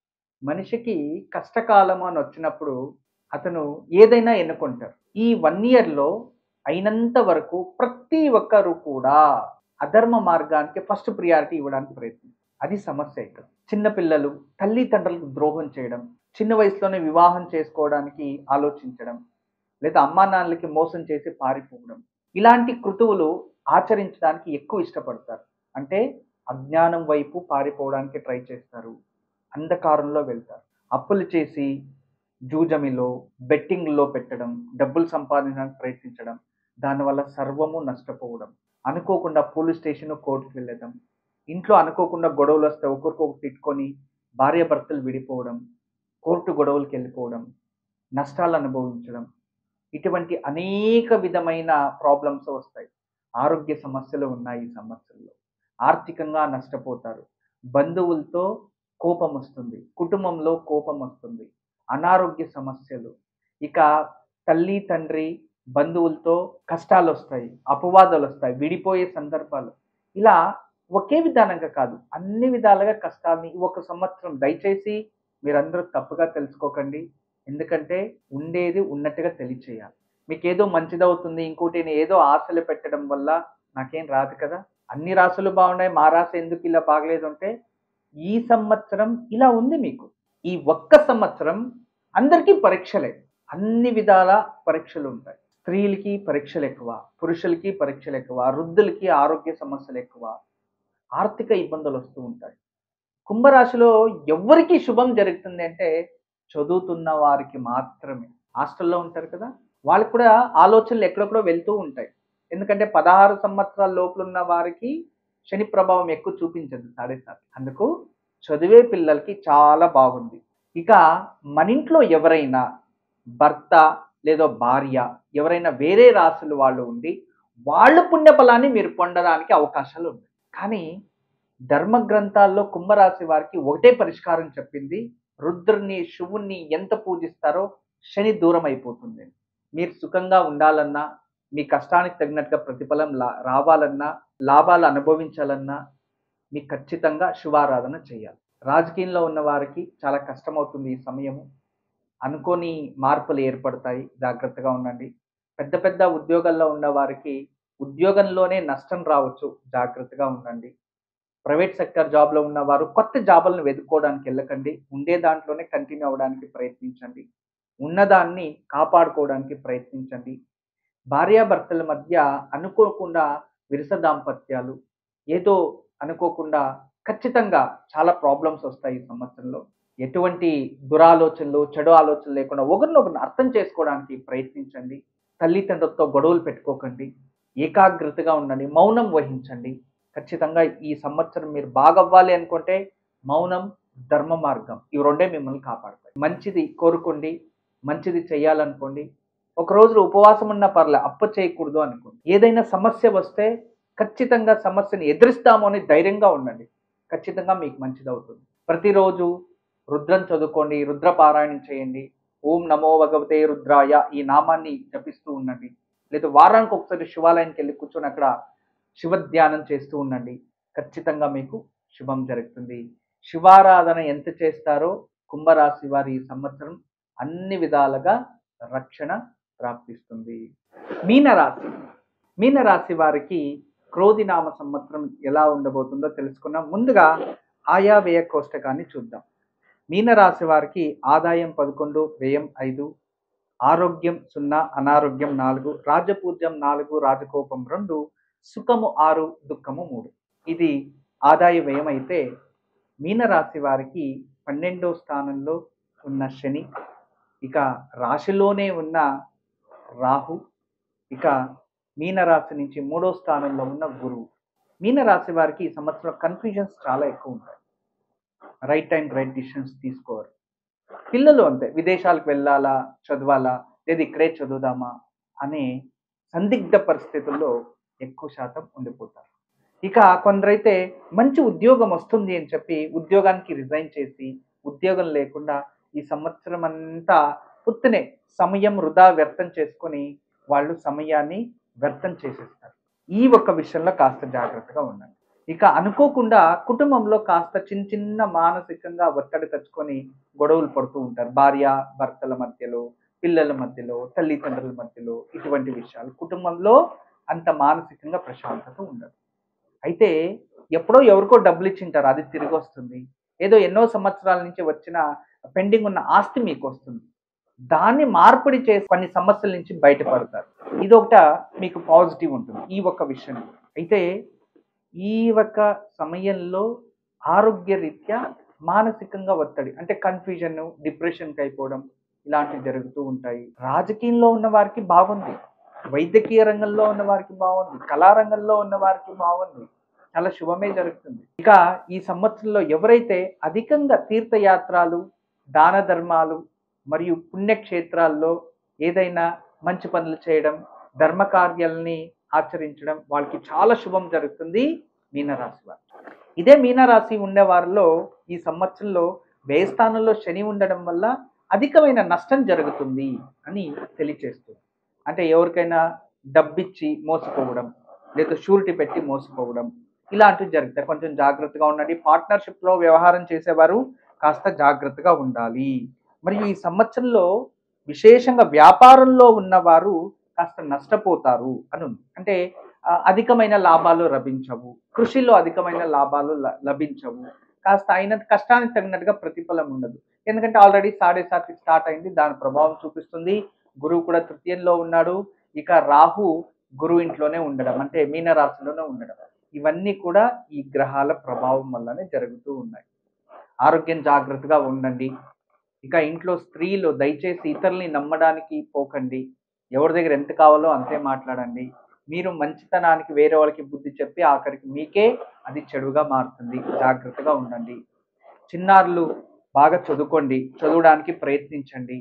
మనిషికి కష్టకాలం అని వచ్చినప్పుడు అతను ఏదైనా ఎన్నుకుంటారు ఈ వన్ ఇయర్లో అయినంత వరకు ప్రతి ఒక్కరు కూడా అధర్మ మార్గానికి ఫస్ట్ ప్రియారిటీ ఇవ్వడానికి ప్రయత్నం అది సమస్య ఇక్కడ చిన్నపిల్లలు తల్లిదండ్రులకు ద్రోహం చేయడం చిన్న వయసులోనే వివాహం చేసుకోవడానికి ఆలోచించడం లేదా అమ్మా నాన్నలకి మోసం చేసి పారిపోవడం ఇలాంటి కృతువులు ఆచరించడానికి ఎక్కువ ఇష్టపడతారు అంటే అజ్ఞానం వైపు పారిపోవడానికి ట్రై చేస్తారు అంధకారంలో వెళ్తారు అప్పులు చేసి జూజమిలో బెట్టింగ్లో పెట్టడం డబ్బులు సంపాదించడానికి ప్రయత్నించడం దానివల్ల సర్వము నష్టపోవడం అనుకోకుండా పోలీస్ స్టేషన్ కోర్టుకు వెళ్ళడం ఇంట్లో అనుకోకుండా గొడవలు వస్తే ఒకరికొకరు తిట్టుకొని భార్య భర్తలు విడిపోవడం కోర్టు గొడవలకు వెళ్ళిపోవడం నష్టాలు అనుభవించడం ఇటువంటి అనేక విధమైన ప్రాబ్లమ్స్ వస్తాయి ఆరోగ్య సమస్యలు ఉన్నాయి ఈ సంవత్సరంలో ఆర్థికంగా నష్టపోతారు బంధువులతో కోపం వస్తుంది కుటుంబంలో కోపం వస్తుంది అనారోగ్య సమస్యలు ఇక తల్లి తండ్రి బంధువులతో కష్టాలు వస్తాయి అపవాదాలు వస్తాయి విడిపోయే సందర్భాలు ఇలా ఒకే విధానంగా కాదు అన్ని విధాలుగా కష్టాన్ని ఈ ఒక సంవత్సరం దయచేసి మీరందరూ తప్పుగా తెలుసుకోకండి ఎందుకంటే ఉండేది ఉన్నట్టుగా తెలియచేయాలి మీకు ఏదో మంచిదవుతుంది ఇంకోటి నేను ఏదో ఆశలు పెట్టడం వల్ల నాకేం రాదు కదా అన్ని రాసులు బాగున్నాయి మా రాశి ఎందుకు ఇలా బాగలేదు అంటే ఈ సంవత్సరం ఇలా ఉంది మీకు ఈ ఒక్క సంవత్సరం అందరికీ పరీక్షలే అన్ని విధాల పరీక్షలు ఉంటాయి స్త్రీలకి పరీక్షలు ఎక్కువ పురుషులకి పరీక్షలు ఎక్కువ వృద్ధులకి ఆరోగ్య సమస్యలు ఎక్కువ ఆర్థిక ఇబ్బందులు వస్తూ ఉంటాయి కుంభరాశిలో ఎవరికి శుభం జరుగుతుంది అంటే చదువుతున్న వారికి మాత్రమే హాస్టల్లో ఉంటారు కదా వాళ్ళకి కూడా ఆలోచనలు ఎక్కడెక్కడో వెళ్తూ ఉంటాయి ఎందుకంటే పదహారు సంవత్సరాల లోపల ఉన్న వారికి శని ప్రభావం ఎక్కువ చూపించదు సాడే సార్ అందుకు చదివే పిల్లలకి చాలా బాగుంది ఇక మన ఇంట్లో ఎవరైనా భర్త లేదో భార్య ఎవరైనా వేరే రాసులు వాళ్ళు ఉండి వాళ్ళ పుణ్యఫలాన్ని మీరు పొందడానికి అవకాశాలు ఉన్నాయి కానీ ధర్మ గ్రంథాల్లో కుంభరాశి వారికి ఒకటే పరిష్కారం చెప్పింది రుద్రుని శివుణ్ణి ఎంత పూజిస్తారో శని దూరం అయిపోతుంది మీరు సుఖంగా ఉండాలన్నా మీ కష్టానికి తగినట్టుగా ప్రతిఫలం లా- రావాలన్నా లాభాలు అనుభవించాలన్నా మీకు ఖచ్చితంగా శివారాధన చేయాలి రాజకీయంలో ఉన్న వారికి చాలా కష్టమవుతుంది ఈ సమయము అనుకోని మార్పులు ఏర్పడతాయి జాగ్రత్తగా ఉండండి పెద్ద పెద్ద ఉద్యోగాల్లో ఉన్న వారికి ఉద్యోగంలోనే నష్టం రావచ్చు జాగ్రత్తగా ఉండండి ప్రైవేట్ సెక్టర్ జాబ్లో ఉన్నవారు కొత్త జాబులను వెతుక్కోవడానికి వెళ్ళకండి ఉండే దాంట్లోనే కంటిన్యూ అవ్వడానికి ప్రయత్నించండి ఉన్నదాన్ని కాపాడుకోవడానికి ప్రయత్నించండి భార్యాభర్తల మధ్య అనుకోకుండా విరస దాంపత్యాలు ఏదో అనుకోకుండా ఖచ్చితంగా చాలా ప్రాబ్లమ్స్ వస్తాయి ఈ సంవత్సరంలో ఎటువంటి దురాలోచనలు చెడు ఆలోచనలు లేకుండా ఒకరినొకరిని అర్థం చేసుకోవడానికి ప్రయత్నించండి తల్లిదండ్రులతో గొడవలు పెట్టుకోకండి ఏకాగ్రతగా ఉండండి మౌనం వహించండి ఖచ్చితంగా ఈ సంవత్సరం మీరు బాగవ్వాలి అనుకుంటే మౌనం ధర్మ మార్గం ఇవి రెండే మిమ్మల్ని కాపాడతాయి మంచిది కోరుకోండి మంచిది చేయాలనుకోండి ఒక రోజు ఉపవాసం ఉన్నా పర్లే అప్ప చేయకూడదు అనుకోండి ఏదైనా సమస్య వస్తే ఖచ్చితంగా సమస్యని ఎదురిస్తాము అని ధైర్యంగా ఉండండి ఖచ్చితంగా మీకు మంచిది అవుతుంది ప్రతిరోజు రుద్రం చదువుకోండి రుద్ర పారాయణం చేయండి ఓం నమో భగవతే రుద్రాయ ఈ నామాన్ని జపిస్తూ ఉండండి లేదా వారానికి ఒకసారి శివాలయానికి వెళ్ళి కూర్చొని అక్కడ శివ ధ్యానం చేస్తూ ఉండండి ఖచ్చితంగా మీకు శుభం జరుగుతుంది శివారాధన ఎంత చేస్తారో కుంభరాశి వారి ఈ సంవత్సరం అన్ని విధాలుగా రక్షణ ప్రాప్తిస్తుంది మీనరాశి మీనరాశి వారికి క్రోధినామ సంవత్సరం ఎలా ఉండబోతుందో తెలుసుకున్నాం ముందుగా ఆయా వ్యయ కోష్టకాన్ని చూద్దాం మీనరాశి వారికి ఆదాయం పదకొండు వ్యయం ఐదు ఆరోగ్యం సున్నా అనారోగ్యం నాలుగు రాజపూజ్యం నాలుగు రాజకోపం రెండు సుఖము ఆరు దుఃఖము మూడు ఇది ఆదాయ వ్యయం అయితే మీనరాశి వారికి పన్నెండో స్థానంలో ఉన్న శని ఇక రాశిలోనే ఉన్న రాహు ఇక మీనరాశి నుంచి మూడో స్థానంలో ఉన్న గురువు మీనరాశి వారికి ఈ సంవత్సరం కన్ఫ్యూజన్స్ చాలా ఎక్కువ ఉంటాయి రైట్ టైం రైట్ డిసిషన్స్ తీసుకోరు పిల్లలు అంతే విదేశాలకు వెళ్ళాలా చదవాలా లేదా ఇక్కడే చదువుదామా అనే సందిగ్ధ పరిస్థితుల్లో ఎక్కువ శాతం ఉండిపోతారు ఇక కొందరైతే మంచి ఉద్యోగం వస్తుంది అని చెప్పి ఉద్యోగానికి రిజైన్ చేసి ఉద్యోగం లేకుండా ఈ సంవత్సరం అంతా పుత్తునే సమయం వృధా వ్యర్థం చేసుకొని వాళ్ళు సమయాన్ని వ్యర్థం చేసేస్తారు ఈ ఒక్క విషయంలో కాస్త జాగ్రత్తగా ఉండండి ఇక అనుకోకుండా కుటుంబంలో కాస్త చిన్న చిన్న మానసికంగా ఒత్తిడి తెచ్చుకొని గొడవలు పడుతూ ఉంటారు భార్య భర్తల మధ్యలో పిల్లల మధ్యలో తల్లిదండ్రుల మధ్యలో ఇటువంటి విషయాలు కుటుంబంలో అంత మానసికంగా ప్రశాంతత ఉండదు అయితే ఎప్పుడో ఎవరికో డబ్బులు ఇచ్చింటారు అది తిరిగి వస్తుంది ఏదో ఎన్నో సంవత్సరాల నుంచి వచ్చిన పెండింగ్ ఉన్న ఆస్తి మీకు వస్తుంది దాన్ని మార్పిడి చేసి కొన్ని సమస్యల నుంచి బయటపడతారు ఇది ఒకట మీకు పాజిటివ్ ఉంటుంది ఈ ఒక్క విషయం అయితే ఈ ఒక్క సమయంలో ఆరోగ్య రీత్యా మానసికంగా ఒత్తిడి అంటే కన్ఫ్యూజన్ డిప్రెషన్కి అయిపోవడం ఇలాంటివి జరుగుతూ ఉంటాయి రాజకీయంలో ఉన్న వారికి బాగుంది వైద్యకీయ రంగంలో ఉన్న వారికి బాగుంది కళారంగంలో ఉన్న వారికి బాగుంది చాలా శుభమే జరుగుతుంది ఇక ఈ సంవత్సరంలో ఎవరైతే అధికంగా తీర్థయాత్రలు దాన ధర్మాలు మరియు పుణ్యక్షేత్రాల్లో ఏదైనా మంచి పనులు చేయడం ధర్మ కార్యాలని ఆచరించడం వాళ్ళకి చాలా శుభం జరుగుతుంది మీనరాశి వారు ఇదే మీనరాశి ఉండే వారిలో ఈ సంవత్సరంలో వ్యయ స్థానంలో శని ఉండడం వల్ల అధికమైన నష్టం జరుగుతుంది అని తెలియచేస్తుంది అంటే ఎవరికైనా డబ్బిచ్చి మోసపోవడం లేదా షూరిటీ పెట్టి మోసపోవడం ఇలాంటివి జరుగుతాయి కొంచెం జాగ్రత్తగా ఉండండి పార్ట్నర్షిప్లో వ్యవహారం చేసేవారు కాస్త జాగ్రత్తగా ఉండాలి మరియు ఈ సంవత్సరంలో విశేషంగా వ్యాపారంలో ఉన్నవారు కాస్త నష్టపోతారు అని ఉంది అంటే ఆ, అధికమైన లాభాలు లభించవు కృషిలో అధికమైన లాభాలు ల- లభించవు కాస్త అయిన కష్టానికి తగినట్టుగా ప్రతిఫలం ఉండదు ఎందుకంటే ఆల్రెడీ సాడే సార్కి స్టార్ట్ అయింది దాని ప్రభావం చూపిస్తుంది గురువు కూడా తృతీయంలో ఉన్నాడు ఇక రాహు గురువు ఇంట్లోనే ఉండడం అంటే మీన రాశిలోనే ఉండడం ఇవన్నీ కూడా ఈ గ్రహాల ప్రభావం వల్లనే జరుగుతూ ఉన్నాయి ఆరోగ్యం జాగ్రత్తగా ఉండండి ఇక ఇంట్లో స్త్రీలు దయచేసి ఇతరుల్ని నమ్మడానికి పోకండి ఎవరి దగ్గర ఎంత కావాలో అంతే మాట్లాడండి మీరు మంచితనానికి వేరే వాళ్ళకి బుద్ధి చెప్పి ఆఖరికి మీకే అది చెడుగా మారుతుంది జాగ్రత్తగా ఉండండి చిన్నారులు బాగా చదువుకోండి చదవడానికి ప్రయత్నించండి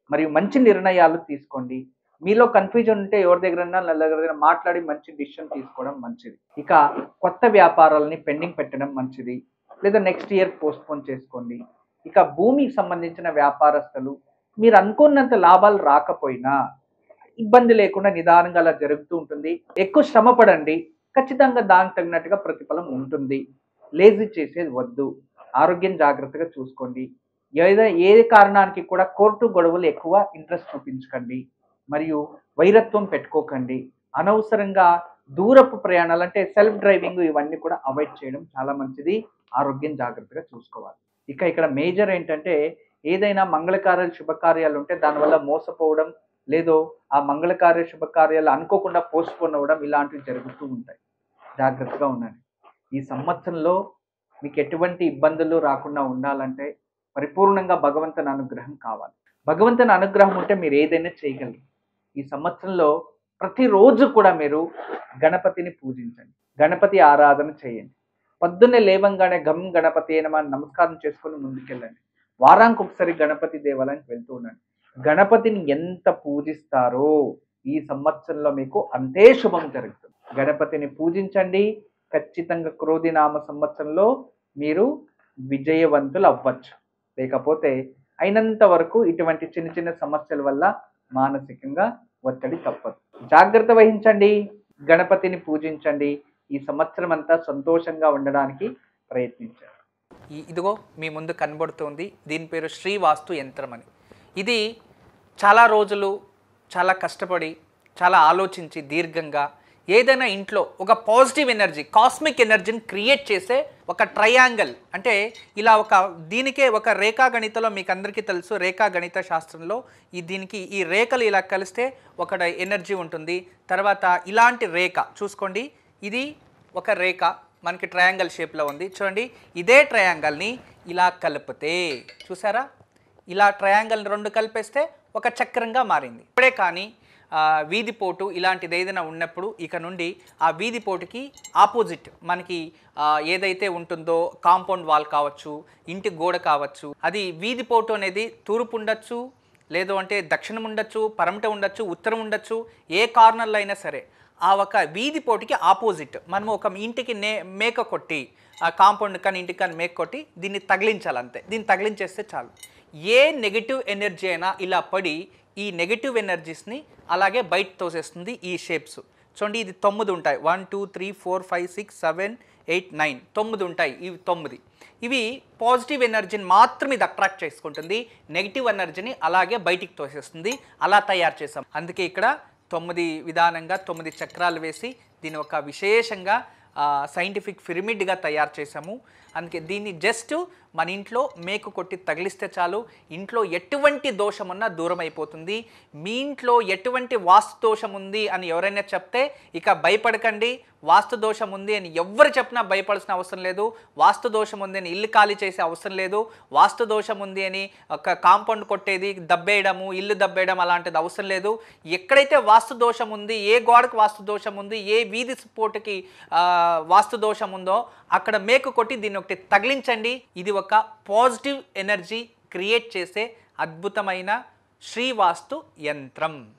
మరియు మంచి నిర్ణయాలు తీసుకోండి మీలో కన్ఫ్యూజన్ ఉంటే ఎవరి దగ్గర దగ్గర మాట్లాడి మంచి డిసిషన్ తీసుకోవడం మంచిది ఇక కొత్త వ్యాపారాలని పెండింగ్ పెట్టడం మంచిది లేదా నెక్స్ట్ ఇయర్ పోస్ట్ పోన్ చేసుకోండి ఇక భూమికి సంబంధించిన వ్యాపారస్తులు మీరు అనుకున్నంత లాభాలు రాకపోయినా ఇబ్బంది లేకుండా నిదానంగా అలా జరుగుతూ ఉంటుంది ఎక్కువ శ్రమ పడండి ఖచ్చితంగా దానికి తగినట్టుగా ప్రతిఫలం ఉంటుంది లేజీ చేసేది వద్దు ఆరోగ్యం జాగ్రత్తగా చూసుకోండి ఏదైనా ఏ కారణానికి కూడా కోర్టు గొడవలు ఎక్కువ ఇంట్రెస్ట్ చూపించకండి మరియు వైరత్వం పెట్టుకోకండి అనవసరంగా దూరపు ప్రయాణాలు అంటే సెల్ఫ్ డ్రైవింగ్ ఇవన్నీ కూడా అవాయిడ్ చేయడం చాలా మంచిది ఆరోగ్యం జాగ్రత్తగా చూసుకోవాలి ఇక ఇక్కడ మేజర్ ఏంటంటే ఏదైనా మంగళకార్యాలు శుభకార్యాలు ఉంటే దానివల్ల మోసపోవడం లేదో ఆ మంగళకార్య శుభకార్యాలు అనుకోకుండా పోస్ట్ పోన్ అవ్వడం ఇలాంటివి జరుగుతూ ఉంటాయి జాగ్రత్తగా ఉండండి ఈ సంవత్సరంలో మీకు ఎటువంటి ఇబ్బందులు రాకుండా ఉండాలంటే పరిపూర్ణంగా భగవంతుని అనుగ్రహం కావాలి భగవంతుని అనుగ్రహం ఉంటే మీరు ఏదైనా చేయగలరు ఈ సంవత్సరంలో ప్రతిరోజు కూడా మీరు గణపతిని పూజించండి గణపతి ఆరాధన చేయండి పొద్దున్నే లేవంగానే గమ్ గణపతి అయిన మనం నమస్కారం చేసుకొని ముందుకెళ్ళండి వారానికి ఒకసారి గణపతి దేవాలయానికి వెళ్తూ ఉండండి గణపతిని ఎంత పూజిస్తారో ఈ సంవత్సరంలో మీకు అంతే శుభం జరుగుతుంది గణపతిని పూజించండి ఖచ్చితంగా క్రోధినామ సంవత్సరంలో మీరు విజయవంతులు అవ్వచ్చు లేకపోతే అయినంత వరకు ఇటువంటి చిన్న చిన్న సమస్యల వల్ల మానసికంగా ఒత్తిడి తప్పదు జాగ్రత్త వహించండి గణపతిని పూజించండి ఈ సంవత్సరం అంతా సంతోషంగా ఉండడానికి ప్రయత్నించండి ఈ ఇదిగో మీ ముందు కనబడుతుంది దీని పేరు శ్రీవాస్తు యంత్రం అని ఇది చాలా రోజులు చాలా కష్టపడి చాలా ఆలోచించి దీర్ఘంగా ఏదైనా ఇంట్లో ఒక పాజిటివ్ ఎనర్జీ కాస్మిక్ ఎనర్జీని క్రియేట్ చేసే ఒక ట్రయాంగిల్ అంటే ఇలా ఒక దీనికే ఒక రేఖా గణితలో మీకు అందరికీ తెలుసు రేఖా గణిత శాస్త్రంలో ఈ దీనికి ఈ రేఖలు ఇలా కలిస్తే ఒక ఎనర్జీ ఉంటుంది తర్వాత ఇలాంటి రేఖ చూసుకోండి ఇది ఒక రేఖ మనకి ట్రయాంగల్ షేప్లో ఉంది చూడండి ఇదే ట్రయాంగల్ని ఇలా కలిపితే చూసారా ఇలా ట్రయాంగల్ రెండు కలిపేస్తే ఒక చక్రంగా మారింది ఇప్పుడే కానీ ఆ, వీధి పోటు ఇలాంటిది ఏదైనా ఉన్నప్పుడు ఇక నుండి ఆ వీధి పోటుకి ఆపోజిట్ మనకి ఆ, ఏదైతే ఉంటుందో కాంపౌండ్ వాల్ కావచ్చు ఇంటి గోడ కావచ్చు అది వీధి పోటు అనేది తూర్పు ఉండొచ్చు లేదు అంటే దక్షిణం ఉండొచ్చు పరమట ఉండొచ్చు ఉత్తరం ఉండొచ్చు ఏ కార్నర్లో అయినా సరే ఆ ఒక వీధి పోటుకి ఆపోజిట్ మనము ఒక ఇంటికి నే మేక కొట్టి ఆ కాంపౌండ్ కానీ ఇంటికి కానీ మేక కొట్టి దీన్ని తగిలించాలి అంతే దీన్ని తగిలించేస్తే చాలు ఏ నెగిటివ్ ఎనర్జీ అయినా ఇలా పడి ఈ నెగిటివ్ ఎనర్జీస్ని అలాగే బయట తోసేస్తుంది ఈ షేప్స్ చూడండి ఇది తొమ్మిది ఉంటాయి one two three four five six seven eight nine తొమ్మిది ఉంటాయి ఇవి తొమ్మిది ఇవి పాజిటివ్ ఎనర్జీని మాత్రం ఇది అట్రాక్ట్ చేసుకుంటుంది నెగిటివ్ ఎనర్జీని అలాగే బయటికి తోసేస్తుంది అలా తయారు చేసాం అందుకే ఇక్కడ తొమ్మిది విధానంగా తొమ్మిది చక్రాలు వేసి దీని ఒక విశేషంగా సైంటిఫిక్ పిరమిడ్గా తయారు చేసాము అందుకే దీన్ని జస్ట్ మన ఇంట్లో మేకు కొట్టి తగిలిస్తే చాలు ఇంట్లో ఎటువంటి దోషం ఉన్నా దూరం అయిపోతుంది మీ ఇంట్లో ఎటువంటి వాస్తు దోషం ఉంది అని ఎవరైనా చెప్తే ఇక భయపడకండి వాస్తు దోషం ఉంది అని ఎవ్వరు చెప్పినా భయపడాల్సిన అవసరం లేదు వాస్తు దోషం ఉంది అని ఇల్లు ఖాళీ చేసే అవసరం లేదు వాస్తు దోషం ఉంది అని ఒక కాంపౌండ్ కొట్టేది దబ్బేయడము ఇల్లు దబ్బేయడం అలాంటిది అవసరం లేదు ఎక్కడైతే వాస్తు దోషం ఉంది ఏ గోడకు వాస్తు దోషం ఉంది ఏ వీధి పోటుకి ఆ, వాస్తు దోషం ఉందో అక్కడ మేకు కొట్టి దీన్ని ఒకటి తగిలించండి ఇది ఒక పాజిటివ్ ఎనర్జీ క్రియేట్ చేసే అద్భుతమైన శ్రీవాస్తు యంత్రం